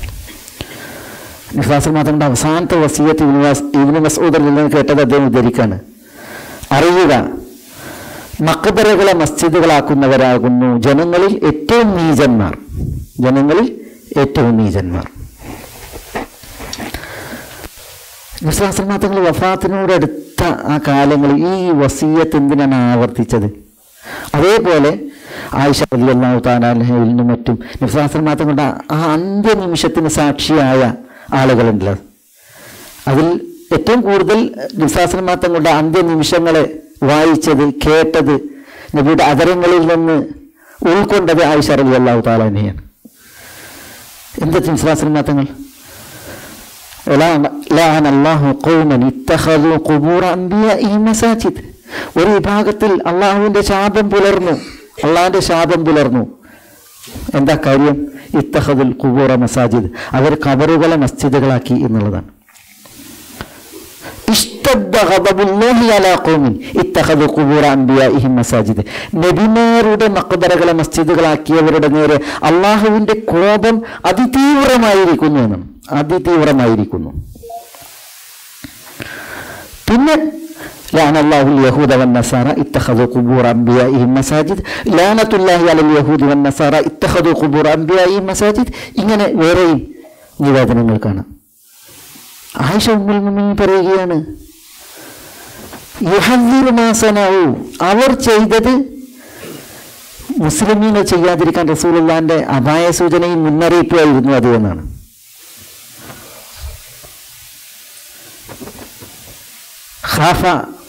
നിഫാസിൽ മാത്രം അവസാനത്തെ വസീയത്ത് ഇബ്നു മസ്- ഇബ്നു മസൂദിൽ നിന്ന് കേട്ടത് അദ്ദേഹം ഉദ്ധരിക്കാണ് അറിയുക മക്ബറകളെ മസ്ജിദുകളാക്കുന്നവരാകുന്നു ജനങ്ങളിൽ ഏറ്റവും നീചന്മാർ ജനങ്ങളിൽ ഏറ്റവും നീചന്മാർ വിശ്വാസമാത്തങ്ങൾ വഫാത്തിനോട് അടുത്ത ആ കാലങ്ങളിൽ ഈ വസീയത്ത് എന്തിനാണ് ആവർത്തിച്ചത് അതേപോലെ ആയിഷ അള്ളാഹു താലാലഹയിൽ നിന്നും മറ്റും നിസ്വാസമാത്തങ്ങളുടെ ആ അന്ത്യനിമിഷത്തിന് സാക്ഷിയായ ആളുകളുണ്ടല്ലോ അതിൽ ഏറ്റവും കൂടുതൽ നിസ്വാസമാത്തങ്ങളുടെ അന്ത്യനിമിഷങ്ങളെ വായിച്ചത് കേട്ടത് നബിയുടെ അതരങ്ങളിൽ നിന്ന് ഉൾക്കൊണ്ടത് ആയിഷ അലി അള്ളാഹു താലാനെയാണ് എന്താ നിസ്വാസമാത്തങ്ങൾ لعن الله قوما اتخذوا قبور أنبيائهم مساجد ഒരു വിഭാഗത്തിൽ അള്ളാഹുവിന്റെ ശാപം പുലർന്നു അള്ളാഹിന്റെ ശാപം പുലർന്നു എന്താ കാര്യം ഇത്തഹദുൽ കുബൂറ മസാജിദ് അവർ കബറുകളെ മസ്ജിദുകളാക്കി എന്നുള്ളതാണ് ഇഷ്തദ്ദ ഘദബുല്ലാഹി അലാ ഖൗമിൻ ഇത്തഖദു ഖുബൂറ അൻബിയാഇഹിം മസാജിദ് നബിമാരുടെ മഖബറകളെ മസ്ജിദുകളാക്കിയവരുടെ നേരെ അള്ളാഹുവിന്റെ കോപം അതിതീവ്രമായിരിക്കുന്നു എന്നാണ് അതിതീവ്രമായിരിക്കുന്നു പിന്നെ لعن الله اليهود والنصارى اتخذوا قبور أنبيائهم مساجد لعنة الله على اليهود والنصارى اتخذوا قبور أنبيائهم مساجد ഇങ്ങനെ വേറെയും നിവേദനങ്ങൾ കാണാം ആയിഷ ഉമ്മുൽ മുഅ്മിനീൻ പറയുകയാണ് യുഹദ്ദിറു മാ സനഉ അവർ ചെയ്തത് മുസ്ലിമീങ്ങൾ ചെയ്യാതിരിക്കാൻ റസൂലുള്ളാന്റെ അപായ സൂചനയും മുന്നറിയിപ്പുമായിരുന്നു അത് എന്നാണ് ഖാഫ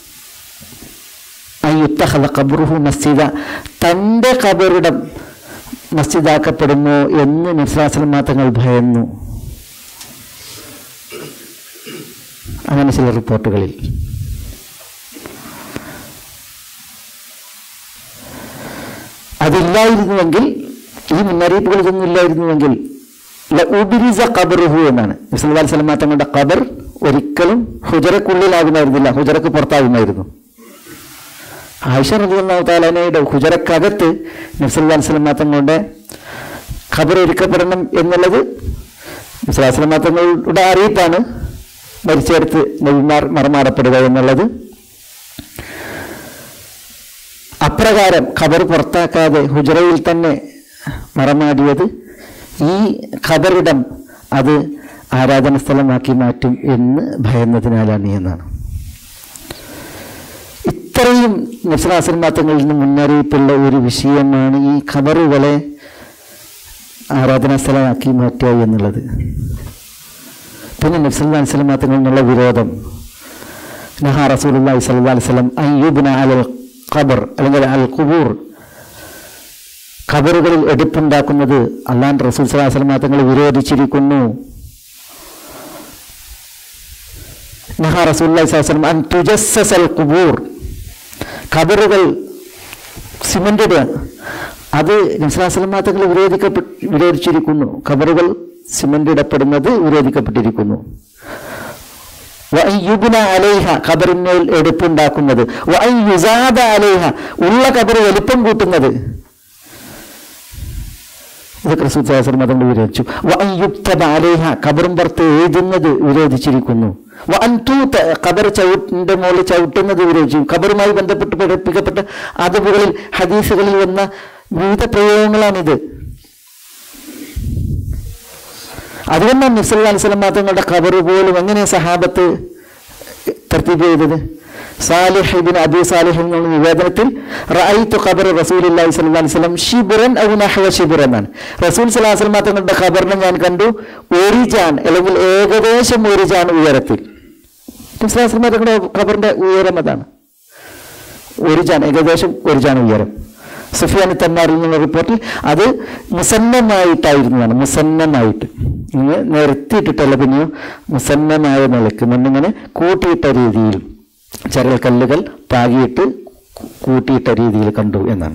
അയ്യുത്തഹദ ഖബറുഹു മസ്ജിദ തൻ്റെ ഖബറിടം മസ്ജിദാക്കപ്പെടുമോ എന്ന് നിസ്ലാസലം തങ്ങൾ ഭയന്നു അങ്ങനെ ചില റിപ്പോർട്ടുകളിൽ അതില്ലായിരുന്നുവെങ്കിൽ ഈ മുന്നറിയിപ്പുകൾ ഇതൊന്നും ഇല്ലായിരുന്നുവെങ്കിൽ ഉബിരിസ ഖബറുഹു എന്നാണ് മുസ്ലിം സ്വലമാ തങ്ങളുടെ ഖബർ ഒരിക്കലും ഹുജറക്കുള്ളിലാകുമായിരുന്നില്ല ഹുജറക്ക് പുറത്താകുമായിരുന്നു ആയിഷ റബിഅള്ളാഹു താലാനയുടെ ഹുജറക്കകത്ത് നബ്സല്ലാ സ്വലമാ തങ്ങളുടെ ഖബർ ഒരുക്കപ്പെടണം എന്നുള്ളത് നബ്സല്ലാ സ്വലമാ തങ്ങളുടെ അറിയിപ്പാണ് മരിച്ചെടുത്ത് നബിമാർ മറമാടപ്പെടുക എന്നുള്ളത് അപ്രകാരം ഖബർ പുറത്താക്കാതെ ഹുജറയിൽ തന്നെ മറമാടിയത് ഈ ഖബറിടം അത് ആരാധന സ്ഥലമാക്കി മാറ്റും എന്ന് ഭയന്നതിനാലാണ് എന്നാണ് ഇത്രയും നസ്രാസന്മാത്തങ്ങളിൽ നിന്ന് മുന്നറിയിപ്പുള്ള ഒരു വിഷയമാണ് ഈ ഖബറുകളെ ആരാധനാ സ്ഥലമാക്കി മാറ്റുക എന്നുള്ളത് പിന്നെ നബ്സല്ലാ സ്വലമാത്തങ്ങളിൽ നിന്നുള്ള വിരോധം നഹാ റസൂലുള്ളാഹി സ്വല്ലല്ലാഹി അലൈഹി വസല്ലം അയ്യൂബിന അലൽ ഖബർ അല്ലെങ്കിൽ അൽ ഖുബൂർ ഖബറുകളിൽ എടുപ്പുണ്ടാക്കുന്നത് അള്ളാൻ റസൂൽ സ്വല്ലല്ലാഹി അലൈഹി വസല്ലം തങ്ങൾ വിരോധിച്ചിരിക്കുന്നു നഹാ റസൂലുള്ളാഹി സ്വല്ലല്ലാഹി അലൈഹി വസല്ലം അൻ തുജസ്സസൽ ഖുബൂർ ഖബറുകൾ സിമന്റ് ഇടുക അത് നബ്സല്ലാ തങ്ങൾ വിരോധിക്കപ്പെട്ട് വിരോധിച്ചിരിക്കുന്നു ഖബറുകൾ സിമന്റ് ഇടപ്പെടുന്നത് വിരോധിക്കപ്പെട്ടിരിക്കുന്നു വഅയ്യുബ്ന അലൈഹ ഖബറിന്മേൽ എടുപ്പുണ്ടാക്കുന്നത് വഅയ്യുസാദ അലൈഹ ഉള്ള ഖബർ വലിപ്പം കൂട്ടുന്നത് ഇതൊക്കെ റസൂൽ സ്വല്ലല്ലാഹു അലൈഹി വസല്ലം തങ്ങൾ വിരോധിച്ചു വഅയ്യുക്തബ അലൈഹ ഖബറും പുറത്ത് എഴുതുന്നത് വിരോധിച്ചിരിക്കുന്നു വഅൻതൂത ഖബർ ചവിട്ടിന്റെ മുകളിൽ ചവിട്ടുന്നത് വിരോധിച്ചു ഖബറുമായി ബന്ധപ്പെട്ട് പഠിപ്പിക്കപ്പെട്ട അതുകളിൽ ഹദീസുകളിൽ വന്ന വിവിധ പ്രയോഗങ്ങളാണിത് അതുകൊണ്ടാണ് നബ്സല്ലാ അലിസ്ലാം തങ്ങളുടെ ഖബർ പോലും എങ്ങനെ സഹാബത്ത് തർത്തീബ് ചെയ്തത് സാലിഹ് ഇബിൻ അബി സാലിഹ് എന്നുള്ള നിവേദനത്തിൽ റഅയ്തു ഖബർ റസൂലുള്ളാഹി സ്വല്ലല്ലാഹി അലൈഹി വസല്ലം ഷിബ്റൻ ഔ നഹ്വ ഷിബ്റൻ എന്നാണ് റസൂൽ സ്വല്ലല്ലാഹി അലൈഹി വസല്ലം തങ്ങളുടെ ഖബറിനെ ഞാൻ കണ്ടു ഒരു ജാൻ അല്ലെങ്കിൽ ഏകദേശം ഒരു ജാൻ ഉയരത്തിൽ നബി സ്വല്ലല്ലാഹി അലൈഹി വസല്ലം തങ്ങളുടെ ഖബറിന്റെ ഉയരം അതാണ് ഒരു ജാൻ ഏകദേശം ഒരു ജാൻ ഉയരം സുഫിയാൻ തന്നാറിൽ നിന്നുള്ള റിപ്പോർട്ടിൽ അത് മുസന്നമായിട്ടായിരുന്നതാണ് മുസന്നമായിട്ട് ഇങ്ങനെ നിരത്തിയിട്ടിട്ടല്ല പിന്നെയോ മുസന്നമായ നിലക്ക് മണ്ണിങ്ങനെ കൂട്ടിയിട്ട രീതിയിൽ ചരൽ കല്ലുകൾ പാകിയിട്ട് കൂ- കൂട്ടിയിട്ട രീതിയിൽ കണ്ടു എന്നാണ്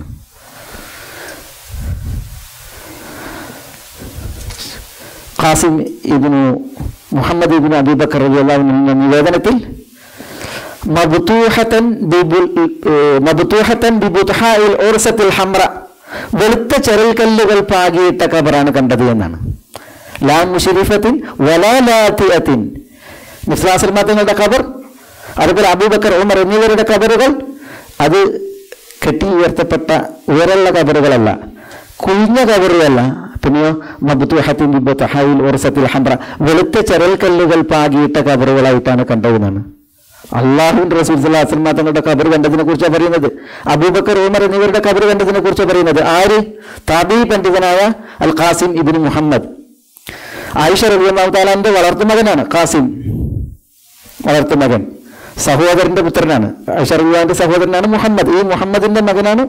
Qasim ibnu Muhammad ibn Abubakar റളിയല്ലാഹു അൻഹു എന്ന നിവേദനത്തിൽ മബ്തൂഹത്തൻ ബിബുൽ ഏഹ് മബ്തൂഹത്തൻ ബിബുത്ഹാഇൽ ഉർസത്തിൽ ഹംറ വെളുത്ത ചെറൽ കല്ലുകൾ പാകിയിട്ട കബറാണ് കണ്ടത് എന്നാണ് ലാ മുഷരിഫത്തിൻ വലാ ലാത്തിയത്തിൻ നിസ്ലാസൽ തങ്ങളുടെ കബർ അതുപോലെ അബൂബക്കർ ഉമർ എന്നിവരുടെ കബറുകൾ അത് കെട്ടി ഉയർത്തപ്പെട്ട ഉയരമുള്ള കബറുകളല്ല കുഴിഞ്ഞ കബറുകളല്ല പിന്നെയോ മബ്തുഹത്തിൻ ബിബുത്ഹാഇൽ ഉർസത്തിൽ ഹംറ വെളുത്ത ചെറൽ കല്ലുകൾ പാകിയിട്ട കബറുകളായിട്ടാണ് കണ്ടതെന്നാണ് അള്ളാഹുവിന്റെ റസൂൽ സല്ലാസ്ലമ തങ്ങളുടെ കബർ കണ്ടതിനെ കുറിച്ചാണ് പറയുന്നത് അബൂബക്കർ ഉമർ എന്നിവരുടെ കബർ കണ്ടതിനെ കുറിച്ച് പറയുന്നത് ആര് താബി പണ്ഡിതനായ al Qasim ibn Muhammad Aisha റബിഅള്ളാഹു താലാന്റെ വളർത്തുമകനാണ് ഖാസിം വളർത്തുമകൻ സഹോദരന്റെ പുത്രനാണ് ആയിഷ റബിഅള്ളാഹിന്റെ സഹോദരനാണ് മുഹമ്മദ് ഈ മുഹമ്മദിന്റെ മകനാണ്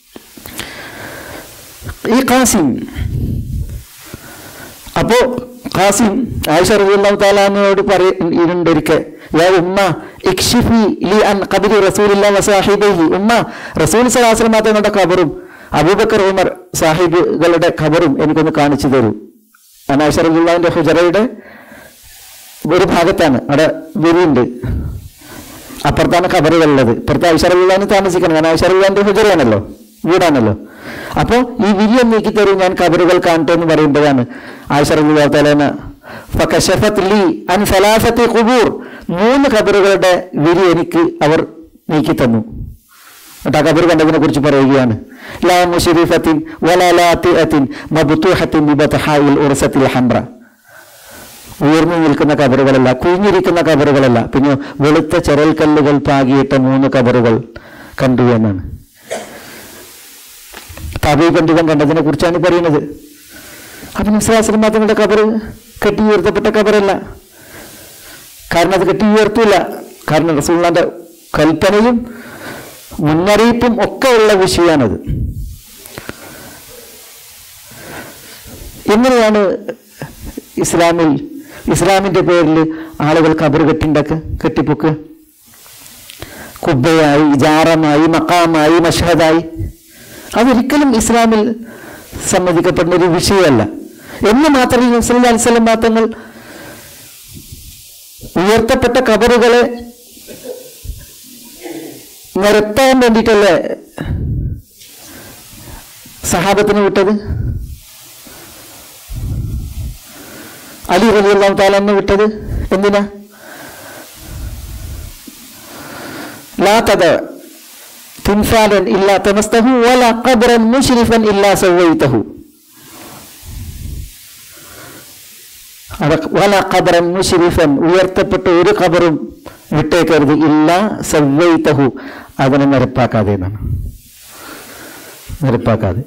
ഈ ഖാസിം അപ്പോ ഖാസിം ആയിഷ റളിയല്ലാഹു തആലാനോട് പറയുന്നുണ്ട് ഒരിക്കൽ യാ ഉമ്മ ഇക്ഷിഫി ലി അൻ ഖബരി റസൂലില്ലാഹി വസാഹിബിഹി ഉമ്മ റസൂൽ സ്വല്ലല്ലാഹു അലൈഹി വസല്ലം തങ്ങളുടെ ഖബറും അബൂബക്കർ ഉമർ സാഹിബുകളുടെ ഖബറും എനിക്കൊന്ന് കാണിച്ചു തരൂ ഞാൻ ആയിഷ റളിയല്ലാഹുവിന്റെ ഹുജറയുടെ ഒരു ഭാഗത്താണ് അവിടെ വിരിയുണ്ട് അപ്പുറത്താണ് ഖബറുകളുള്ളത് ഇപ്പുറത്ത് ആയിഷ റളിയല്ലാഹു താമസിക്കണം കാരണം ആയിഷ റളിയല്ലാഹുവിന്റെ ഹുജറയാണല്ലോ വീടാണല്ലോ അപ്പോൾ ഈ വിരി ഒന്ന് നീക്കി തരൂ ഞാൻ കബറുകൾ കാണട്ടെ എന്ന് പറയുമ്പോഴാണ് ആയിഷ റളിയല്ലാഹു തആല ഫകശഫത് ലി അൻ സലാസത്തി ഖുബൂർ മൂന്ന് കബറുകളുടെ വിരി എനിക്ക് അവർ നീക്കി തന്നു എന്നിട്ട് ആ കബർ കണ്ടതിനെ കുറിച്ച് പറയുകയാണ് ലാ മുഷരിഫത്തിൻ വലാ ലാത്തിഅത്തിൻ മബ്തൂഹത്തിൻ ബിബത്ഹായിൽ ഉർസത്തിൽ ഹംറ ഉയർന്നു നിൽക്കുന്ന കബറുകളല്ല കുഴിഞ്ഞിരിക്കുന്ന കബറുകളല്ല പിന്നെ വെളുത്ത ചെറൽ കല്ലുകൾ പാകിയിട്ട മൂന്ന് കബറുകൾ കണ്ടു എന്നാണ് താബി പണ്ഡിതൻ കണ്ടതിനെ കുറിച്ചാണ് പറയുന്നത് അപ്പൊ നിസ്ലാസ്ലം തങ്ങളുടെ കബറ് കെട്ടി ഉയർത്തപ്പെട്ട കബറല്ല കാരണം അത് കെട്ടി ഉയർത്തൂല കാരണം റസൂള്ളാന്റെ കൽപ്പനയും മുന്നറിയിപ്പും ഒക്കെ ഉള്ള വിഷയമാണത് എങ്ങനെയാണ് ഇസ്ലാമിൽ ഇസ്ലാമിന്റെ പേരിൽ ആളുകൾ കബർ കെട്ടിണ്ടാക്കുക കെട്ടിപ്പൊക്കുക കുബ്ബയായി ജാറമായി മക്കാമായി മഷഹദായി അതൊരിക്കലും ഇസ്ലാമിൽ സമ്മതിക്കപ്പെടുന്ന ഒരു വിഷയമല്ല എന്ന് മാത്രമല്ല മുസ്ലിം അലിസ്ലം മാത്രങ്ങൾ ഉയർത്തപ്പെട്ട കബറുകളെ നിരത്താൻ വേണ്ടിയിട്ടല്ലേ സഹാബത്തിന് വിട്ടത് അലി റബിയുള്ള താലെന്ന് വിട്ടത് എന്തിനാ لا تدع تمثالا إلا طمسته ولا قبرا مشرفا إلا سويته അത- വല ഖബറൻ മുശ്രിഫൻ ഉയർത്തപ്പെട്ട ഒരു ഖബറും വിട്ടേക്കരുത് ഇല്ല സവ്വൈതഹു അതിനെ നിരപ്പാക്കാതെ എന്നാണ് നിരപ്പാക്കാതെ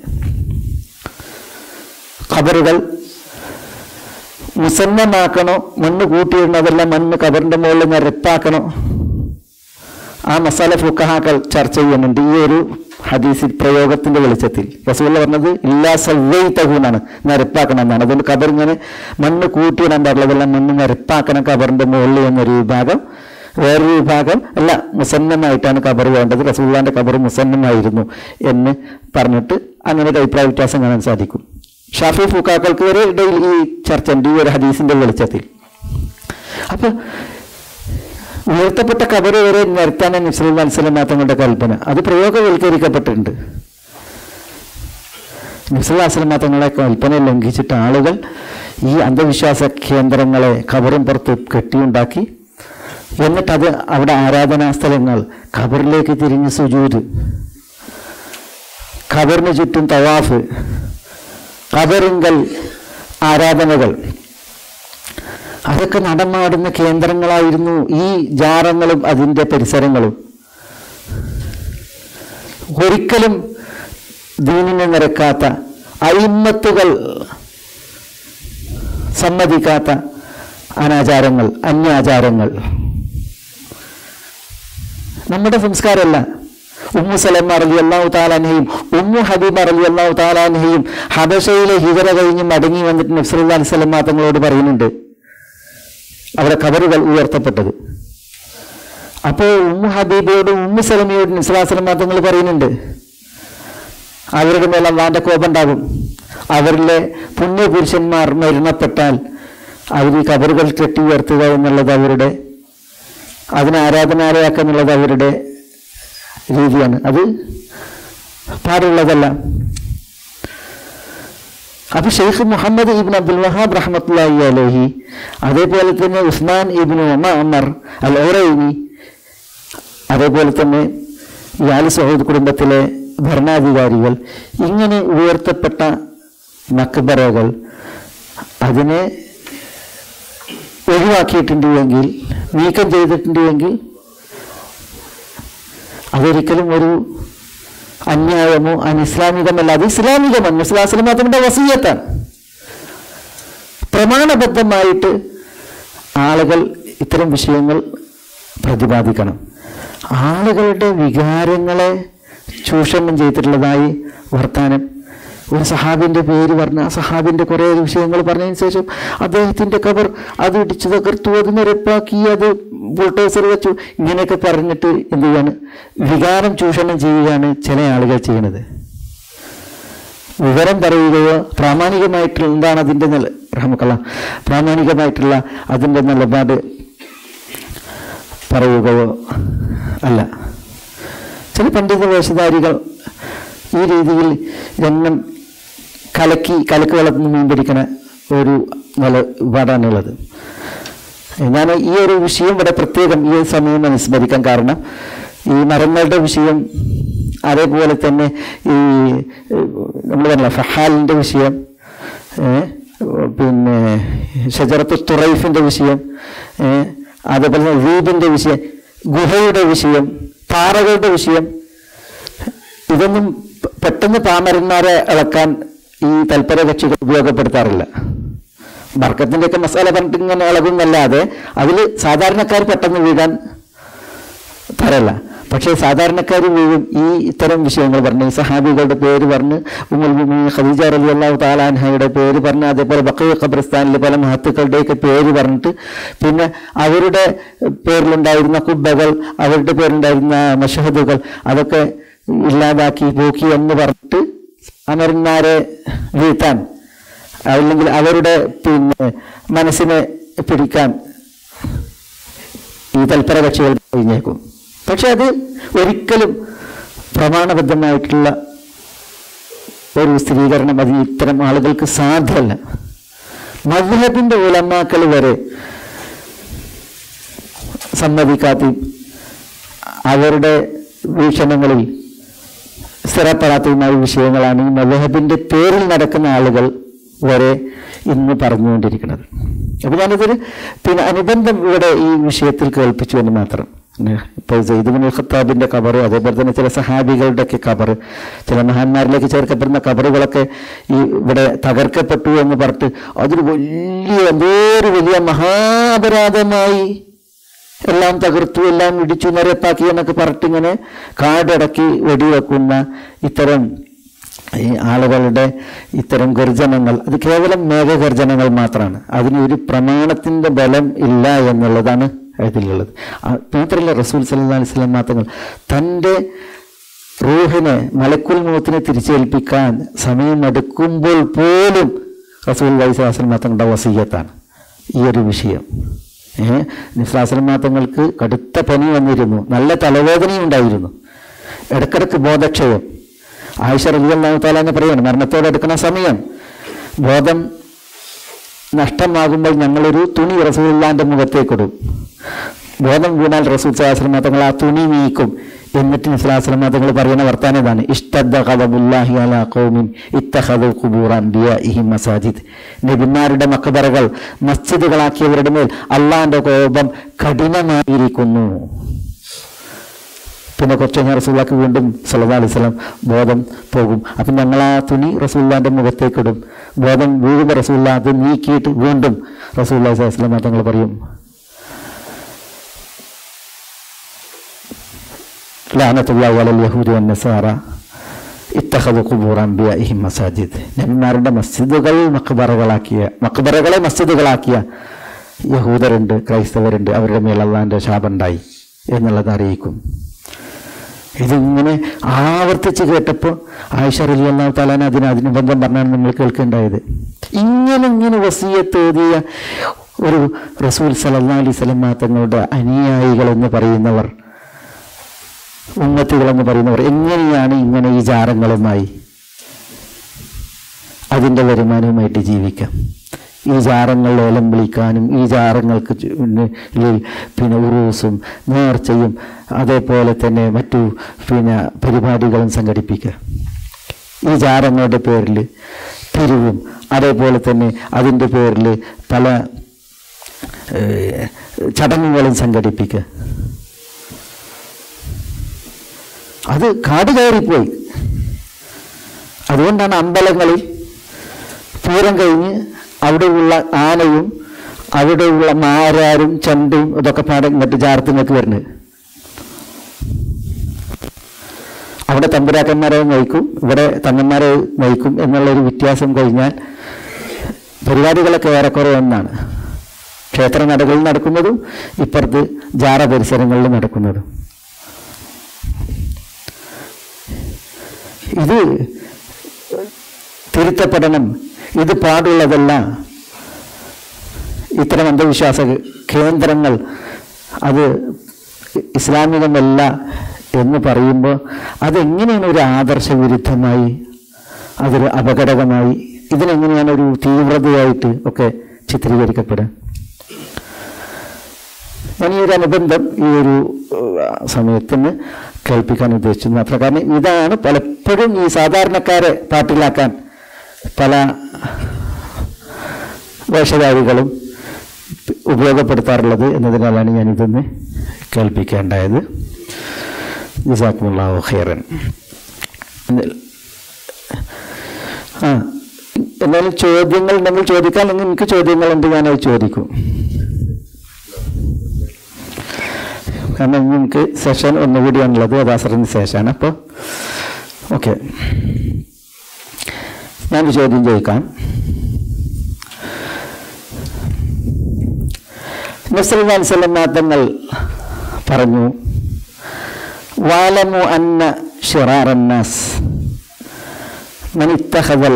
ഖബറുകൾ മുസന്നമാക്കണോ മണ്ണ് കൂട്ടിയിടുന്നതെല്ലാം മണ്ണ് ഖബറിന്റെ മുകളിൽ നിരപ്പാക്കണോ ആ മസാല ഫുക്കഹാക്കൾ ചർച്ച ചെയ്യുന്നുണ്ട് ഈ ഒരു ഹദീസ് പ്രയോഗത്തിന്റെ വെളിച്ചത്തിൽ റസൂൽ പറഞ്ഞത് ഇല്ലാ സവ്വൈതഹു എന്നാണ് നിരപ്പാക്കണം എന്നാണ് അതുകൊണ്ട് കബർ ഇങ്ങനെ മണ്ണ് കൂട്ടിയിടാൻ പാടില്ലതെല്ലാം മണ്ണ് നിരപ്പാക്കണം കബറിന്റെ മുകളിൽ എന്നൊരു വിഭാഗം വേറൊരു വിഭാഗം അല്ല മുസന്നമായിട്ടാണ് കബർ വേണ്ടത് റസൂള്ളാന്റെ കബർ മുസന്നമായിരുന്നു എന്ന് പറഞ്ഞിട്ട് അങ്ങനെ ഒരു അഭിപ്രായ വ്യത്യാസം കാണാൻ സാധിക്കും ഷാഫി ഫുക്കാക്കൾക്ക് വരെ ഇടയിൽ ഈ ചർച്ച ഉണ്ട് ഈ ഒരു ഹദീസിന്റെ വെളിച്ചത്തിൽ അപ്പൊ ഉയർത്തപ്പെട്ട കബർ വരെ നിരത്താൻ നിസ്ലം മത്സരം തങ്ങളുടെ കൽപ്പന അത് പ്രയോഗവൽക്കരിക്കപ്പെട്ടിട്ടുണ്ട് നിസ്ലാസ്ലമ തങ്ങളെ കൽപ്പന ലംഘിച്ചിട്ട് ആളുകൾ ഈ അന്ധവിശ്വാസ കേന്ദ്രങ്ങളെ കബറും പുറത്ത് കെട്ടിയുണ്ടാക്കി എന്നിട്ടത് അവിടെ ആരാധനാ സ്ഥലങ്ങൾ ഖബറിലേക്ക് തിരിഞ്ഞ് സുജൂര് ഖബറിന് ചുറ്റും തവാഫ് ഖബറിങ്കൽ ആരാധനകൾ അതൊക്കെ നടമാടുന്ന കേന്ദ്രങ്ങളായിരുന്നു ഈ ജാറങ്ങളും അതിൻ്റെ പരിസരങ്ങളും ഒരിക്കലും ദീനിനെ നിരക്കാത്ത അയിമത്തുകൾ സമ്മതിക്കാത്ത അനാചാരങ്ങൾ അന്യാചാരങ്ങൾ നമ്മുടെ സംസ്കാരമല്ല ഉമ്മു സലമ അലി അള്ളാഹു താലാനയും ഉമ്മു ഹബീബ അലി അള്ളാഹു താലാനയും ഹബഷയിലെ ഹിജറ കഴിഞ്ഞ് മടങ്ങി വന്നിട്ട് നബ്സല്ലാ അലൈഹി സ്വലം തങ്ങളോട് പറയുന്നുണ്ട് അവിടെ കബറുകൾ ഉയർത്തപ്പെട്ടത് അപ്പോൾ ഉമ്മു ഹബീബയോടും ഉമ്മു സലമയോടും നിസ്ലാസ്ലം തങ്ങൾ പറയുന്നുണ്ട് അവരുടെ മേൽ അള്ളാന്റെ കോപം ഉണ്ടാകും അവരിലെ പുണ്യപുരുഷന്മാർ മരണപ്പെട്ടാൽ അവർ ഈ കബറുകൾ കെട്ടി ഉയർത്തുക എന്നുള്ളത് അവരുടെ അതിനെ ആരാധനാലയാക്കുക എന്നുള്ളത് അവരുടെ രീതിയാണ് അത് പാടുള്ളതല്ല അപ്പൊ ഷെയ്ഖ് മുഹമ്മദ് ഇബിൻ അബ്ദുൽ വഹാബ് റഹ്മത്തുള്ളാഹി അലഹി അതേപോലെ തന്നെ ഉസ്മാൻ ഇബിൻ അമർ അൽ ഓറൈനി അതേപോലെ തന്നെ ഈ ആലി സഹൂദ് കുടുംബത്തിലെ ഭരണാധികാരികൾ ഇങ്ങനെ ഉയർത്തപ്പെട്ട മക്ബറകൾ അതിനെ ഒഴിവാക്കിയിട്ടുണ്ട് എങ്കിൽ നീക്കം ചെയ്തിട്ടുണ്ട് എങ്കിൽ അതൊരിക്കലും ഒരു അന്യായമോ അനിസ്ലാമികമല്ല അത് ഇസ്ലാമികമാണ് ഇസ്ലാസ്ലം മാത്രമേ വസീയത്താണ് പ്രമാണബദ്ധമായിട്ട് ആളുകൾ ഇത്തരം വിഷയങ്ങൾ പ്രതിപാദിക്കണം ആളുകളുടെ വികാരങ്ങളെ ചൂഷണം ചെയ്തിട്ടുള്ളതായി വർത്താനം ഒരു സഹാബിന്റെ പേര് പറഞ്ഞ ആ സഹാബിന്റെ കുറേ വിഷയങ്ങൾ പറഞ്ഞതിന് ശേഷം അദ്ദേഹത്തിന്റെ കബർ അത് ഇടിച്ചു തകർത്തു അത് നിരപ്പാക്കി അത് ബുൾട്ടോസർ വെച്ചു ഇങ്ങനെയൊക്കെ പറഞ്ഞിട്ട് എന്ത് ചെയ്യാണ് വികാരം ചൂഷണം ചെയ്യുകയാണ് ചില ആളുകൾ ചെയ്യുന്നത് വിവരം പറയുകയോ പ്രാമാണികമായിട്ടുള്ള എന്താണ് അതിൻ്റെ നില റഹമക്കല്ല പ്രാമാണികമായിട്ടുള്ള അതിൻ്റെ നിലപാട് പറയുകയോ അല്ല ചില പണ്ഡിത വേഷധാരികൾ ഈ രീതിയിൽ രംഗം കലക്കി കലക്ക് വെള്ളത്തിൽ മീൻ പിടിക്കണ ഒരു നിലപാടാണുള്ളത് ഞാൻ ഈ ഒരു വിഷയം ഇവിടെ പ്രത്യേകം ഈ സമയം അനുസ്മരിക്കാൻ കാരണം ഈ മരങ്ങളുടെ വിഷയം അതേപോലെ തന്നെ ഈ നമ്മൾ പറഞ്ഞ ഫഹാലിൻ്റെ വിഷയം ഏ, പിന്നെ ഷജറത്ത് തുറൈഫിൻ്റെ വിഷയം ഏ, അതേപോലെ തന്നെ വീടിൻ്റെ വിഷയം ഗുഹയുടെ വിഷയം പാറകളുടെ വിഷയം ഇതൊന്നും പെ- പെട്ടെന്ന് പാമരന്മാരെ ഇളക്കാൻ ഈ തൽപര കക്ഷികൾ ഉപയോഗപ്പെടുത്താറില്ല ബർക്കത്തിൻ്റെ ഒക്കെ മസാല പറഞ്ഞിട്ട് ഇങ്ങനെ ഇളകുന്നല്ലാതെ അതിൽ സാധാരണക്കാർ പെട്ടെന്ന് വീഴാൻ തരല്ല പക്ഷേ സാധാരണക്കാർ വീഴും ഈ ഇത്തരം വിഷയങ്ങൾ പറഞ്ഞ് ഈ സഹാബികളുടെ പേര് പറഞ്ഞ് ഉമ്മുൽ മുഅ്മിനീൻ ഖദീജ റളിയല്ലാഹു തആല അൻഹയുടെ പേര് പറഞ്ഞ് അതേപോലെ ബഖീ ഖബർസ്ഥാനിലെ പല മഹത്തുക്കളുടെയൊക്കെ പേര് പറഞ്ഞിട്ട് പിന്നെ അവരുടെ പേരിലുണ്ടായിരുന്ന കുബ്ബകൾ അവരുടെ പേരുണ്ടായിരുന്ന മഷഹദുകൾ അതൊക്കെ ഇല്ലാതാക്കി പോക്കി എന്ന് പറഞ്ഞിട്ട് അമരന്മാരെ വീഴ്ത്താൻ അല്ലെങ്കിൽ അവരുടെ പിന്നെ മനസ്സിനെ പിടിക്കാൻ ഈ തൽപര കക്ഷികൾ കഴിഞ്ഞേക്കും പക്ഷെ അത് ഒരിക്കലും പ്രമാണബദ്ധമായിട്ടുള്ള ഒരു സ്ഥിരീകരണം അത് ഇത്തരം ആളുകൾക്ക് സാധ്യമല്ല മദ്ഹബിന്റെ ഉലമാക്കൾ വരെ സമ്മതിക്കാത്ത അവരുടെ വീക്ഷണങ്ങളിൽ സ്ഥിരപ്പെടാത്തതുമായ വിഷയങ്ങളാണ് ഈ മദ്ഹബിന്റെ പേരിൽ നടക്കുന്ന ആളുകൾ വരെ ഇന്ന് പറഞ്ഞുകൊണ്ടിരിക്കുന്നത് അപ്പൊ ഞാനിതൊരു പിന്നെ അനുബന്ധം ഇവിടെ ഈ വിഷയത്തിൽ കേൾപ്പിച്ചു എന്ന് മാത്രം പിന്നെ ഇപ്പോൾ സെയ്ദുബിൻ ഖത്താബിന്റെ കബറ് അതേപോലെ തന്നെ ചില സഹാബികളുടെ ഒക്കെ കബറ് ചില മഹാന്മാരിലേക്ക് ചേർക്കപ്പെടുന്ന കബറുകളൊക്കെ ഈ ഇവിടെ തകർക്കപ്പെട്ടു എന്ന് പറഞ്ഞിട്ട് അതൊരു വലിയ എന്തോ ഒരു വലിയ മഹാപരാധമായി എല്ലാം തകർത്തു എല്ലാം ഇടിച്ചു നിരപ്പാക്കി എന്നൊക്കെ പറഞ്ഞിട്ട് ഇങ്ങനെ കാടടക്കി വെടിവെക്കുന്ന ഇത്തരം ഈ ആളുകളുടെ ഇത്തരം ഗർജനങ്ങൾ അത് കേവലം മേഘഗർജനങ്ങൾ മാത്രമാണ് അതിന് ഒരു പ്രമാണത്തിന്റെ ബലം ഇല്ല എന്നുള്ളതാണ് ഇതിലുള്ളത് ആ, മാത്രമല്ല റസൂൽ സല്ലല്ലാഹു അലൈഹി വസല്ലം മാത്രങ്ങൾ തൻ്റെ റൂഹിനെ മലക്കുൽ മൂത്തിനെ തിരിച്ചേൽപ്പിക്കാൻ സമയമെടുക്കുമ്പോൾ പോലും റസൂൽ വൈസാസൻ മാത്രങ്ങളുടെ വസീയത്താണ് ഈ ഒരു വിഷയം ഏഹ് നിസ്ലാസൻ മാത്രങ്ങൾക്ക് കടുത്ത പനി വന്നിരുന്നു നല്ല തലവേദനയും ഉണ്ടായിരുന്നു ഇടക്കിടക്ക് ബോധക്ഷയം ആയിഷ റളിയല്ലാഹു തആല എന്ന് പറയാണ് മരണത്തോടെ എടുക്കുന്ന സമയം ബോധം നഷ്ടമാകുമ്പോൾ ഞങ്ങളൊരു തുണി റസൂലുള്ളാന്റെ മുഖത്തേക്കിടും ബോധം വീണാൽ റസൂൽ സഹാസ്ലം തങ്ങൾ ആ തുണി നീക്കും എന്നിട്ട് നിസ്ലാസ്ലമ തങ്ങൾ പറയുന്ന വർത്താനം ഇതാണ് ഇഷ്ടദ്ദ ഖദബുല്ലാഹി അലാ ഖൗമിൻ ഇത്തഖദു ഖുബൂറ അൻബിയാഇഹിം മസാജിദ് നബിമാരുടെ മക്ബറകൾ മസ്ജിദുകളാക്കിയവരുടെ മേൽ അള്ളാഹിന്റെ കോപം കഠിനമായിരിക്കുന്നു പിന്നെ കുറച്ച് കഴിഞ്ഞാൽ റസൂല്ലാക്ക് വീണ്ടും സല്ലല്ലാഹു അലൈഹി വസല്ലം ബോധം പോകും അപ്പം ഞങ്ങൾ ആ തുണി റസൂല്ലാന്റെ മുഖത്തേക്ക് ഇടും ബോധം വീഴുമ്പോൾ റസൂല്ല അത് നീക്കിയിട്ട് വീണ്ടും റസൂല്ലാ സ്വല്ലല്ലാഹു അലൈഹി വസല്ലം തങ്ങൾ പറയും ലാനത്തുല്ലാഹി അലൽ യഹൂദി വന്നസാറ ഇത്തഖദു ഖുബൂർ അംബിയാഇഹിം മസാജിദ് നബിമാരുടെ മസ്ജിദുകൾ മക്ബറകളാക്കിയ മക്ബറകളെ മസ്ജിദുകളാക്കിയ യഹൂദരുണ്ട് ക്രൈസ്തവരുണ്ട് അവരുടെ മേൽ അള്ളാഹിൻ്റെ ശാപുണ്ടായി എന്നുള്ളത് അറിയിക്കും ഇതിങ്ങനെ ആവർത്തിച്ച് കേട്ടപ്പോൾ ആയിഷ റലി അള്ളാഹു താലാൻ അതിന് അതിനുബന്ധം പറഞ്ഞാണ് നമ്മൾ കേൾക്കേണ്ടായത് ഇങ്ങനെ ഇങ്ങനെ വസീയത്ത് എഴുതിയ ഒരു റസൂൽ സലല്ലാ അലൈഹി സ്വലം തങ്ങളുടെ അനുയായികൾ എന്ന് പറയുന്നവർ ഉമ്മത്തുകളെന്ന് പറയുന്നവർ എങ്ങനെയാണ് ഇങ്ങനെ ഈ ജാറങ്ങളുമായി അതിൻ്റെ വരുമാനവുമായിട്ട് ജീവിക്കാം ഈ ജാറങ്ങൾ ഏലം വിളിക്കാനും ഈ ജാറങ്ങൾക്ക് ചു- പിന്നെ ഇതിൽ പിന്നെ ഉറൂസും നേർച്ചയും അതേപോലെ തന്നെ മറ്റു പിന്നെ പരിപാടികളും സംഘടിപ്പിക്കുക ഈ ജാറങ്ങളുടെ പേരിൽ പിരിവും അതേപോലെ തന്നെ അതിൻ്റെ പേരിൽ പല ഏഹ്, ചടങ്ങുകളും സംഘടിപ്പിക്കുക അത് കാട് കയറിപ്പോയി അതുകൊണ്ടാണ് അമ്പലങ്ങളിൽ പൂരം കഴിഞ്ഞ് അവിടെയുള്ള ആനയും അവിടെയുള്ള മാരാരും ചണ്ടും ഇതൊക്കെ പാടെ ഇങ്ങോട്ട് ജാർത്തിങ്ങക്ക് വരുന്നത് അവിടെ തമ്പുരാക്കന്മാരെ നയിക്കും ഇവിടെ തങ്ങന്മാരെ നയിക്കും എന്നുള്ളൊരു വ്യത്യാസം കഴിഞ്ഞാൽ പരിപാടികളൊക്കെ ഏറെക്കുറെ ഒന്നാണ് ക്ഷേത്ര നടകളിൽ നടക്കുന്നതും ഇപ്പുറത്ത് ജാറ പരിസരങ്ങളിൽ നടക്കുന്നതും ഇത് തിരുത്തപ്പെടണം ഇത് പാടുള്ളതല്ല ഇത്തരം അന്ധവിശ്വാസ കേന്ദ്രങ്ങൾ അത് ഇസ്ലാമികമല്ല എന്ന് പറയുമ്പോൾ അതെങ്ങനെയാണ് ഒരു ആദർശ വിരുദ്ധമായി അതൊരു അപകടകമായി ഇതിനെങ്ങനെയാണ് ഒരു തീവ്രതയായിട്ട് ഒക്കെ ചിത്രീകരിക്കപ്പെടുക ഞാൻ ഈ ഒരു അനുബന്ധം ഈ ഒരു ഏഹ്, സമയത്തിന് കേൾപ്പിക്കാൻ ഉദ്ദേശിച്ചു മാത്രം കാരണം ഇതാണ് പലപ്പോഴും ഈ സാധാരണക്കാരെ പാട്ടിലാക്കാൻ പല വേഷധാരികളും ഉപയോഗപ്പെടുത്താറുള്ളത് എന്നതിനാലാണ് ഞാനിതൊന്ന് കേൾപ്പിക്കേണ്ടായത് ജസാക്കുമുള്ളാഹു ഖൈറൻ എന്നാൽ- ആ എന്നാലും ചോദ്യങ്ങൾ ഉണ്ടെങ്കിൽ ചോദിക്കാൻ അല്ലെങ്കിൽ എനിക്ക് ചോദ്യങ്ങളുണ്ട് ഞാനത് ചോദിക്കും കാരണം ഇന്ന് എനിക്ക് സെഷൻ ഒന്നുകൂടിയാണുള്ളത് അത് അസറിന് ശേഷമാണ് അപ്പോൾ ഓക്കെ ഞാനൊരു ചോദ്യം ചോദിക്കാം നസൽമാൻ സലമാത്തങ്ങൾ പറഞ്ഞു വാലമു അന്ന ഷിറാറന്നാസ് മനിത്തഹദൽ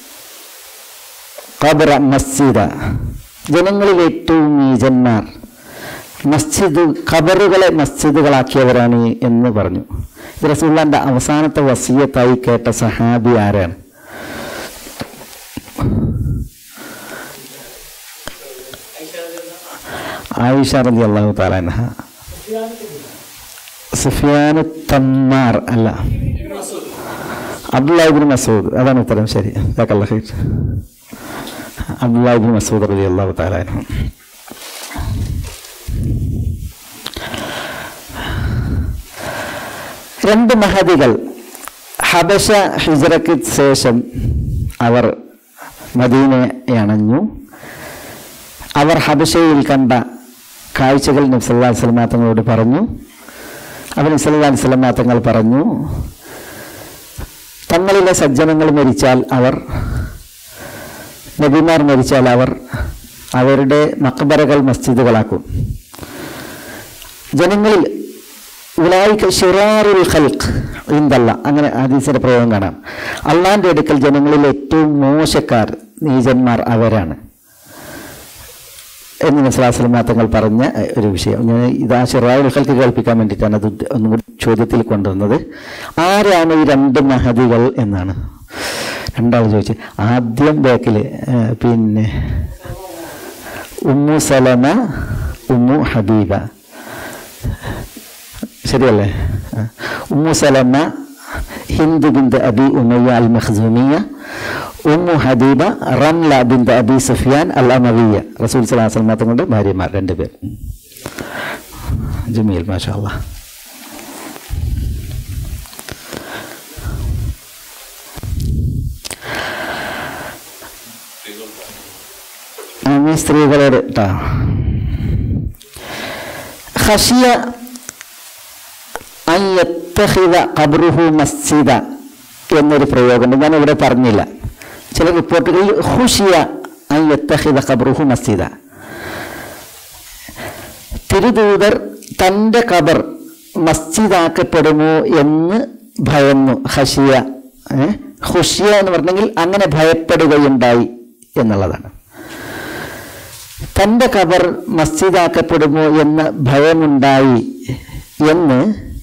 ഖബറ മസ്ജിദ ജനങ്ങളിൽ ഏറ്റവും നീചന്മാർ മസ്ജിദ് ഖബറുകളെ മസ്ജിദുകളാക്കിയവരാണ് എന്ന് പറഞ്ഞു ഇത് റസൂള്ളാന്റെ അവസാനത്തെ വസീയത്തായി കേട്ട സഹാബി ആരാണ് ആയിഷ റലി അള്ളാഹു താലാൻഹ സുഫിയാനു തമ്മാർ അല്ല അബ്ദുല്ലാഹിബിൻ മസൂദ് അതാണ് ഉത്തരം ശരി ജസാക്കല്ലാ ഖൈർ. അബ്ദുല്ലാഹിബിൻ മസൂദ് റലി അള്ളാഹു താലാൻഹ രണ്ട് മഹതികൾ ഹബശ ഹിജറയ്ക്ക് ശേഷം അവർ മദീനയെ അണഞ്ഞു അവർ ഹബശയിൽ കണ്ട കാഴ്ചകൾ നബ്സല്ലാ സ്വലമാ തങ്ങളോട് പറഞ്ഞു അവർ നബ്സല്ലാ സ്വലമാ തങ്ങൾ പറഞ്ഞു തങ്ങളിലെ സജ്ജനങ്ങൾ മരിച്ചാൽ അവർ നബിമാർ മരിച്ചാൽ അവർ അവരുടെ മക്ബറകൾ മസ്ജിദുകളാക്കും ജനങ്ങളിൽ ഉലായിക്ക ഷിറാറുൽ ഖൽഖ് ഇന്ദല്ല അങ്ങനെ ഹദീസിന്റെ പ്രയോഗം കാണാം അള്ളാന്റെ അടുക്കൽ ജനങ്ങളിൽ ഏറ്റവും മോശക്കാർ നീചന്മാർ അവരാണ് എന്ന് നസ്ലാസ്ലം തങ്ങൾ പറഞ്ഞ എഹ്, ഒരു വിഷയം ഞാൻ ഇത് ആ ഷിറാറുൽ ഖൽക്ക് കേൾപ്പിക്കാൻ വേണ്ടിയിട്ടാണ് അത് ഉദ്ദ- ഒന്നും കൂടി ചോദ്യത്തിൽ കൊണ്ടുവന്നത് ആരാണ് ഈ രണ്ട് മഹദികൾ എന്നാണ് രണ്ടാൾ ചോദിച്ചു ആദ്യം ബാക്കിൽ പിന്നെ ഉമ്മു സലമ ഉമ്മു ഹബീബ ശരിയല്ലേ ആ. Ummu Salama Hind bint Abi Umayya al Makhzumiya Ummu Habiba Ramla ബിന്ദ് Abi Sufyan അൽ അമവിയ റസൂൽ സലാഹ് സ്വലമ തങ്ങളുടെ ഭാര്യമാർ രണ്ടുപേർ ജമീൽ മാഷാ അല്ലാ ഈ സ്ത്രീകളോട് കേട്ടോ ഖഷിയ അൻ യത്തഖിദ ഖബ്റുഹു മസ്ജിദ എന്നൊരു പ്രയോഗമുണ്ട് ഞാൻ ഇവിടെ പറഞ്ഞില്ല ചില റിപ്പോർട്ടുകളിൽ ഖുഷിയ അൻ യത്തഖിദ ഖബ്റുഹു മസ്ജിദ തിരുദൂതർ തൻ്റെ ഖബർ മസ്ജിദാക്കപ്പെടുമോ എന്ന് ഭയന്നു ഹഷിയ ഏ? ഖുഷിയ എന്ന് പറഞ്ഞെങ്കിൽ അങ്ങനെ ഭയപ്പെടുകയുണ്ടായി എന്നുള്ളതാണ് തൻ്റെ ഖബർ മസ്ജിദാക്കപ്പെടുമോ എന്ന ഭയമുണ്ടായി എന്ന്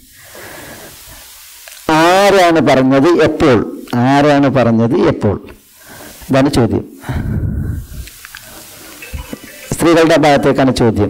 ആരാണ് പറഞ്ഞത് എപ്പോൾ ആരാണ് പറഞ്ഞത് എപ്പോൾ ഇതാണ് ചോദ്യം സ്ത്രീകളുടെ ഭാഗത്തേക്കാണ് ചോദ്യം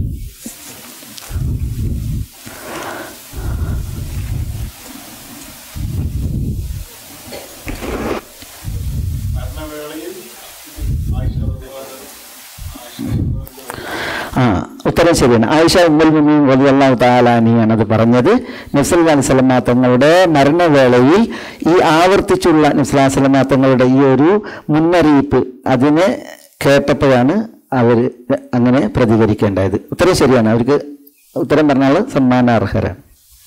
ആ ഉത്തരം ശരിയാണ് ആയിഷ ഉമ്മൽ മുമീൻ റളിയല്ലാഹു താലാനിയാണ് അത് പറഞ്ഞത് നബ്സല്ലാ സ്വലമ തങ്ങളുടെ മരണവേളയിൽ ഈ ആവർത്തിച്ചുള്ള നബ്സല്ലാ സ്വലമ തങ്ങളുടെ ഈ ഒരു മുന്നറിയിപ്പ് അതിനെ കേട്ടപ്പോഴാണ് അവർ അങ്ങനെ പ്രതികരിക്കേണ്ടത് ഉത്തരം ശരിയാണ് അവർക്ക് ഉത്തരം പറഞ്ഞാൽ സമ്മാനാർഹരാണ്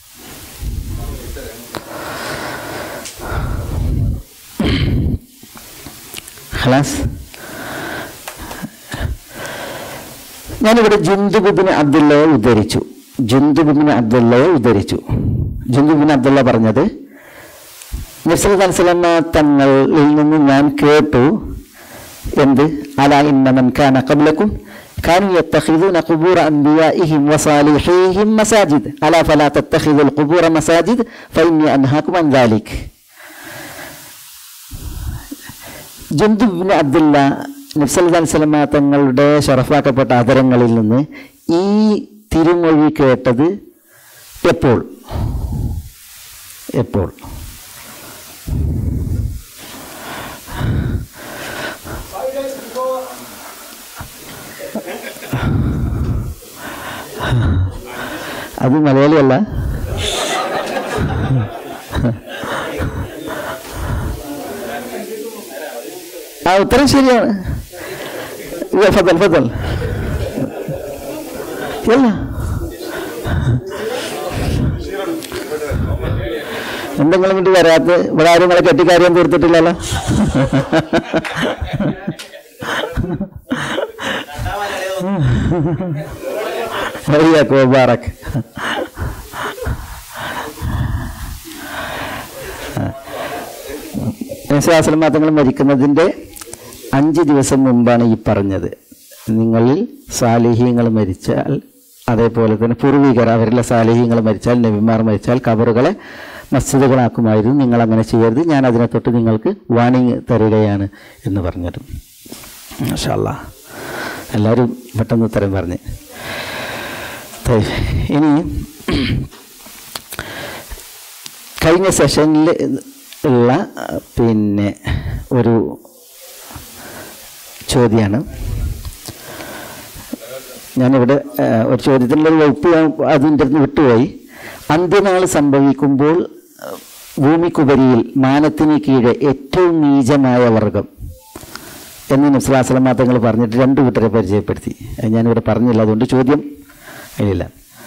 ഹലാസ് ഞാനിവിടെ ജുന്ദുബിന് അബ്ദുള്ളയെ ഉദ്ധരിച്ചു ജുന്ദുബിന് അബ്ദുള്ളയെ ഉദ്ധരിച്ചു ജുന്ദുബിന് അബ്ദുള്ള പറഞ്ഞത് നസ്രദ് സ്വലമ തങ്ങളിൽ നിന്ന് ഞാൻ കേട്ടു എന്ത് അല ഇന്നമൻ കാന ഖബ്ലക്കും كانوا يتخذون قبور أنبيائهم وصالحيهم مساجد ألا فلا تتخذوا القبور مساجد فإني أنهاكم عن ذلك ജന്തുബിന് അബ്ദുല്ല നബ്സല്ലാ സ്വലമ തങ്ങളുടെ ഷറഫാക്കപ്പെട്ട ആദരങ്ങളിൽ നിന്ന് ഈ തിരുമൊഴി കേട്ടത് എപ്പോൾ എപ്പോൾ അത് മലയാളിയല്ല ആ ഉത്തരം ശരിയാണ് ഇല്ല, ഫضل ഫضل يلا എന്തെങ്കിലും കൊണ്ട് വരാത്ത ഇവിടെ ആരും നിങ്ങളെ കെട്ടിക്കാര്യം തീർത്തിട്ടില്ലല്ലോ വയ്യാക്കോ മുബാറക് വിശ്വാസം തങ്ങൾ മരിക്കുന്നതിൻ്റെ അഞ്ച് ദിവസം മുമ്പാണ് ഈ പറഞ്ഞത് നിങ്ങളിൽ സാലിഹ്യങ്ങൾ മരിച്ചാൽ അതേപോലെ തന്നെ പൂർവികർ അവരിലെ സാലിഹ്യങ്ങൾ മരിച്ചാൽ നബിമാർ മരിച്ചാൽ കബറുകളെ മസ്ജിദുകളാക്കുമായിരുന്നു നിങ്ങൾ അങ്ങനെ ചെയ്യരുത് ഞാൻ അതിനെ തൊട്ട് നിങ്ങൾക്ക് വാണിംഗ് തരികയാണ് എന്ന് പറഞ്ഞത് മാഷാ എല്ലാവരും പെട്ടെന്ന് ഉത്തരം പറഞ്ഞ് തൈ. ഇനി കഴിഞ്ഞ സെഷനിൽ ഉള്ള പിന്നെ ഒരു ചോദ്യമാണ് ഞാനിവിടെ ആ, ഒരു ചോദ്യത്തിൻ്റെ ഒരു വകുപ്പ് ഞാൻ അതിൻ്റെ അടുത്ത് വിട്ടുപോയി അന്ത്യനാൾ സംഭവിക്കുമ്പോൾ ആ, ഭൂമിക്കുപരിയിൽ മാനത്തിന് കീഴെ ഏറ്റവും നീചമായ വർഗം എന്ന് നബ്സലാസ്ലമ തങ്ങൾ പറഞ്ഞിട്ട് രണ്ട് കൂട്ടരെ പരിചയപ്പെടുത്തി അത് ഞാനിവിടെ പറഞ്ഞില്ല അതുകൊണ്ട് ചോദ്യം ഇല്ല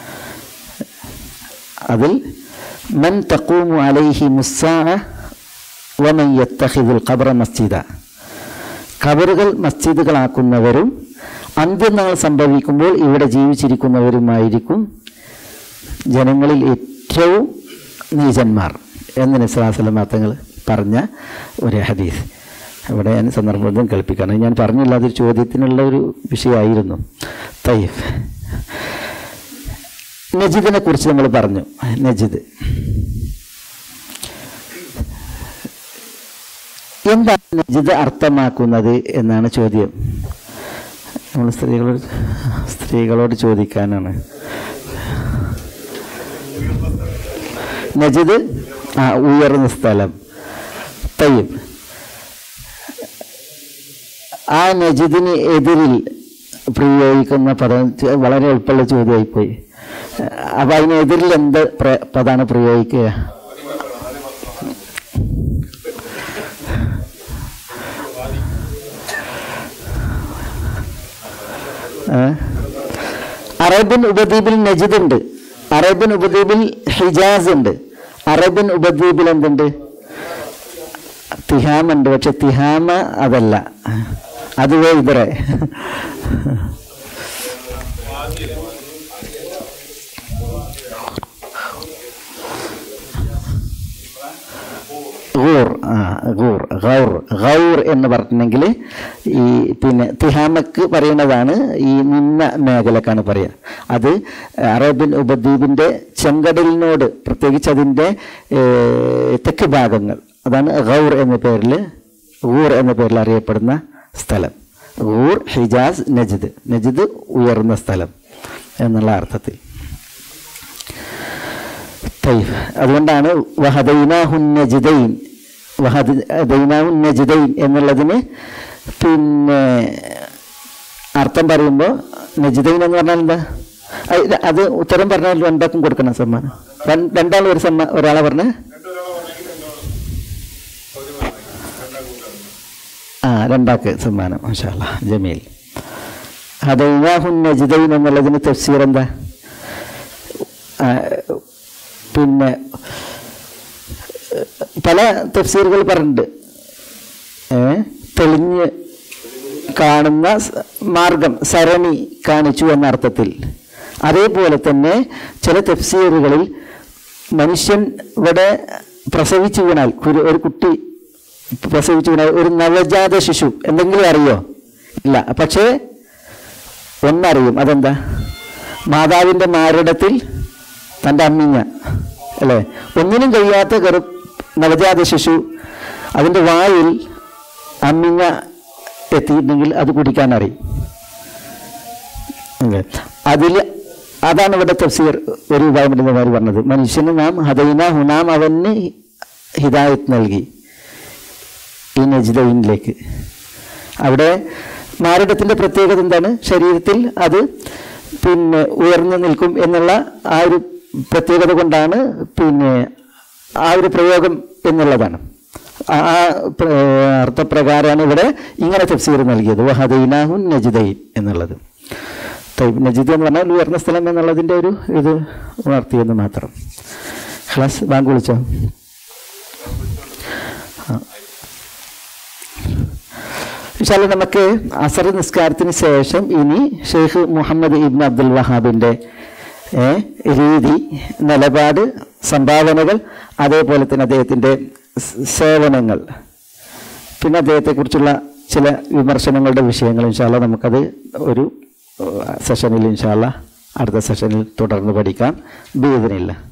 അതിൽ മൻ തക്കൂമു അലൈഹി മുസ്സാ വമൻ യത്തഹിദുൽ ഖബറ മസ്ജിദ ഖബറുകൾ മസ്ജിദുകളാക്കുന്നവരും അന്ത്യനാൾ സംഭവിക്കുമ്പോൾ ഇവിടെ ജീവിച്ചിരിക്കുന്നവരുമായിരിക്കും ജനങ്ങളിൽ ഏറ്റവും നീചന്മാർ എന്ന് നിസ്ലാസ്ലം തങ്ങൾ പറഞ്ഞ ഒരു ഹദീസ് ഇവിടെ ഞാൻ സന്ദർഭം കേൾപ്പിക്കാണ് ഞാൻ പറഞ്ഞില്ല അതൊരു ചോദ്യത്തിനുള്ള ഒരു വിഷയമായിരുന്നു തയ്യഫ് നജിദിനെ കുറിച്ച് നമ്മൾ പറഞ്ഞു നജിദ് എന്താണ് നജിദ് അർത്ഥമാക്കുന്നത് എന്നാണ് ചോദ്യം നമ്മൾ സ്ത്രീകളോട് സ്ത്രീകളോട് ചോദിക്കാനാണ് നജിദ് ആ ഉയർന്ന സ്ഥലം തയ്യബ് ആ നജിദിന് എതിരിൽ പ്രയോഗിക്കുന്ന പദം ച- വളരെ എളുപ്പമുള്ള ചോദ്യമായിപ്പോയി അപ്പം അതിനെതിരിൽ എന്ത് പ്ര- പദമാണ് പ്രയോഗിക്കുക ഏ? അറേബ്യൻ ഉപദ്വീപിൽ നജിദ് ഉണ്ട് അറേബ്യൻ ഉപദ്വീപിൽ ഹിജാസ് ഉണ്ട് അറേബ്യൻ ഉപദ്വീപിൽ എന്തുണ്ട് തിഹാമ ഉണ്ട് പക്ഷെ തിഹാമ അതല്ല അത് ഇതറെ ഗൂർ ആ ഗൂർ ഗൗർ ഗൗർ എന്ന് പറഞ്ഞിട്ടുണ്ടെങ്കിൽ ഈ പിന്നെ തിഹാമക്ക് പറയുന്നതാണ് ഈ നിന്ന മേഖലക്കാണ് പറയുക അത് അറേബ്യൻ ഉപദ്വീപിൻ്റെ ചെങ്കടലിനോട് പ്രത്യേകിച്ച് അതിൻ്റെ ഏഹ്, തെക്ക് ഭാഗങ്ങൾ അതാണ് ഗൗർ എന്ന പേരിൽ ഗൂർ എന്ന പേരിൽ അറിയപ്പെടുന്ന സ്ഥലം ഗൂർ ഹിജാസ് നജിദ് നജിദ് ഉയർന്ന സ്ഥലം എന്നുള്ള അർത്ഥത്തിൽ തയ്യബ് അതുകൊണ്ടാണ് വഹദൈനാഹുൻ നജിദൈൻ വഹദൈനാഹുൻ നജിദൈൻ എന്നുള്ളതിന് പിന്നെ അർത്ഥം പറയുമ്പോൾ നജിദൈൻ എന്ന് പറഞ്ഞാൽ എന്താ അത് ഇത് അത് ഉത്തരം പറഞ്ഞാൽ രണ്ടാക്കും കൊടുക്കണം സമ്മാനം രൺ- രണ്ടാളും ഒരു സമ്മാ ഒരാളെ പറഞ്ഞ് ആ രണ്ടാക്ക് സമ്മാനം മാഷാല്ല ജമീൽ ഹദൈനാഹുൻ നജിദൈൻ എന്നുള്ളതിന് തഫ്സീർ എന്താ ആ, പിന്നെ പല തഫ്സീറുകൾ പറഞ്ഞിട്ടുണ്ട് ഏ തെളിഞ്ഞ് കാണുന്ന സ- മാർഗം സരണി കാണിച്ചു എന്ന അർത്ഥത്തിൽ അതേപോലെ തന്നെ ചില തഫ്സീറുകളിൽ മനുഷ്യൻ ഇവിടെ പ്രസവിച്ചു വീണാൽ ഒരു- ഒരു കുട്ടി പ്രസവിച്ചു വീണാൽ ഒരു നവജാത ശിശു എന്തെങ്കിലും അറിയോ ഇല്ല പക്ഷേ ഒന്നറിയും അതെന്താ മാതാവിൻ്റെ മാറിടത്തിൽ തൻ്റെ അമ്മിഞ്ഞ അല്ലേ ഒന്നിനും കഴിയാത്ത ഗർഭ നവജാത ശിശു അതിൻ്റെ വായിൽ അമ്മിഞ്ഞ എത്തിയിട്ടുണ്ടെങ്കിൽ അത് കുടിക്കാൻ അറിയും അല്ലേ അതിൽ അതാണ് ഇവിടെ തഫ്സീർ ഒരു വിഭാഗം പണ്ഡിതന്മാർ പറഞ്ഞത് മനുഷ്യന് നാം ഹദൈന ഹുനാം അവന് ഹിദായത്ത് നൽകി ഈ നജിദയിലേക്ക് അവിടെ മാരടത്തിൻ്റെ പ്രത്യേകത എന്താണ് ശരീരത്തിൽ അത് പിന്നെ ഉയർന്നു നിൽക്കും എന്നുള്ള ആ ഒരു പ്രത്യേകത കൊണ്ടാണ് പിന്നെ ആ ഒരു പ്രയോഗം എന്നുള്ളതാണ് ആ ആ പ്ര- അർത്ഥപ്രകാരമാണ് ഇവിടെ ഇങ്ങനെ തഫ്സീർ നൽകിയത് വഹദൈനാഹുൻ നജിദൈൻ എന്നുള്ളത് തൈബ് നജിദ് എന്ന് പറഞ്ഞാൽ ഉയർന്ന സ്ഥലം എന്നുള്ളതിൻ്റെ ഒരു ഇത് ഉണർത്തിയെന്ന് മാത്രം ക്ലാസ് ബാങ്ക് വിളിച്ചോ ഇൻഷാല്ല നമുക്ക് അസർ നിസ്കാരത്തിന് ശേഷം ഇനി ഷെയ്ഖ് മുഹമ്മദ് ഇബ്ൻ അബ്ദുൽ വഹാബിൻ്റെ ഏ, രീതി നിലപാട് സംഭാവനകൾ അതേപോലെ തന്നെ അദ്ദേഹത്തിൻ്റെ സ് സേവനങ്ങൾ പിന്നെ അദ്ദേഹത്തെക്കുറിച്ചുള്ള ചില വിമർശനങ്ങളുടെ വിഷയങ്ങൾ ഇൻഷാല്ല നമുക്കത് ഒരു സെഷനിൽ ഇൻഷാല്ല അടുത്ത സെഷനിൽ തുടർന്ന് പഠിക്കാം ബീതിനില്ല